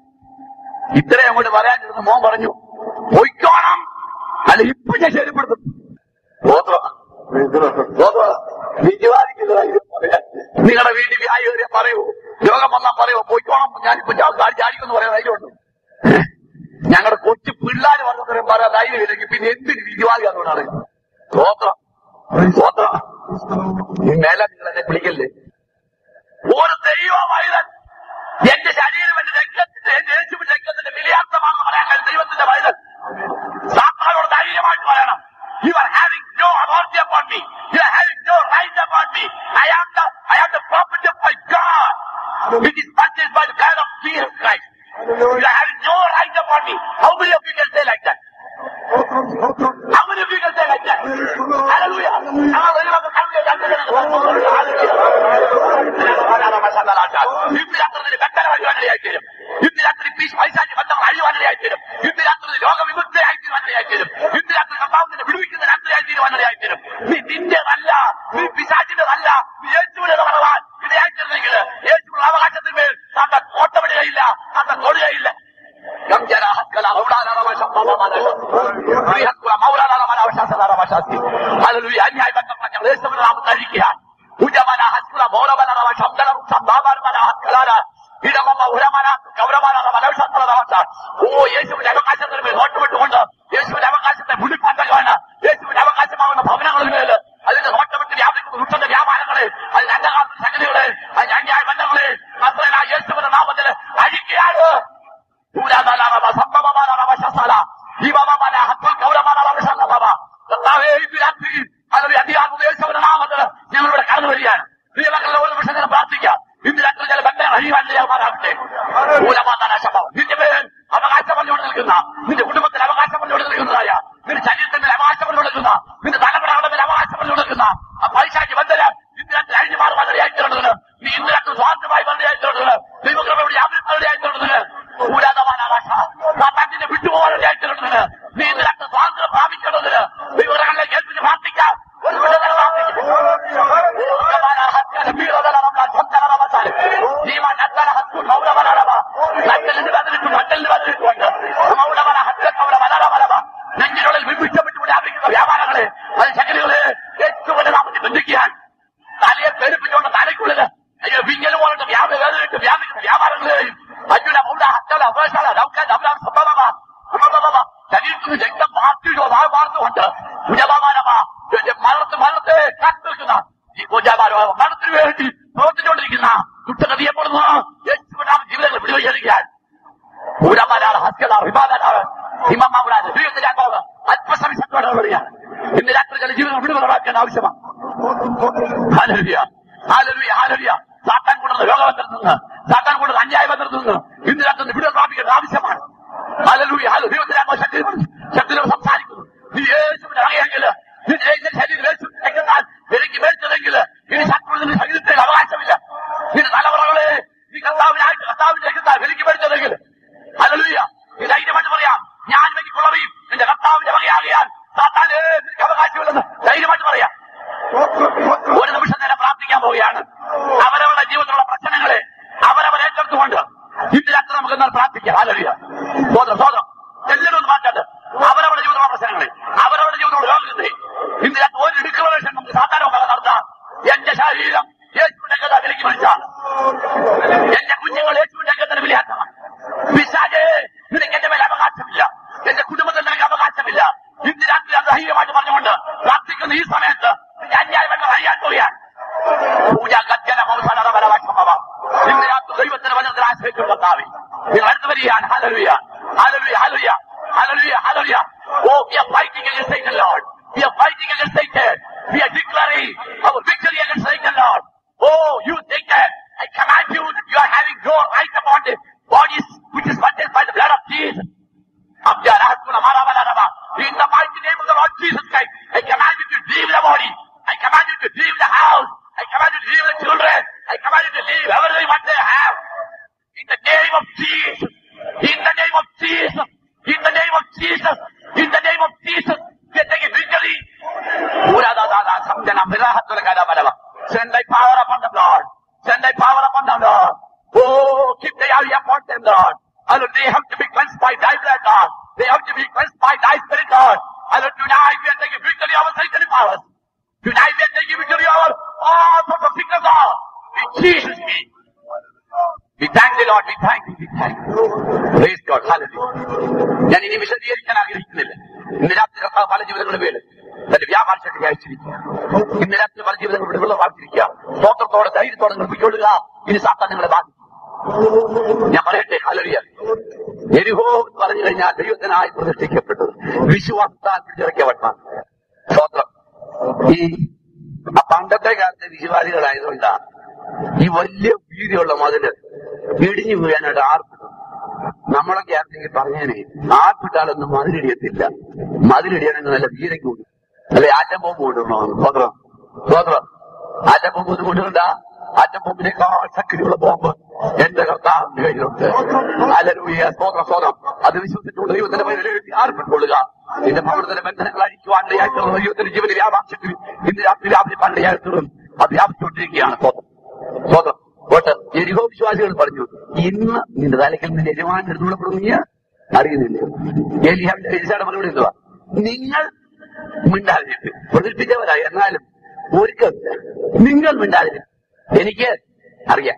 ഇത്രയും അങ്ങോട്ട് പറയാനിരുന്ന മോൻ പറഞ്ഞു പൊയ്ക്കോണം അല്ല ഇപ്പൊ ഞാൻ ശരിപ്പെടുത്തും സ്തോത്രം. സ്തോത്രം. നിത്യവാദിക്കുന്നതായി ഇത് പറയാൻ. നിങ്ങളുടെ വീട്ടിൽ വ്യായി വരെ പറയൂ രോഗം വന്നാൽ പറയൂ പൊയ്ക്കോണം ഞാനിപ്പോ ചാടിക്കുന്നു പറയാൻ ധൈര്യമുണ്ട് ഞങ്ങളുടെ കൊച്ചു പിള്ളേര് പറഞ്ഞത്രയും പറയാൻ ധൈര്യമില്ലെങ്കിൽ പിന്നെ എന്തിന് വിധിവാദി അതുകൊണ്ടാണ് സ്തോത്രം സ്തോത്രം Praise the Lord. ഈ മേലെ നിങ്ങൾ എന്നെ വിളിക്കല്ലേ ഒരു ദൈവമായതൻ എന്റെ ശരീരം എന്റെ രക്തത്തിന്റെ എന്റെ യേശുവിന്റെ രക്തത്തിന്റെ വിലയാർത്ഥമാണെന്ന് പറയാൻ കഴിയും ദൈവത്തിന്റെ വൈദൻ സാത്താനോട് ധൈര്യമായിട്ട് പറയണം you are having no authority upon me you are having no right upon me I am the I am the property of my God it is purchase by the God of Jesus Christ you are having no right upon me how many of you can say like that Stotram, stotram. How many of you can say like that? Hallelujah. ഞങ്ങൾ ദൈവമക്കൾ കണ്ടു, രണ്ട് ജനങ്ങൾ ഇന്ന് രാത്രി ബന്ധനം അഴിവാനിടയായി തീരും ഇന്ന് രാത്രി പീസ് പൈസാന്റെ ബന്ധങ്ങൾ അഴിവാനിടയായി തീരും ഇന്ന് രാത്രി രോഗവിമുക്തയായി തീരുവാനിടയായി തീരും ഇന്ന് രാത്രി കർത്താവിനെ വിടുവിക്കുന്ന രാത്രിയായി തീരുവാനിടയായി തീരും നീ നിന്റേതല്ല നീ പിശാചിന്റെതല്ല നീ യേശുവിനെ പറവാൻ ഇടയായി തീർന്നെങ്കിൽ യേശുവിനുള്ള അവകാശത്തിന്മേൽ താങ്കൾ ഓട്ടമിടുകയില്ല താങ്കൾ തൊടുകയില്ല ഗംജര ഹസ്കല ഔഡാരവശം ബൃഹത്കുല മൗലാരവശാസനവശാസ്തി ഹല്ലേലൂയ അന്യായ ബന്ധങ്ങൾ ഞങ്ങൾ യേശുവിന്റെ നാമത്തിൽ അഴിക്കുകയാണ് ഉജമന ഹസ്കുല മൗലവനരവ ശബ്ദനം സംഭാവന ഹസ്കലാര ഇടമമ്മ ഉരമന ഗൗരവന മനോഷത്രവശ ഓ യേശുവിന്റെ അവകാശത്തിന് മേൽ നോട്ടമിട്ടുകൊണ്ട് യേശുവിന്റെ അവകാശത്തെ മുടിപ്പാറ്റലാണ് യേശുവിന്റെ അവകാശമാകുന്ന ഭവനങ്ങളിൽ മേൽ അതിന്റെ നോട്ടമിട്ട് വ്യാപിക്കുന്ന ദുഷ്ടന്റെ വ്യാപാരങ്ങളെ അതിന്റെ അന്ധകാലത്തിന്റെ ശക്തികളെ അതിന്റെ അന്യായ ബന്ധങ്ങളെ അത്രയും യേശുവിന്റെ നാമത്തിൽ അഴിക്കുകയാണ് ഊരാതാലാറവ സംഭവമാലാറവ ശസ്തല ജീവമാല ഹത്തിൽ ഗൗരവമാലാറവ ശസ്തലവ കർത്താവേ ഇന്ന് രാത്രി അതൊരു അധികാരം യേശുവിന്റെ നാമത്തിൽ ഞങ്ങളിവിടെ കടന്നു വരികയാണ് പ്രിയമക്കളുടെ ഒരു നിമിഷം ഞാൻ പ്രാർത്ഥിക്കാം ഇന്ന് രാത്രി ചില ബന്ധങ്ങൾ അഴിവാനിടയാമാറാകട്ടെ ഊരമാതാല ശബ്ദം നിന്റെ പേരിൽ അവകാശം പറഞ്ഞുകൊണ്ട് നിൽക്കുന്ന നിന്റെ കുടുംബത്തിൽ അവകാശം പറഞ്ഞുകൊണ്ട് നിൽക്കുന്നതായ നിന്റെ ശരീരത്തിൽ മേൽ അവകാശം പറഞ്ഞുകൊണ്ട് നിൽക്കുന്ന നിന്റെ തലമുറകളുടെ മേൽ അവകാശം പറഞ്ഞുകൊണ്ട് നിൽക്കുന്ന ആ പൈശാചി ബന്ധനം ഇന്ന് രാത്രി അഴിഞ്ഞു മാറുവാൻ ഇടയായിത്തീർന്നതിന് നീ ഇന്ന് രാത്രി സ്വാതന്ത്ര്യമായി വന്നിടയായിത്തീർന്നതിന് ദൈവകൃപയുടെ അഭിവൃദ്ധിയായിത്തീർന്നതിന് ഊരാതമാനാകാശ സാത്താന്റെ വിട്ടുപോകാൻ ഇടയായിത്തീർന്നതിന് നീ ഇന്ന് രാത്രി സ്വാതന്ത്ര്യം പ്രാപിക്കേണ്ടതിന് ദൈവങ്ങളിലേക്ക് ഏൽപ്പിച്ച് പ്രാർത്ഥിക്കാം ഒരു വിടുതൽ പ്രാർത്ഥിക്കും നെഞ്ചിനുള്ളിൽ വിഭിഷ്ടപ്പെട്ട് വ്യാപിക്കുന്ന വ്യാപാരങ്ങളെ അത് ശക്തികളെ ഏറ്റവും നാമത്തിൽ ബന്ധിക്കാൻ തലയെ പെരുപ്പിച്ചുകൊണ്ട് തലയ്ക്കുള്ളിൽ അയ്യോ വിങ്ങൽ പോലത്തെ വ്യാപ വേദനയിട്ട് വ്യാപിക്കുന്ന വ്യാപാരങ്ങളെയും അച്ഛന മൗഢ ഹത്തല അവശാല ദൗക്കാൻ അവരാണ് സംഭവമ ശരീരത്തിൽ നിന്ന് രക്തം പാർട്ടിയോ പാർന്നുകൊണ്ട് ഉജപാമാനമാ മരണത്തെ മരണത്തെ കാത്തു നിൽക്കുന്ന ഈ പൂജാപാരോ മരണത്തിന് വേണ്ടി പ്രവർത്തിച്ചുകൊണ്ടിരിക്കുന്ന കുറ്റകതിയപ്പെടുന്ന യേശുവിനാമ ജീവിതങ്ങൾ വിടുവീകരിക്കാൻ പൂരമാരാണ് ഹസ്യത വിവാദനാണ് ഹിമമാവരാണ് ദൈവത്തിന്റെ ആത്മാവ് അല്പസമയത്തോടെ വരികയാണ് ഇന്ന് രാത്രി ചില ജീവിതം വിടുതലാക്കാൻ ആവശ്യമാണ് ഹാലരിയ ഹാലരിയ ഹാലരിയ സാത്താൻ കൊണ്ടുവന്ന രോഗബന്ധത്തിൽ നിന്ന് സാത്താൻ കൊണ്ടുവന്ന അന്യായ ബന്ധത്തിൽ നിന്ന് ഇന്ന് രാത്രി വിടുതൽ പ്രാപിക്കേണ്ട ആവശ്യമാണ് ഹാലലൂയ ഹാലു ദൈവത്തിന്റെ ആത്മാവ് ശക്തി ശക്തിയോട് സംസാരിക്കുന്നു നീ യേശുവിനെ അറിയെങ്കിൽ നിന്റെ യേശു ശരീരം യേശു രക്തത്താൽ എനിക്ക് മേടിച്ചതെങ്കിൽ ഇനി ശത്രുവിന് ശരീരത്തിൽ അവകാശമില്ല നിന്റെ തലമുറകളെ നീ കർത്താവിനായിട്ട് കർത്താവിന്റെ രക്തത്താൽ എനിക്ക് മേടിച്ചതെങ്കിൽ ഹല്ലേലൂയ നീ ധൈര്യമായിട്ട് പറയാം ഞാൻ എനിക്കുള്ളവയും എന്റെ കർത്താവിന്റെ വകയാകിയാൽ സാത്താന് നിനക്ക് അവകാശമില്ലെന്ന് ധൈര്യമായിട്ട് പറയാം ഒരു നിമിഷം മാറ്റിപ്പിടിക്കുക ഹാലറിയ സ്വതന്ത്രം സ്വതന്ത്രം എല്ലാവരും ഒന്ന് മാറ്റാണ്ട് അവരവരുടെ ജീവിതമുള്ള പ്രശ്നങ്ങളെ അവരവരുടെ ജീവിതമുള്ള രോഗങ്ങളെ ഇന്ന് ഞാൻ ഒരു ഡിക്ലറേഷൻ നമുക്ക് സാധാരണ നടത്താം എന്റെ ശരീരം യേശുവിന്റെ കഥ വിലക്ക് വിളിച്ചാണ് എന്റെ കുഞ്ഞുങ്ങൾ യേശുവിന്റെ കഥ വിളിയാത്തമാണ് പിശാചേ നിനക്ക് എന്റെ മേലെ അവകാശമില്ല എന്റെ കുടുംബത്തിൽ നിനക്ക് അവകാശമില്ല ഇന്ന് രാത്രി അത് ധൈര്യമായിട്ട് പറഞ്ഞുകൊണ്ട് പ്രാർത്ഥിക്കുന്ന ഈ സമയത്ത് നിന്റെ അന്യായമെന്ന് അറിയാൻ പോവുകയാണ് പൂജ ഗജ്ജന മൗസാല പരവാക്യമാവാം ഇന്ന് രാത്രി ദൈവത്തിന് വചനത്തിൽ ആശ്രയിച്ചുള്ള കർത്താവേ നിങ്ങൾ അടുത്ത് വരികയാണ് hallelujah hallelujah hallelujah hallelujah hallelujah oh we are fighting against Satan Lord we are fighting against Satan we are declaring our victory against Satan Lord oh you think that I command you that you are having your right upon the bodies which is purchased by the blood of Jesus in the mighty name of the Lord Jesus Christ, I command you to leave the body. I command you to leave the house. I command you to leave the children. I command you to leave everything what they have. In the name of Jesus. In the name of Jesus. In the name of Jesus. In the name of Jesus. We are taking victory. Send thy power upon them, Lord. Send thy power upon them, Lord. Oh, keep thy eye upon them, Lord. And they have to be cleansed by thy blood, Lord. They have to be cleansed by thy spirit, Lord. And tonight we are taking victory over Satan's powers. Tonight we are taking victory over all sorts of sickness, Lord. In Jesus' name. We thank the Lord, we thank you, we thank you. Praise God, hallelujah. ഞാൻ ഇനി വിശദീകരിക്കാൻ ആഗ്രഹിക്കുന്നില്ല ഇന്ന് രാത്രി കർത്താവ് പല ജീവിതങ്ങളുടെ പേര് തന്റെ വ്യാപാര ശക്തി അയച്ചിരിക്കുക ഇന്ന് രാത്രി പല ജീവിതങ്ങൾ വിടുതല വാർത്തിരിക്കുക സ്തോത്രത്തോടെ ധൈര്യത്തോടെ നിങ്ങൾ പിടിക്കൊള്ളുക ഇനി സാത്താൻ നിങ്ങളെ ബാധിക്കും ഞാൻ പറയട്ടെ ഹലറിയ എരിഹോ എന്ന് പറഞ്ഞു കഴിഞ്ഞാൽ ദൈവത്തിനായി പ്രതിഷ്ഠിക്കപ്പെട്ടത് വിശ്വാസത്താൽ പിടിച്ചിറക്കിയവട്ട സ്തോത്രം ഈ ആ പണ്ടത്തെ കാലത്തെ വിശ്വാസികളായതുകൊണ്ടാണ് ഈ വലിയ വീതിയുള്ള മതില് ഇടിഞ്ഞു വീഴാനായിട്ട് ആർപ്പിട്ടു നമ്മളൊക്കെ ആർക്കെങ്കിൽ പറഞ്ഞേനെ ആർപ്പിട്ടാലൊന്നും മതിലിടിയത്തില്ല മതിലിടിയണമെങ്കിൽ നല്ല വീരയ്ക്ക് കൂടും അല്ലെ ആറ്റം ബോംബ് കൊണ്ടുവരണോ സ്വതന്ത്രം സ്വതന്ത്രം ആറ്റം ബോംബ് ഒന്നും കൊണ്ടുവരണ്ട ആറ്റം ബോംബിനേക്കാൾ ശക്തിയുള്ള ബോംബ് എന്റെ കർത്താവിന്റെ കയ്യിലുണ്ട് അലരൂയ സ്വതന്ത്രം സ്വതം അത് വിശ്വസിച്ചുകൊണ്ട് ദൈവത്തിന്റെ പേരിൽ എഴുതി ആർപ്പിട്ടുകൊള്ളുക നിന്റെ ഭവനത്തിന്റെ ബന്ധനങ്ങൾ അഴിക്കുവാൻ ഇടയായിട്ടുള്ള ദൈവത്തിന്റെ ജീവന വ്യാപാരത്തിൽ ഇന്ന് രാത്രി വ്യാപിപ്പാൻ ഇടയായിട്ടുള്ളതും അത് വ്യാപിച്ചുകൊണ്ടിരിക്കുകയാണ് സ്വതം സ്വതം പോട്ട് എരിഹോ വിശ്വാസികൾ പറഞ്ഞു ഇന്ന് നിന്റെ തലയ്ക്കൽ നിന്റെ യജമാൻ എടുത്തുകൊള്ളപ്പെടും നീ അറിയുന്നില്ല ഏലിയാവിന്റെ എലിസായുടെ മറുപടി എന്തുവാ നിങ്ങൾ മിണ്ടാതിരിക്കും പ്രതിഷ്ഠിച്ചവരായി എന്നാലും ഒരുക്കമില്ല നിങ്ങൾ മിണ്ടാതിരിക്കും എനിക്ക് അറിയാം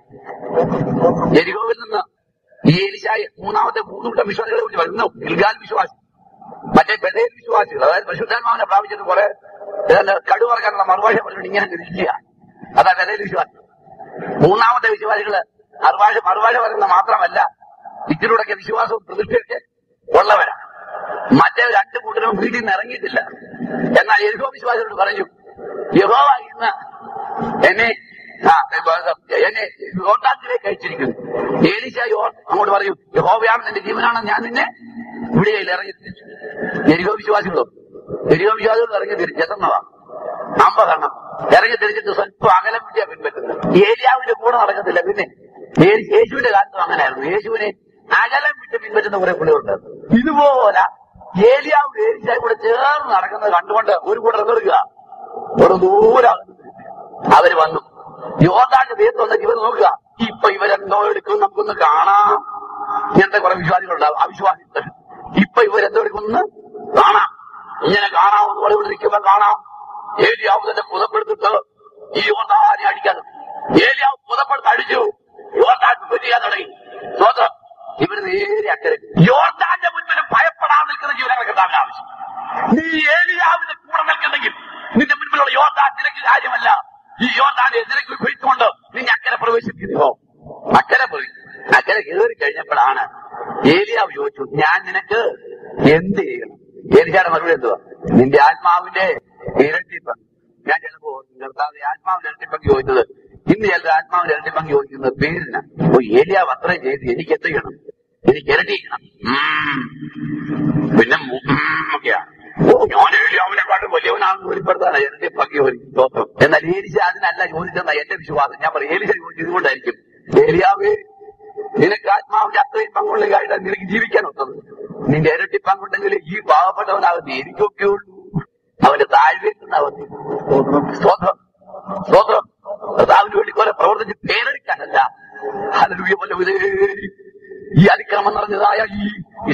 എരിഹോവിൽ നിന്ന് ഈ എലിശായ മൂന്നാമത്തെ മൂന്ന് കൂട്ടം വിശ്വാസികളെ കുറിച്ച് പറയുന്നു ഗിൽഗാൽ വിശ്വാസി മറ്റേ ബദേൽ വിശ്വാസികൾ അതായത് പരിശുദ്ധാത്മാവിനെ പ്രാപിച്ചിട്ട് കുറെ കടുവറക്കാനുള്ള മറുഭാഷ പറഞ്ഞിട്ട് ഇങ്ങനെ ഇരിക്കുക അതാ ബദേൽ വിശ്വാസി മൂന്നാമത്തെ വിശ്വാസികള് മറുഭാഷ മറുഭാഷ പറയുന്ന മാത്രമല്ല ഇതിലൂടെയൊക്കെ വിശ്വാസവും പ്രതിഷ്ഠയൊക്കെ ഉള്ളവരാണ് മറ്റേ രണ്ട് കൂട്ടരും വീട്ടിൽ നിന്ന് ഇറങ്ങിയിട്ടില്ല എന്നാൽ യഹോ വിശ്വാസികളോട് പറഞ്ഞു യഹോവ ഇന്ന് എന്നെ ആ, എന്നെ യോട്ടാത്തിലേക്ക് അയച്ചിരിക്കുന്നു ഏലിശ യോ അങ്ങോട്ട് പറയൂ യഹോവയാണ് നിന്റെ ജീവനാണ് ഞാൻ നിന്നെ ഇവിടെയിൽ ഇറങ്ങി തിരിച്ചു എരിഹോ വിശ്വാസികളോ എരിഹോ വിശ്വാസികൾ ഇറങ്ങി തിരിച്ചെത്തുന്നതാ അമ്പതെണ്ണം ഇറങ്ങി തിരിച്ചിട്ട് സ്വല്പം അകലം വിദ്യ പിൻപറ്റുന്നത് ഏലിയാവിന്റെ കൂടെ നടക്കത്തില്ല പിന്നെ യേ- യേശുവിന്റെ കാലത്തും അങ്ങനെയായിരുന്നു യേശുവിനെ അകലം വിട്ട് പിൻപറ്റുന്ന കുറെ പുള്ളികളുണ്ട് ഇതുപോലെ ഏലിയാവും ഏലിയാവും കൂടെ ചേർന്ന് നടക്കുന്നത് കണ്ടുകൊണ്ട് ഒരു കൂടെ നിർത്തുക ഒരു ദൂരം അവര് വന്നു യോർദാന്റെ തീർത്ത് വന്ന ഇവർ നോക്കുക ഇപ്പൊ ഇവരെന്തോ എടുക്കും നമുക്കൊന്ന് കാണാം ഇങ്ങനത്തെ കുറെ വിശ്വാസികളുണ്ടാവും അവിശ്വാസികൾ ഇപ്പൊ ഇവരെന്തോ എടുക്കുമെന്ന് കാണാം ഇങ്ങനെ കാണാമെന്ന് പറഞ്ഞുകൊണ്ടിരിക്കുമ്പോ കാണാം ഏലിയാവ് തന്നെ പുതപ്പെടുത്തിട്ട് ഈ യോർദാനെ അടിക്കാൻ ഏലിയാവ് പുതപ്പെടുത്ത് അടിച്ചു യോർദാൻ ചെയ്യാൻ തുടങ്ങി സ്വതം ഇവര് നേരെ അക്കരെ യോർദാന്റെ മുൻപിൽ ഭയപ്പെടാൻ നിൽക്കുന്ന ജീവനങ്ങളെ കിട്ടാൻ ആവശ്യം നീ ഏലിയാവിന് കൂടെ നിൽക്കുന്നെങ്കിൽ നിന്റെ മുൻപിലുള്ള യോർദാൻ നിനക്ക് കാര്യമല്ല ഈ യോർദാനെ നിനക്ക് വിഭജിച്ചുകൊണ്ട് നിന്നെ അക്കരെ പ്രവേശിപ്പിക്കുന്നോ അക്കരെ പോയി അക്കരെ കയറി കഴിഞ്ഞപ്പോഴാണ് ഏലിയാവ് ചോദിച്ചു ഞാൻ നിനക്ക് എന്ത് ചെയ്യണം ഏലിയാടെ മറുപടി എന്തുവാ നിന്റെ ആത്മാവിന്റെ ഇരട്ടിപ്പ് ഞാൻ ചിലപ്പോ കർത്താവ് ആത്മാവിന്റെ ഇരട്ടിപ്പങ്ക് ചോദിച്ചത് ഇന്ന് ചിലർ ആത്മാവിന്റെ ഇരട്ടിപ്പങ്ക് ചോദിക്കുന്നത് പേരിന് ഓ ഏലിയാവ് അത്രയും ചെയ്ത് എനിക്ക് എന്ത് ചെയ്യണം എനിക്ക് ഇരട്ടിക്കണം ഉം. പിന്നെ മു- ഉം ഒക്കെയാ ഓ ഞാൻ ഏലിയാവിനെക്കാട്ടും വലിയവനാണെന്ന് വെളിപ്പെടുത്താണ് എന്റെ പങ്കി ഒരു സ്തോത്രം എന്നാൽ ഏലിശ അതിനല്ല ചോദിച്ചെന്ന എന്റെ വിശ്വാസം ഞാൻ പറയും ഏലിശ ചോദിച്ചതുകൊണ്ടായിരിക്കും ഏലിയാവേ നിനക്ക് ആത്മാവിന്റെ അത്രയും പങ്കുള്ളതായിട്ട് നിനക്ക് ജീവിക്കാൻ ഒത്തത് നിന്റെ ഇരട്ടി പങ്കുണ്ടെങ്കിൽ ഈ പാവപ്പെട്ടവനാകുന്ന എനിക്കൊക്കെ ഉള്ളൂ അവന്റെ താഴ്വേക്കുന്നാവുന്നു സ്തോത്രം സ്തോത്രം കർത്താവിന് വേണ്ടി കുറെ പ്രവർത്തിച്ച് പേരെടുക്കാനല്ല ഹല്ലേലൂയ പോലെ വിലയേറി ഈ അതിക്രമം നിറഞ്ഞ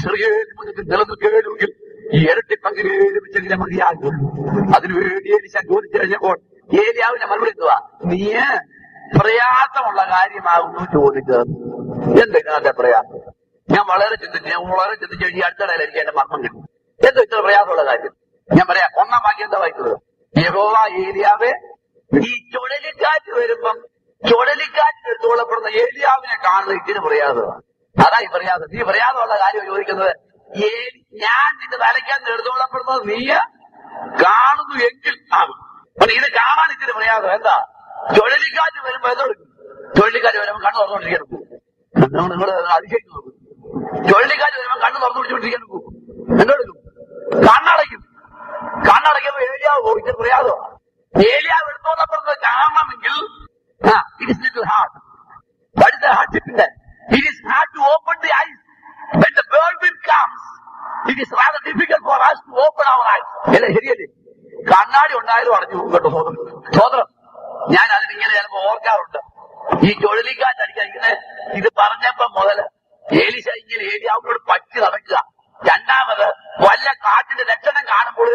ഇസ്രയേൽ മുഖത്ത് നിലനിൽക്കേണമെങ്കിൽ ഈ ഇരട്ടി പങ്കിനെ ലഭിച്ചെങ്കിലും മതിയാകുള്ളൂ അതിനുവേണ്ടി ഏലിശ ചോദിച്ചു കഴിഞ്ഞപ്പോൾ ഏലിയാവിന്റെ മറുപടി എന്തുവാ നീ പ്രയാസമുള്ള കാര്യമാകുന്നു ചോദിച്ചത് എന്തിനാ പ്രയാസം ഞാൻ വളരെ ചിന്തിച്ചു ഞാൻ വളരെ ചിന്തിച്ചു കഴിഞ്ഞ് ഈ അടുത്തിടയിൽ എനിക്ക് എന്റെ മർമ്മം കിട്ടും എന്താ ഇത്ര പ്രയാസമുള്ള കാര്യം ഞാൻ പറയാം ഒന്നാം വാക്യം എന്താ വായിക്കുന്നത് യഹോവ ഏലിയാവെ ഈ ചുഴലിക്കാറ്റ് വരുമ്പം ചുഴലിക്കാറ്റിന് എടുത്തുകൊള്ളപ്പെടുന്ന ഏലിയാവിനെ കാണുന്നത് ഇതിന് പ്രയാസമാണ് അതാ ഈ പ്രയാസം നീ പ്രയാസമുള്ള കാര്യം ചോദിക്കുന്നത് ഏലി ഞാൻ നിന്റെ തലയ്ക്കാൻ എടുത്തുകൊള്ളപ്പെടുന്നത് നീ കാണുന്നു എങ്കിൽ ആകും പക്ഷെ ഇത് കാണാൻ ഇച്ചിരി പ്രയാസം എന്താ ചുഴലിക്കാറ്റ് വരുമ്പോ എന്തെടുക്കും ചുഴലിക്കാറ്റ് വരുമ്പോ കണ്ണു തുറന്നുകൊണ്ടിരിക്കണം നിങ്ങൾ നിങ്ങൾ അതിശയിച്ചു നോക്കും ചുഴലിക്കാറ്റ് വരുമ്പോ കണ്ണു തുറന്നു പിടിച്ചുകൊണ്ടിരിക്കാൻ പോകും എന്തെടുക്കും കണ്ണടയ്ക്കും കണ്ണടയ്ക്കുമ്പോ ഏലിയാവ് പോകും ഇച്ചിരി പ്രയാസമാണ് ഏലിയാവ് എടുത്തോളപ്പെടുന്നത് കാണണമെങ്കിൽ it is little hard What is the hardship in that? It is hard to open the eyes. When the whirlwind comes, it is rather difficult for us to open our eyes. അല്ലേ ശരിയല്ലേ കണ്ണാടി ഉണ്ടായാലും അടഞ്ഞു പോകും കേട്ടോ സോദരം സോദരം ഞാൻ അതിനിങ്ങനെ ചിലപ്പോ ഓർക്കാറുണ്ട് ഈ ചുഴലിക്കാറ്റടിക്കാൻ ഇങ്ങനെ ഇത് പറഞ്ഞപ്പോ മുതല് ഏലിശ ഇങ്ങനെ ഏലിയാവിനോട് പറ്റി നടക്കുക രണ്ടാമത് വല്ല കാറ്റിന്റെ ലക്ഷണം കാണുമ്പോൾ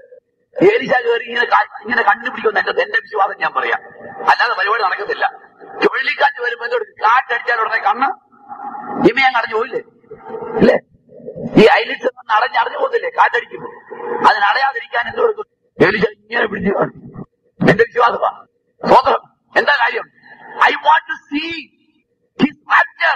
ഏലിശ കയറി ഇങ്ങനെ കാ- ഇങ്ങനെ കണ്ടുപിടിക്കുമെന്ന് എന്റെ എന്റെ വിശ്വാസം ഞാൻ പറയാം അല്ലാതെ പരിപാടി നടക്കത്തില്ല ചുഴലിക്കാറ്റ് വരുമ്പോ എന്തോ കാറ്റടിച്ചാൽ ഉടനെ കണ്ണ് ഇമയം അടഞ്ഞു പോയില്ലേ ഇല്ലേ ഈ ഐലിസ് അടഞ്ഞ് അടഞ്ഞു പോകത്തില്ലേ കാറ്റടിക്കുമ്പോ അതിനടയാതിരിക്കാൻ എന്ത് കൊടുക്കും ഏലിശ ഇങ്ങനെ പിടിച്ചു കാണും. എന്റെ വിശ്വാസമാ സ്വതന്ത്രം എന്താ കാര്യം I want to see his rapture.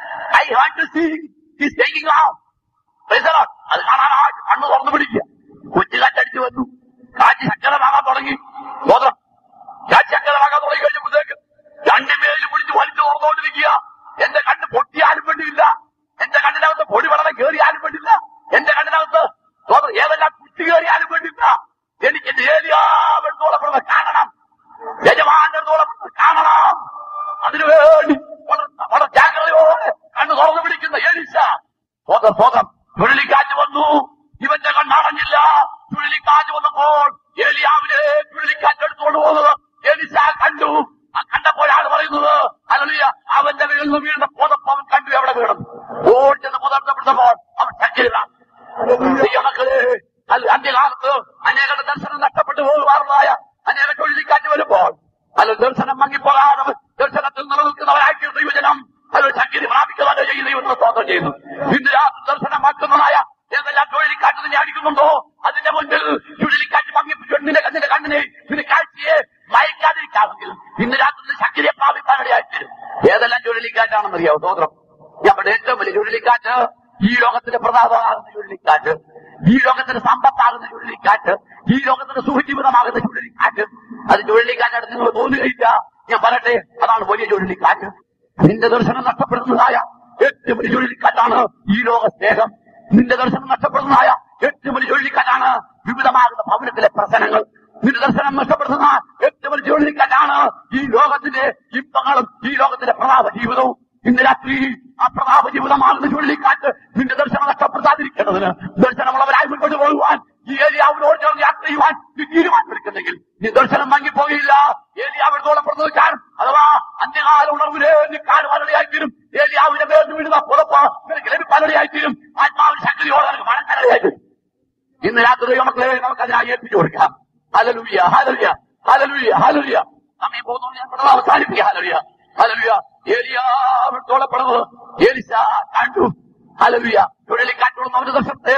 I want to see his taking off Praise the Lord. അത് കാണാൻ ആ കണ്ണു തുറന്നു പിടിക്കുക കൊച്ചു കാറ്റടിച്ചു വന്നു കാറ്റ് ശക്തമാകാൻ തുടങ്ങി സ്വതന്ത്രം കാറ്റ് ശക്തമാകാൻ തുടങ്ങി കഴിഞ്ഞപ്പോഴത്തേക്ക് രണ്ടുപേരും പിടിച്ച് വലിച്ചു തുറന്നുകൊണ്ടിരിക്കുക എന്റെ കണ്ണ് പൊട്ടിയാലും വേണ്ടിയില്ല എന്റെ കണ്ണിനകത്ത് പൊടി വളരെ കയറിയാലും വേണ്ടില്ല എന്റെ കണ്ണിനകത്ത് സ്വതന്ത്രം ഏതെല്ലാം കുട്ടി കയറിയാലും വേണ്ടില്ല എനിക്ക് എന്റെ ഏരിയാവെടുത്തോളപ്പെടുന്നത് കാണണം യജമാനത്തോളപ്പെടുന്നത് കാണണം അതിനുവേണ്ടി വളരെ വളരെ ജാഗ്രതയോടെ കണ്ണ് തുറന്നു പിടിക്കുന്ന ഏലിശ സ്വതം സ്വതം ചുഴലിക്കാറ്റ് വന്നു ഇവന്റെ കണ്ണടഞ്ഞില്ല ചുഴലിക്കാറ്റ് വന്നപ്പോൾ ഏലിയാവിനെ ചുഴലിക്കാറ്റ് എടുത്തുകൊണ്ട് പോകുന്നത് എലിസ കണ്ടു ആ കണ്ടപ്പോഴാണ് പറയുന്നത് അല്ലിയ അവന്റെ മേൽ നിന്ന് വീഴുന്ന പുതപ്പ് അവൻ കണ്ടു എവിടെ വീണു ഓടിച്ചെന്ന് പുതർത്തപ്പെടുന്നപ്പോൾ അവൻ ചക്കിലാണ് ദൈവമക്കളെ അല്ല അന്ത്യകാലത്ത് അനേകരുടെ ദർശനം നഷ്ടപ്പെട്ടു പോകുവാറുള്ളതായ അനേക ചുഴലിക്കാറ്റ് വരുമ്പോൾ അല്ല ദർശനം മങ്ങിപ്പോകാതെ ദർശനത്തിൽ നിലനിൽക്കുന്നവരായിട്ട് ദൈവജനം അത് ശക്തി പ്രാപിക്കുവാനോ ചെയ്യുന്ന ദൈവത്തിന് സ്തോത്രം ചെയ്യുന്നു ഇന്ന് രാത്രി ദർശനമാക്കുന്നതായ ഏതെല്ലാം ചുഴലിക്കാറ്റ് നിന്നെ അടിക്കുന്നുണ്ടോ അതിന്റെ മുൻപിൽ ചുഴലിക്കാറ്റ് മങ്ങി നിന്റെ നിന്റെ കണ്ണിനെ നിന്റെ കാഴ്ചയെ മയക്കാതിരിക്കാമെങ്കിൽ ഇന്ന് രാത്രി നിന്റെ ശക്തിയെ പ്രാപിക്കാനിടയായിത്തീരും ഏതെല്ലാം ചുഴലിക്കാറ്റാണെന്ന് അറിയാവോ സ്തോത്രം നമ്മുടെ ഏറ്റവും വലിയ ചുഴലിക്കാറ്റ് ഈ ലോകത്തിന്റെ പ്രതാപമാകുന്ന ചുഴലിക്കാറ്റ് ഈ ലോകത്തിന്റെ സമ്പത്താകുന്ന ചുഴലിക്കാറ്റ് ഈ ലോകത്തിന്റെ സുഖജീവിതമാകുന്ന ചുഴലിക്കാറ്റ് അത് ചുഴലിക്കാറ്റായിട്ട് നിങ്ങൾ തോന്നുകയില്ല ഞാൻ പറയട്ടെ അതാണ് വലിയ ചുഴലിക്കാറ്റ് നിന്റെ ദർശനം നഷ്ടപ്പെടുന്നതായ ഏറ്റവും വലിയ ചുഴലിക്കാറ്റാണ് ഈ ലോക സ്നേഹം നിന്റെ ദർശനം നഷ്ടപ്പെടുന്നതായ ഏറ്റവും വലിയ ചുഴലിക്കാറ്റാണ് വിവിധമാകുന്ന ഭവനത്തിലെ പ്രശ്നങ്ങൾ നിന്റെ ദർശനം നഷ്ടപ്പെടുന്ന ഏറ്റവും വലിയ ചുഴലിക്കാറ്റാണ് ഈ ലോകത്തിന്റെ ഇമ്പങ്ങളും ഈ ലോകത്തിന്റെ പ്രതാപ ജീവിതവും ഇന്ന് രാത്രി ആ പ്രതാപ ജീവിതമാകുന്ന ചുഴലിക്കാറ്റ് നിന്റെ ദർശനം നഷ്ടപ്പെടുത്താതിരിക്കേണ്ടതിന് ദർശനമുള്ളവരായി മുൻപോട്ട് പോകുവാൻ ഈ ഏലിയാവിനോട് ചേർന്ന് യാത്ര ചെയ്യുവാൻ നീ തീരുമാനമെടുക്കുന്നെങ്കിൽ നീ ദർശനം മങ്ങിപ്പോയില്ല ഏലിയാവിനോളം പുറത്തു കാരണം അഥവാ അന്ത്യകാല ഉണർവിനെ നീ കാണുവാനിടയായിത്തീരും ഏലിയാവിന്റെ പേരിൽ വീഴുന്ന പുറപ്പ് നിനക്ക് ലഭിക്കാനിടയായിത്തീരും ആത്മാവിന് ശക്തിയോടെ നിനക്ക് മടങ്ങാനിടയായിത്തീരും ഇന്ന് രാത്രി മക്കളെ നമുക്ക് അതിനായി ഏൽപ്പിച്ചു കൊടുക്കാം ഹലലുയ ഹലലുയ ഹലലുയ ഹലലുയ സമയം പോകുന്നു ഞാൻ പെട്ടെന്ന് അവസാനിപ്പിക്കുക ഹലലുയ ഹലലുയ ഏലിയാവത്തോളപ്പെടുന്നത് ഏലിശ കണ്ടു ഹലലുയ ചുഴലിക്കാറ്റുള്ള അവന്റെ ദർശനത്തെ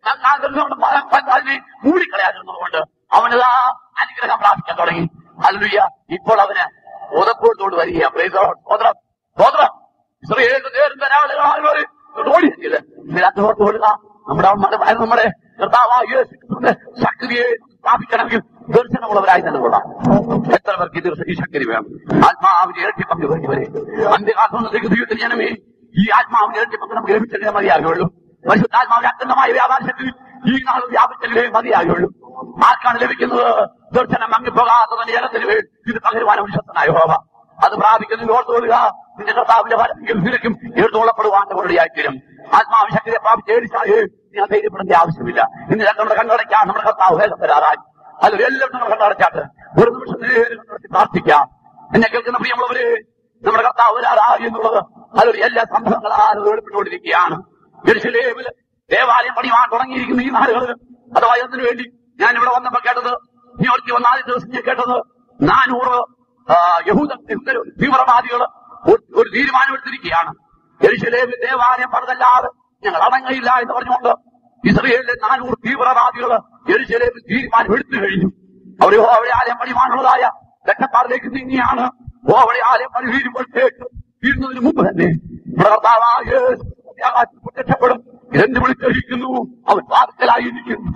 അതിനെ മൂടിക്കളയാതിരുന്നതുകൊണ്ട് അവനതാ അനുഗ്രഹം പ്രാപിക്കാൻ തുടങ്ങി ഹലലുയ ഇപ്പോൾ അവന് ഉതപ്പോഴത്തോട് വരിക സോദരം സോദരം ഇസ്രയേലിന്റെ നേരിന്റെ രാവിലെ ഓടി ഇതിനകത്ത് ഓർത്ത് കൊടുക്കുക നമ്മുടെ നമ്മുടെ നമ്മുടെ കർത്താവായ യേശു ക്രിസ്തുവിന്റെ ശക്തിയെ സ്ഥാപിക്കണമെങ്കിൽ ദർശനമുള്ളവരായി തന്നെ കൊള്ളാം എത്ര പേർക്ക് ഇത് ഈ ശക്തി വേണം ആത്മാവിനെ ഇരട്ടി പങ്ക് വേണ്ടി വരെ അന്ത്യകാലത്തേക്ക് ദൈവത്തിന് ജനമേ ഈ ആത്മാവിനെ ഇരട്ടി പങ്ക് നമുക്ക് ലഭിച്ചെങ്കിലേ മതിയാകുള്ളൂ പരിശുദ്ധാത്മാവിന്റെ അത്യന്തമായ വ്യാപാരശക്തി ഈ നാൾ വ്യാപിച്ചെങ്കിലേ മതിയാകുള്ളൂ ആർക്കാണ് ലഭിക്കുന്നത് ദർശനം മങ്ങിപ്പോകാത്തതിന്റെ ജനത്തിന് വേണ്ടി ഇത് പകരുവാൻ വിശ്വസനായ ഹോവ അത് പ്രാപിക്കുന്ന ഓർത്തുകൊള്ളുക നിന്റെ കർത്താവിന്റെ ഫലമെങ്കിലും നിനക്കും എഴുത്തോളപ്പെടുവാൻ വഴിയായിത്തീരും ആത്മാവ് ശക്തിയെ പ്രാപിച്ച് ഏടിച്ചായേ നീ ധൈര്യപ്പെടേണ്ട ആവശ്യമില്ല ഇന്ന് നമ്മുടെ കണ്ണടയ്ക്കാൻ നമ്മുടെ കർത്താവ് വേഗം തരാറായി അല്ല എല്ലാം നമ്മൾ കണ്ണടച്ചാട്ട് ഒരു നിമിഷം നേരം കണ്ണടച്ച് പ്രാർത്ഥിക്കാം എന്നെ കേൾക്കുന്ന പ്രിയമുള്ളവര് നമ്മുടെ കർത്താവ് വരാറായി എന്നുള്ളത് അതൊരു എല്ലാ സംഭവങ്ങളാലും ഏർപ്പെട്ടുകൊണ്ടിരിക്കുകയാണ് ജെറുസലേമിൽ ദേവാലയം പണിയുവാൻ തുടങ്ങിയിരിക്കുന്ന ഈ നാളുകളിൽ അഥവാ എന്തിനു വേണ്ടി ഞാൻ ഇവിടെ വന്നപ്പോ കേട്ടത് ന്യൂയോർക്കിൽ വന്ന ആദ്യ ദിവസം ഞാൻ കേട്ടത് നാനൂറ് ആ, യഹൂദ യഹൂദ തീവ്രവാദികൾ ഒരു- ഒരു തീരുമാനമെടുത്തിരിക്കുകയാണ് എരിശിലേമിൽ ദേവാലയം പണിതല്ലാതെ ഞങ്ങൾ അടങ്ങയില്ല എന്ന് പറഞ്ഞുകൊണ്ട് ഇസ്രയേലിലെ നാനൂറ് തീവ്രവാദികൾ എരിശിലേമിൽ തീരുമാനം എടുത്തു കഴിഞ്ഞു അവർ അവിടെ ആലയം പണിയുവാനുള്ളതായ രക്ഷപ്പാടിലേക്ക് നീങ്ങിയാണ് അവിടെ ആലയം പണി വീരുമ്പോഴത്തേക്ക് വീഴുന്നതിന് മുമ്പ് തന്നെ നമ്മുടെ കർത്താവായ യേശു ആകാശത്തിൽ പ്രത്യക്ഷപ്പെടും ഇതെന്ത് വിളിച്ചറിയിക്കുന്നു അവൻ വാർത്തലായിരിക്കുന്നു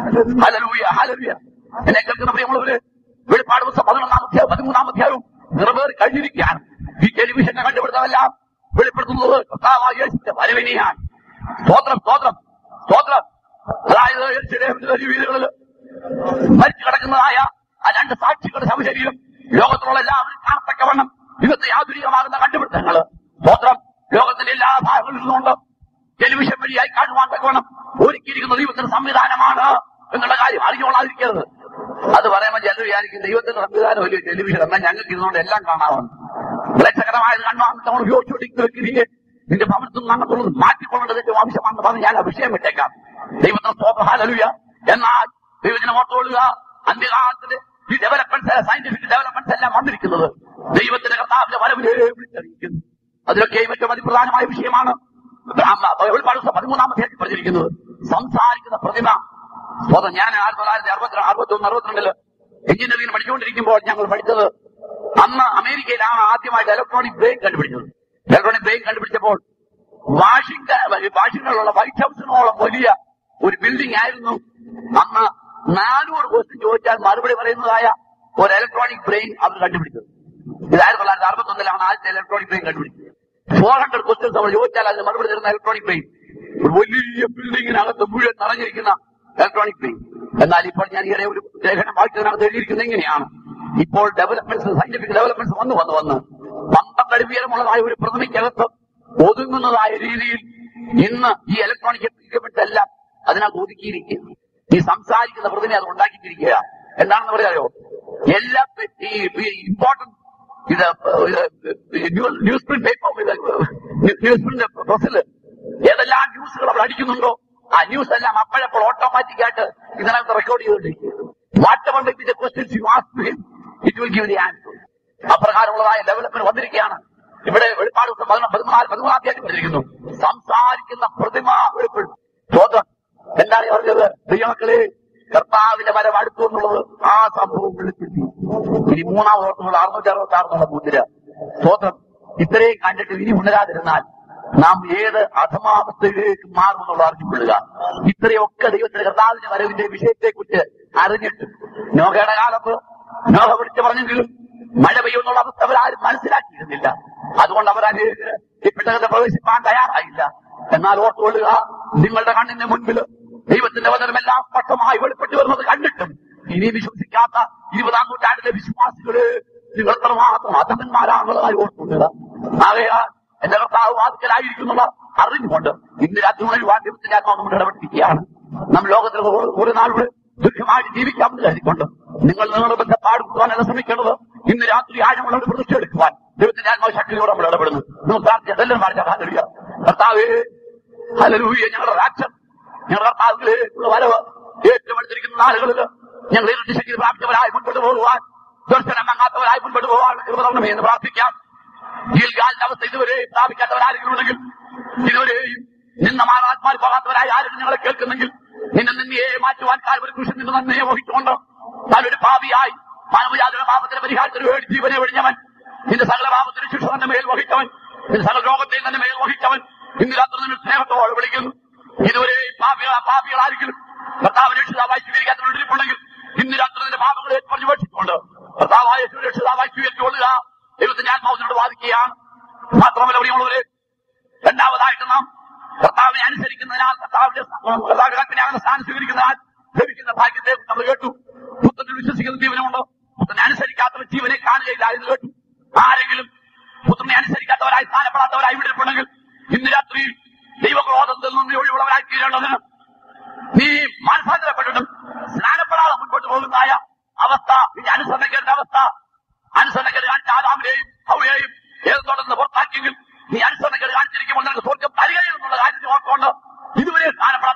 ഹലലൂയ ഹലലൂയ എന്നെ കേൾക്കുന്ന പ്രിയമുള്ളവര് വെളിപ്പാട് പുസ്തകം പതിനൊന്നാം അധ്യായം പതിമൂന്നാം അധ്യായവും നിറവേറി കഴിഞ്ഞിരിക്കുകയാണ് ഈ ടെലിവിഷനെ കണ്ടുപിടുത്തമെല്ലാം വെളിപ്പെടുത്തുന്നത് കർത്താവായ യേശുവിന്റെ വരവിനെയാണ് സ്തോത്രം സ്തോത്രം സ്തോത്രം അതായത് യെരൂശലേമിന്റെ വീടുകളിൽ മരിച്ചു കിടക്കുന്നതായ ആ രണ്ട് സാക്ഷികളുടെ ശവശരീരം ലോകത്തിലുള്ള എല്ലാവരും കാണത്തക്കവണ്ണം ഇന്നത്തെ ആധുനികമാകുന്ന കണ്ടുപിടുത്തങ്ങള് സ്തോത്രം ലോകത്തിന്റെ എല്ലാ ഭാഗങ്ങളിൽ നിന്നുകൊണ്ട് ടെലിവിഷൻ വഴിയായി കാണുവാൻ തക്കവണ്ണം ഒരുക്കിയിരിക്കുന്ന ദൈവത്തിന്റെ സംവിധാനമാണ് എന്നുള്ള കാര്യം അറിഞ്ഞുകൊള്ളാതിരിക്കരുത് അത് പറയുമ്പോൾ ചിലർ വിചാരിക്കും ദൈവത്തിന്റെ സംവിധാനം വലിയ ടെലിവിഷൻ എന്നാൽ ഞങ്ങൾക്ക് ഇരുന്നുകൊണ്ട് എല്ലാം കാണാമെന്ന് വിളച്ചകരമായത് കാണുവാൻ നമ്മൾ ഉപയോഗിച്ചുകൊണ്ടിരിക്കുകയെ നിന്റെ ഭവനത്തിൽ നിന്ന് അങ്ങോട്ടുള്ളത് മാറ്റിക്കൊള്ളേണ്ടത് ഏറ്റവും ആവശ്യമാണെന്ന് പറഞ്ഞ് ഞാൻ ആ വിഷയം വിട്ടേക്കാം ദൈവത്തിന് സ്തോത്രഹാലലുയ എന്നാൽ ദൈവത്തിനെ ഓർത്തുകൊള്ളുക അന്ത്യകാലത്തിന് ഈ ഡെവലപ്മെന്റ്സ് സയന്റിഫിക് ഡെവലപ്മെന്റ്സ് എല്ലാം വന്നിരിക്കുന്നത് ദൈവത്തിന്റെ കർത്താവിന്റെ വരവിനെ വിളിച്ചറിയിക്കുന്നു അതിലൊക്കെ ഏറ്റവും അതിപ്രധാനമായ വിഷയമാണ് വെളിപ്പാട് പതിമൂന്നാം അധ്യായത്തിൽ പറഞ്ഞിരിക്കുന്നത് സംസാരിക്കുന്ന പ്രതിമ സ്വതം ഞാൻ ആയിരത്തി തൊള്ളായിരത്തി അറുപത്തി അറുപത്തി ഒന്ന് അറുപത്തിരണ്ടില് എഞ്ചിനീയറിംഗ് പഠിച്ചുകൊണ്ടിരിക്കുമ്പോൾ ഞങ്ങൾ പഠിച്ചത് അന്ന് അമേരിക്കയിലാണ് ആദ്യമായിട്ട് ഇലക്ട്രോണിക് ബ്രെയിൻ കണ്ടുപിടിച്ചത് ഇലക്ട്രോണിക് ബ്രെയിൻ കണ്ടുപിടിച്ചപ്പോൾ വാഷിംഗ്ടൺ വാഷിംഗ്ടണിലുള്ള വൈറ്റ് ഹൗസിനോളം വലിയ ഒരു ബിൽഡിംഗ് ആയിരുന്നു അന്ന് നാനൂറ് ക്വസ്റ്റ്യൻ ചോദിച്ചാൽ മറുപടി പറയുന്നതായ ഒരു ഇലക്ട്രോണിക് ബ്രെയിൻ അവർ കണ്ടുപിടിച്ചത് ഇത് ആയിരത്തി തൊള്ളായിരത്തി അറുപത്തി ഒന്നിലാണ് ആദ്യത്തെ ഇലക്ട്രോണിക് ബ്രെയിൻ കണ്ടുപിടിച്ചത് ഫോർ ഹൺഡ്രഡ് ക്വസ്റ്റ്യൻസ് നമ്മൾ ചോദിച്ചാൽ അതിന് മറുപടി തരുന്ന ഇലക്ട്രോണിക് ബ്രെയിൻ ഒരു വലിയ ബിൽഡിങ്ങിനകത്ത് മുഴുവൻ നിറഞ്ഞിരിക്കുന്ന ഇലക്ട്രോണിക് ബ്രെയിൻ എന്നാൽ ഇപ്പോൾ ഞാൻ ഈയിടെ ഒരു ലേഖനം വായിച്ചതിനകത്ത് എഴുതിയിരിക്കുന്നത് ഇങ്ങനെയാണ് ഇപ്പോൾ ഡെവലപ്മെന്റ്സ് സയന്റിഫിക് ഡെവലപ്മെന്റ്സ് വന്നു വന്നു വന്ന് പന്ത്രണ്ട് അടി ഉയരമുള്ളതായ ഒരു പ്രതിമയ്ക്കകത്ത് ഒതുങ്ങുന്നതായ രീതിയിൽ ഇന്ന് ഈ ഇലക്ട്രോണിക് എക്യുപ്മെന്റ്സ് എല്ലാം അതിനകത്ത് ഒതുക്കിയിരിക്കുക ഈ സംസാരിക്കുന്ന പ്രതിമ അത് ഉണ്ടാക്കിയിരിക്കുക എന്താണെന്ന് പറയായോ എല്ലാ ഈ ഇമ്പോർട്ടന്റ് ഇത് news print paper news print പ്രസില് ഏതെല്ലാം ന്യൂസുകൾ അവർ അടിക്കുന്നുണ്ടോ ആ ന്യൂസ് എല്ലാം അപ്പോഴപ്പോൾ ഓട്ടോമാറ്റിക് ആയിട്ട് ഇതിനകത്ത് റെക്കോർഡ് ചെയ്തുകൊണ്ടിരിക്കും whatever may be the questions you ask him it will give the answer അപ്രകാരമുള്ളതായ ഡെവലപ്മെന്റ് വന്നിരിക്കുകയാണ് ഇവിടെ വെളിപ്പാട് ദിവസം പതിനൊന്ന് പതിമൂന്നാല് പതിമൂന്നാം തീയതി പറഞ്ഞിരിക്കുന്നു സംസാരിക്കുന്ന പ്രതിമ വെളിപ്പെടും ചോദ്യം എന്താണ് ഈ പറഞ്ഞത് ദൈവമക്കളെ കർത്താവിന്റെ വരവ് അടുത്തു എന്നുള്ളത് ആ സംഭവം വെളിപ്പെടുത്തി ഇനി മൂന്നാം ഓർത്തുള്ള അറുന്നൂറ്റി അറുപത്തി ആറിനുള്ള മുദ്ര സ്വതം ഇത്രയും കണ്ടിട്ട് ഇനി ഉണരാതിരുന്നാൽ നാം ഏത് അധമാവസ്ഥയിലേക്ക് മാറുമെന്നുള്ള അറിഞ്ഞുകൊള്ളുക ഇത്രയൊക്കെ ദൈവത്തിന്റെ കർത്താവിന്റെ വരവിന്റെ വിഷയത്തെക്കുറിച്ച് അറിഞ്ഞിട്ട് നോഹയുടെ കാലത്ത് നോഹ വിളിച്ചു പറഞ്ഞെങ്കിലും മഴ പെയ്യുന്നുള്ള അവസ്ഥ അവരാരും മനസ്സിലാക്കിയിരുന്നില്ല അതുകൊണ്ട് അവർ ഈ പെട്ടകത്തെ പ്രവേശിപ്പാൻ തയ്യാറായില്ല എന്നാൽ ഓർത്തുകൊള്ളുക നിങ്ങളുടെ കണ്ണിന്റെ മുൻപിൽ ദൈവത്തിന്റെ വചനമെല്ലാം സ്പഷ്ടമായി വെളിപ്പെട്ട് വരുന്നത് കണ്ടിട്ടും ഇനി വിശ്വസിക്കാത്ത ഇരുപതാം നൂറ്റാണ്ടിലെ വിശ്വാസികള് നിങ്ങൾ എത്രമാത്രം അധമന്മാരാണുള്ളതായി ഓർത്തുകൊള്ളുക ആകയാൽ എന്റെ കർത്താവ് വാതിക്കലായിരിക്കുന്നുള്ള അറിഞ്ഞുകൊണ്ട് ഇന്ന് രാത്രി മുഴുവൻ ദൈവത്തിന്റെ ആത്മാവ് നമ്മൾ ഇടപെട്ടിരിക്കുകയാണ് നാം ലോകത്തിൽ ഒരു- ഒരു നാളുകൂടെ ദുഃഖമായിട്ട് ജീവിക്കാമെന്ന് കരുതിക്കൊണ്ട് നിങ്ങൾ നിങ്ങളുടെ ബന്ധപ്പാട് കൊടുക്കാനല്ല ശ്രമിക്കേണ്ടത് ഇന്ന് രാത്രി ആഴമുള്ള ഒരു പ്രതിഷ്ഠ എടുക്കുവാൻ ദൈവത്തിന്റെ ആത്മാവ് ശക്തിയോടെ നമ്മൾ ഇടപെടുന്നു നിങ്ങൾ പ്രാർത്ഥിച്ച എല്ലാവരും പാടിച്ച ഹാലലുയ കർത്താവേ ഹലലൂയ ഞങ്ങളുടെ രാക്ഷൻ ഞങ്ങളുടെ കർത്താവിലെ വരവ് ഏറ്റവും അടുത്തിരിക്കുന്ന നാളുകളിൽ ഞങ്ങൾ ഇരട്ടി ശക്തി പ്രാപിച്ചവരായി മുൻപോട്ട് പോകുവാൻ ദർശനം വാങ്ങാത്തവരായി മുൻപോട്ട് പോകാൻ കൃപ തരണമേ എന്ന് പ്രാർത്ഥിക്കാം ഗീൽഗാലിന്റെ അവസ്ഥ ഇതുവരെ പ്രാപിക്കാത്തവരാരെങ്കിലും ഉണ്ടെങ്കിൽ ഇതുവരെയും നിന്ന മാറാത്മാർ പോകാത്തവരായി ആരും ഞങ്ങളെ കേൾക്കുന്നെങ്കിൽ നിന്നെ നിന്നയെ മാറ്റുവാൻ കാൽവരി കൃഷി നിന്ന് നന്ദിയെ വഹിച്ചുകൊണ്ട് താനൊരു പാപിയായി മാനവജാതിയുടെ പാപത്തിന്റെ പരിഹാരത്തിന് വേണ്ടി ജീവനെ വെടിഞ്ഞവൻ നിന്റെ സകല പാപത്തിന് ശിക്ഷ തന്നെ മേൽ വഹിച്ചവൻ നിന്റെ സകല രോഗത്തെ തന്നെ മേൽ വഹിച്ചവൻ ഇന്ന് രാത്രി നിന്നെ സ്നേഹത്തോടെ വിളിക്കുന്നു ഇതുവരെ പാപികൾ പാപികളായിരിക്കും കർത്താവ് രക്ഷിതാവായി സ്വീകരിക്കാത്തവരുണ്ടെങ്കിൽ ഇന്ന് രാത്രി നിന്റെ പാപങ്ങളെ പറഞ്ഞു വേഷിച്ചുകൊണ്ട് കർത്താവായ രക്ഷിതാവായി സ്വീകരിച്ചുകൊള്ളുക ദൈവത്തിന്റെ ആത്മാവിനോട് വാദിക്കുകയാണ് മാത്രമല്ല പ്രിയമുള്ളവരെ രണ്ടാമതായിട്ട് നാം കർത്താവിനെ അനുസരിക്കുന്നതിനാൽ കർത്താവിന്റെ കർത്താവിന്റെ കൽപ്പനയാകുന്ന സ്ഥാനം സ്വീകരിക്കുന്നതിനാൽ ലഭിക്കുന്ന ഭാഗ്യത്തെ നമ്മൾ കേട്ടു പുത്രത്തിൽ വിശ്വസിക്കുന്ന ജീവനുമുണ്ട് പുത്രനെ അനുസരിക്കാത്തവർ ജീവനെ കാണുകയില്ല എന്ന് കേട്ടു ആരെങ്കിലും പുത്രനെ അനുസരിക്കാത്തവരായി സ്ഥാനപ്പെടാത്തവരായി വിടപ്പെടുന്നെങ്കിൽ ഇന്ന് രാത്രി ദൈവക്രോധത്തിൽ നിന്ന് ഒഴിവുള്ളവരായി തീരേണ്ടതിന് നീ മനസ്സാന്തരപ്പെട്ടിട്ടും സ്നാനപ്പെടാതെ മുൻപോട്ട് പോകുന്നതായ അവസ്ഥ നീ അനുസരണക്കേണ്ട അവസ്ഥ അനുസരണക്കേട് കാണിച്ച ആദാമിനെയും ഹൗയെയും ഏത് തുടർന്ന് പുറത്താക്കിയെങ്കിൽ നീ അനുസരണക്കേട് കാണിച്ചിരിക്കുമ്പോൾ നിനക്ക് സ്വർഗം തരികയിൽ എന്നുള്ള കാര്യത്തിൽ ഓർക്കൊണ്ട് ഇതുവരെ സ്ഥാനപ്പെടാൻ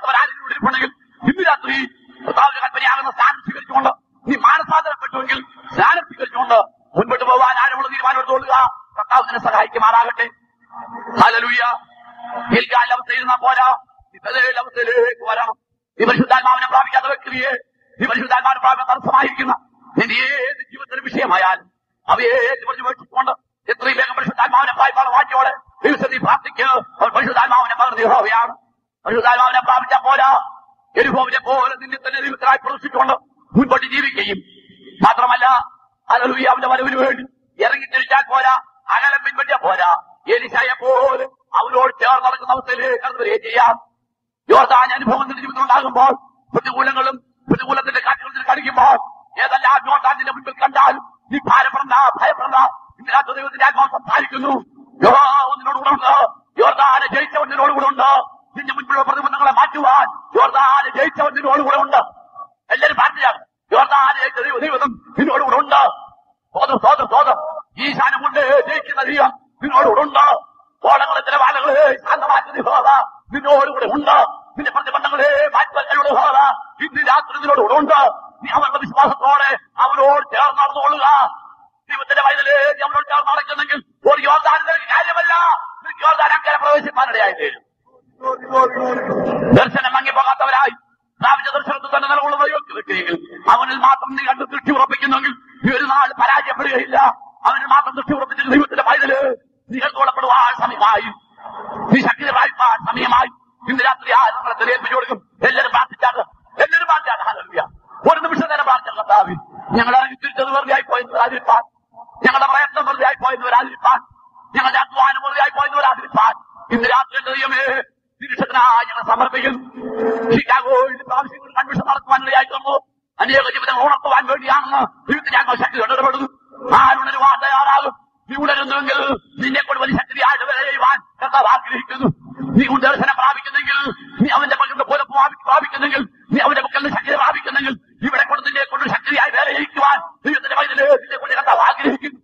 ചേർന്നുകൊള്ളുക കർത്താവിനെ സഹായിക്കുമാറാകട്ടെ ഹല്ലേലൂയ ഗിൽഗാൽ അവസ്ഥയിരുന്നാ പോരാ ബഥേൽ അവസ്ഥയിലേക്ക് വരണം ഈ പരിശുദ്ധാത്മാവിനെ പ്രാപിക്കാത്ത വ്യക്തിയെ ഈ പരിശുദ്ധാത്മാവിനെ പ്രാപിക്കാൻ തടസ്സമായിരിക്കുന്ന നിന്റെ ഏത് ജീവിതത്തിന് വിഷയമായാലും അവയെ ഏറ്റുപറഞ്ഞു മേടിച്ചുകൊണ്ട് എത്രയും വേഗം പരിശുദ്ധാത്മാവിനെ പ്രാപിക്കാൻ വാങ്ങിയോടെ ദിവസത്തിൽ പ്രാർത്ഥിക്ക് അവർ പരിശുദ്ധാത്മാവിനെ പകർന്നു യഹോവയാണ് പരിശുദ്ധാത്മാവിനെ പ്രാപിച്ചാൽ പോരാ എരുഭോവിനെ പോലെ നിന്നെ തന്നെ ദൈവത്തിനായി പ്രദർശിച്ചുകൊണ്ട് മുൻപോട്ട് ജീവിക്കുകയും മാത്രമല്ല അലലുയ അവന്റെ വരവിന് വേണ്ടി ഇറങ്ങി തിരിച്ചാൽ പോരാ അകലം പിൻപറ്റിയാൽ പോരാ എലിശായെ പോലെ അവരോട് ചേർന്ന് നടക്കുന്ന അവസ്ഥയിലേക്ക് കടന്നു വരികയും ചെയ്യാം യോർദാൻ അനുഭവം നിന്റെ ജീവിതത്തിൽ ഉണ്ടാകുമ്പോൾ പ്രതികൂലങ്ങളും പ്രതികൂലത്തിന്റെ കാറ്റുകൾ കടിക്കുമ്പോൾ ഏതെല്ലാം യോർദാനിന്റെ മുൻപിൽ കണ്ടാൽ നീ ഭാരപ്പെടണ്ട ഭയപ്പെടണ്ട ഇന്നലാത്ത ദൈവത്തിന്റെ ആത്മാവ് സംസാരിക്കുന്നു യഹോവ നിന്നോട് കൂടെ ഉണ്ട് യോർദാനെ ജയിച്ചവൻ നിന്നോട് കൂടെ ഉണ്ട് നിന്റെ മുൻപിലുള്ള പ്രതിബന്ധങ്ങളെ മാറ്റുവാൻ യോർദാനെ ജയിച്ചവൻ നിന്നോട് കൂടെ ഉണ്ട് എല്ലാവരും പ്രാർത്ഥിച്ചാണ് യോർദാനെ ജയിച്ച ദൈവ ദൈവം നിന്നോട് കൂടെ ഉണ്ട് സ്വതം സ്വതം സ്വതം ഈശാനം കൊണ്ട് ജയിക്കുന്ന ദൈവം നിന്നോട് കൂടെ ഉണ്ട് ഓളങ്ങളെ നിലവാരങ്ങളെ ശാന്തമാക്കുന്ന ഹോവ നിന്നോട് കൂടെ ഉണ്ട് നിന്റെ പ്രതിബന്ധങ്ങളെ മാറ്റുവാൻ ഹോവ ഇന്ന് രാത്രി നിന്നോട് കൂടെ ഉണ്ട് നീ അവരുടെ വിശ്വാസത്തോടെ അവരോട് ചേർന്ന് നടന്നുകൊള്ളുക ദൈവത്തിന്റെ വയലില് നീ അവരോട് ചേർന്ന് നടക്കുന്നെങ്കിൽ ഒരു യോർദാൻ നിനക്ക് കാര്യമല്ല നിനക്ക് യോർദാൻ അക്കരെ പ്രവേശിക്കാനിടയായി തീരും ദർശനം മങ്ങിപ്പോകാത്തവരായി പ്രാപിച്ച ദർശനത്തിൽ തന്നെ നിലകൊള്ളുന്ന യോഗ്യ വ്യക്തിയെങ്കിൽ അവനിൽ മാത്രം നീ കണ്ട് ദൃഷ്ടി ഉറപ്പിക്കുന്നെങ്കിൽ നീ ഒരു നാൾ പരാജയപ്പെടുകയില്ല അവനിൽ മാത്രം ദൃഷ്ടി ഉറപ്പിച്ച ദൈവത്തിന്റെ വയലില് നീ എടുത്തുകൊള്ളപ്പെടുവാൻ സമയമായി നീ ശക്തി പ്രാപിപ്പാൻ സമയമായി ഇന്ന് രാത്രി ആ നമ്മളെ തെളിയിപ്പിച്ചു കൊടുക്കും എല്ലാവരും പ്രാർത്ഥിച്ചാണ് എല്ലാവരും പ്രാർത്ഥിച്ചാണ് ഹാലല്യ ഒരു നിമിഷം നേരം പ്രാർത്ഥന കർത്താവി ഞങ്ങൾ ഇറങ്ങി തിരിച്ചത് വെറുതെ ആയി പോയെന്ന് ആദരിപ്പാൻ ഞങ്ങളുടെ പ്രയത്നം വെറുതെ ആയി പോയെന്ന് ആദരിപ്പാൻ ഞങ്ങളുടെ അധ്വാനം വെറുതെ ആയി പോയെന്ന് ആദരിപ്പാൻ ഇന്ന് രാത്രി എന്റെ ദൈവമേ നിരീക്ഷത്തിനായി ഞങ്ങൾ സമർപ്പിക്കുന്നു ഷിക്കാഗോയിൽ പ്രാവശ്യങ്ങൾ കൺവെൻഷൻ നടത്തുവാനിടയായി തന്നു അനേക ജീവിതങ്ങൾ ഉണർത്തുവാൻ വേണ്ടിയാണെന്ന് ദൈവത്തിന് ഞങ്ങൾ ശക്തി ഇടപെടുന്നു ആരുണരുവാൻ തയ്യാറാകും നീ ഉണരുന്നുവെങ്കിൽ നിന്നെ കൊണ്ട് വലിയ ശക്തിയായിട്ട് വരെ ചെയ്യുവാൻ കർത്താവ് ആഗ്രഹിക്കുന്നു നീ ദർശനം പ്രാപിക്കുന്നെങ്കിൽ നീ അവന്റെ പക്കലിന്റെ പോലെ പ്രാപിക്കുന്നെങ്കിൽ നീ അവന്റെ പക്കലിന്റെ ശക്തി പ്രാപിക്കുന്നെങ്കിൽ ഇവിടെ കൊണ്ട് നിന്നെ കൊണ്ട് ശക്തിയായി വേല ചെയ്യിക്കുവാൻ ദൈവത്തിന്റെ വയലില് നിന്നെ കൊണ്ട് കർത്താവ് ആഗ്രഹിക്കുന്നു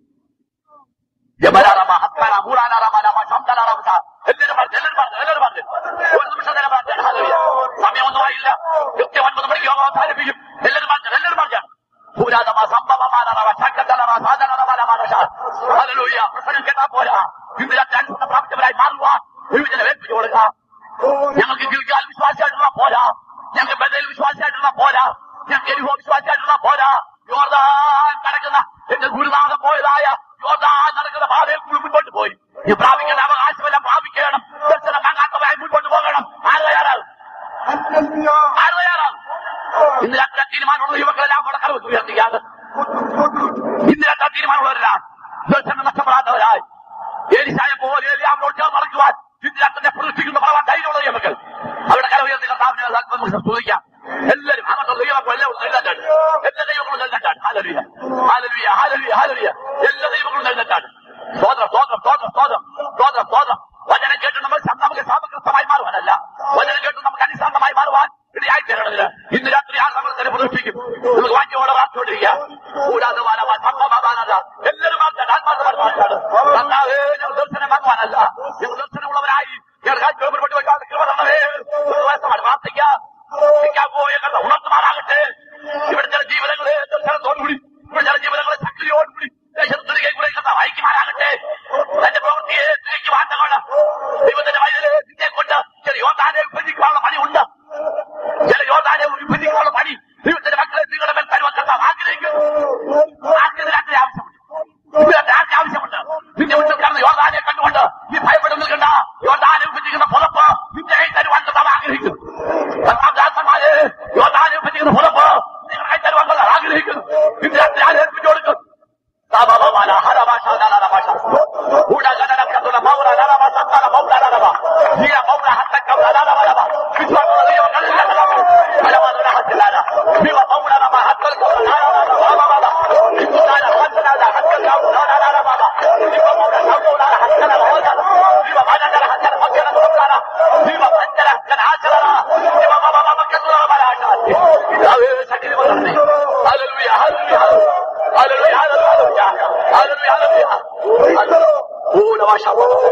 യബലാറമ, ഹത്താറ, മൂലാനാറമ, നമ, ശംതനാറമ, സ. എല്ലാവരും പറഞ്ഞു, എല്ലാവരും പറഞ്ഞു, എല്ലാവരും പറഞ്ഞു. ഒരു നിമിഷം നേരം പറഞ്ഞു, ഹല്ലേലൂയ. സമയമൊന്നുമായില്ല കൃത്യം ഒൻപത് മണിക്ക് യോഗം അവസാനിപ്പിക്കും എല്ലാവരും പറഞ്ഞു എല്ലാവരും പറഞ്ഞു ഭൂരാതമ സംഭവമാനറമ ശക്കത്തലറ സാധനറമ ഹല്ലേലൂയ പ്രസംഗം കേട്ടാ പോരാ ഇന്ന് രാത്രി അനുസരണ പ്രാപ്തവരായി മാറുവാൻ ദൈവജനം ഏൽപ്പിച്ചു കൊടുക്കുക ഞങ്ങൾക്ക് ഗിൽഗാൽ വിശ്വാസമായിട്ടുള്ള പോരാ ഞങ്ങൾക്ക് ബദൽ വിശ്വാസമായിട്ടുള്ള പോരാ ഞങ്ങൾക്ക് എരിഹോ വിശ്വാസമായിട്ടുള്ള പോരാ യോർദാൻ കടക്കുന്ന എന്റെ ഗുരുനാഥം പോയതായ യോർദാൻ നടക്കുന്ന പാതയിൽ കൂടി മുൻപോട്ട് പോയി ഈ പ്രാപിക്കേണ്ട അവകാശമെല്ലാം പ്രാപിക്കണം ദർശനം വാങ്ങാത്തവരായി മുൻപോട്ട് പോകണം ആര് തയ്യാറാകും ആര് തയ്യാറാകും ഇന്ന് രാത്രി തീരുമാനമുള്ള യുവക്കളെല്ലാം അവിടെ കറവ് ഉയർത്തിക്കാതെ ഇന്ന് രാത്രി തീരുമാനമുള്ളവരെല്ലാം ദർശനം നഷ്ടപ്പെടാത്തവരായി ഏലിശായ പോലെ അവരോട് ചേർന്ന് നടക്കുവാൻ ഇന്ന് രാത്രി പ്രതിഷ്ഠിക്കുന്ന പറയാൻ ധൈര്യമുള്ള യുവക്കൾ അവരുടെ കര ഉയർത്തി കർത്താവിനെ നമുക്ക് സ്തുതിക്കാം എല്ലാവരും അങ്ങോട്ട് ദൈവമക്കളും എല്ലാം എഴുന്നേറ്റാണ് എല്ലാ ദൈവങ്ങളും എഴുന്നേറ്റാണ് ഹാലലിയ ഹാലലിയ ഹാലലിയ ഹാലലിയ എല്ലാ ദൈവങ്ങളും എഴുന്നേറ്റാണ് സ്തോത്രം സ്തോത്രം സ്തോത്രം സ്തോത്രം സ്തോത്രം സ്തോത്രം വചനം കേട്ട് നമ്മൾ നമുക്ക് സാമഗ്രസ്തമായി മാറുവാനല്ല വചനം കേട്ട് നമുക്ക് അടിസ്ഥാനമായി മാറുവാൻ ഇടയായി തരണമില്ല ഇന്ന് രാത്രി ആ നമ്മൾ തന്നെ പ്രതീക്ഷിക്കും നമുക്ക് വാങ്ങിയോടെ പ്രാർത്ഥിച്ചുകൊണ്ടിരിക്കുക കൂടാതെ വാനവാൻ സംഭവമാനല്ല എല്ലാവരും മാറ്റാണ് ആത്മാർത്ഥമായി മാറ്റാണ് കർത്താവേ ഞങ്ങൾ ദർശനം വാങ്ങുവാനല്ല ഞങ്ങൾ ദർശനമുള്ളവരായി ഞങ്ങൾ കാഴ്ച മുൻപോട്ട് വെക്കാതെ കൃപ തരണമേ ഉപവാസമാണ് പ്രാർത്ഥിക്കാം പോയ കഥ ഉണർത്തുമാറാകട്ടെ ഇവിടെ ചില ജീവിതങ്ങളെ ദർശനത്തോടുകൂടി ഇവിടെ ചില ജീവിതങ്ങളെ ശക്തിയോടുകൂടി ദേശത്തിരികെ കൂടെ കഥ വായിക്കുമാറാകട്ടെ തന്റെ പ്രവൃത്തിയെ തിരിക്കുവാൻ തങ്ങളുടെ ദൈവത്തിന്റെ വയലിലെ നിന്നെ കൊണ്ട് ചില യോദ്ധാനെ വിഭജിക്കുവാനുള്ള പണിയുണ്ട് ചില യോദ്ധാനെ വിഭജിക്കുവാനുള്ള പണി ദൈവത്തിന്റെ മക്കളെ നിങ്ങളുടെ മേൽ തരുവാൻ കർത്താവ് ആഗ്രഹിക്കുന്നു ആർക്കും രാത്രി ആവശ്യമുണ്ട് ഇതിനകത്ത് ആർക്ക് ആവശ്യമുണ്ട് നിന്റെ ഉള്ളിൽ കിടന്ന് യോർദാനെ കണ്ടുകൊണ്ട് നീ ഭയപ്പെടുന്ന കണ്ട യോർദാനെ വിഭജിക്കുന്ന പുറപ്പ് നിന്റെ കൈ തരുവാൻ കർത്താവ് ആഗ്രഹിക്കുന്നു കർത്താവ് ദാസന്മാരെ യോർദാനെ വിഭജിക്കുന്ന പുറപ്പ് നിങ്ങളുടെ കൈ തരുവാൻ കർത്താവ് ആഗ്രഹിക്കുന്നു ഇന്ന് രാത്രി ആരെ ഏൽപ്പിച്ചു കൊടുക്കും സാബാബാല ഹരഭാഷ ഭാഷ ഊടകടക്കത്തുള്ള മൗര നരവ സത്താല മൗര നരവ നീയ മൗര ഹത്തക്കൗര നരവ വിശ്വാസമുള്ള ദൈവങ്ങളെല്ലാം ഫലമാകുന്ന ഹത്തിലാല നീവ മൗര നമ ഹത്തൽ കൗര നരവ വിശുദ്ധാന ഹത്തലാല ഹത്തൽ കൗര നരവ നീവ മൗര കൗര ഹത്തല ഹോദല നീവ വനജല ഹത്തല മക്കല നോക്കാന നീവ പഞ്ചല ഹത്തല ആചല നീവ മമ മമ കത്തുല മലാശ യാവേ ശക്തി വന്ദനേ hallelujah hallelujah hallelujah hallelujah hallelujah hallelujah പൂര ഭാഷ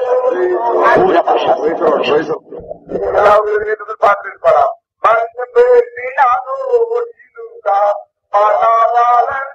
പൂര ഭാഷ എല്ലാവരും പാട്ടിൽപ്പെടാം മനുഷ്യൻ പാതാളൻ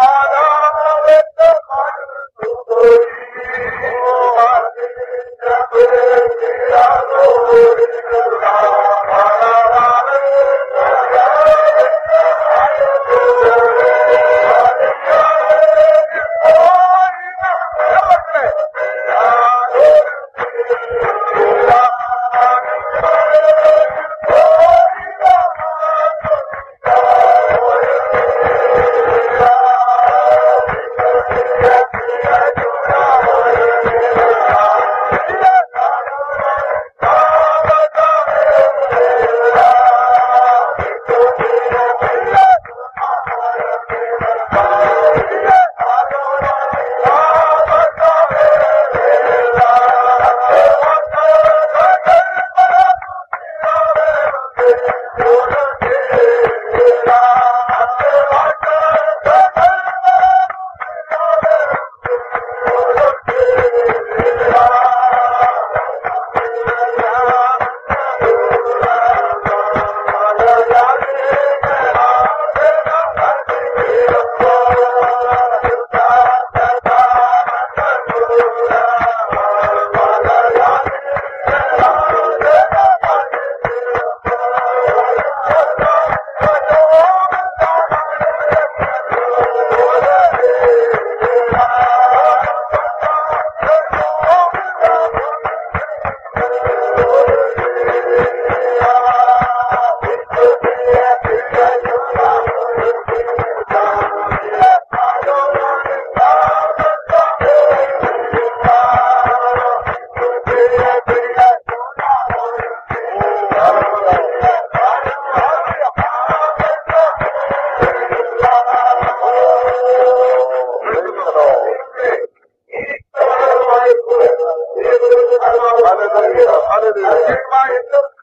Hallelujah. Hallelujah.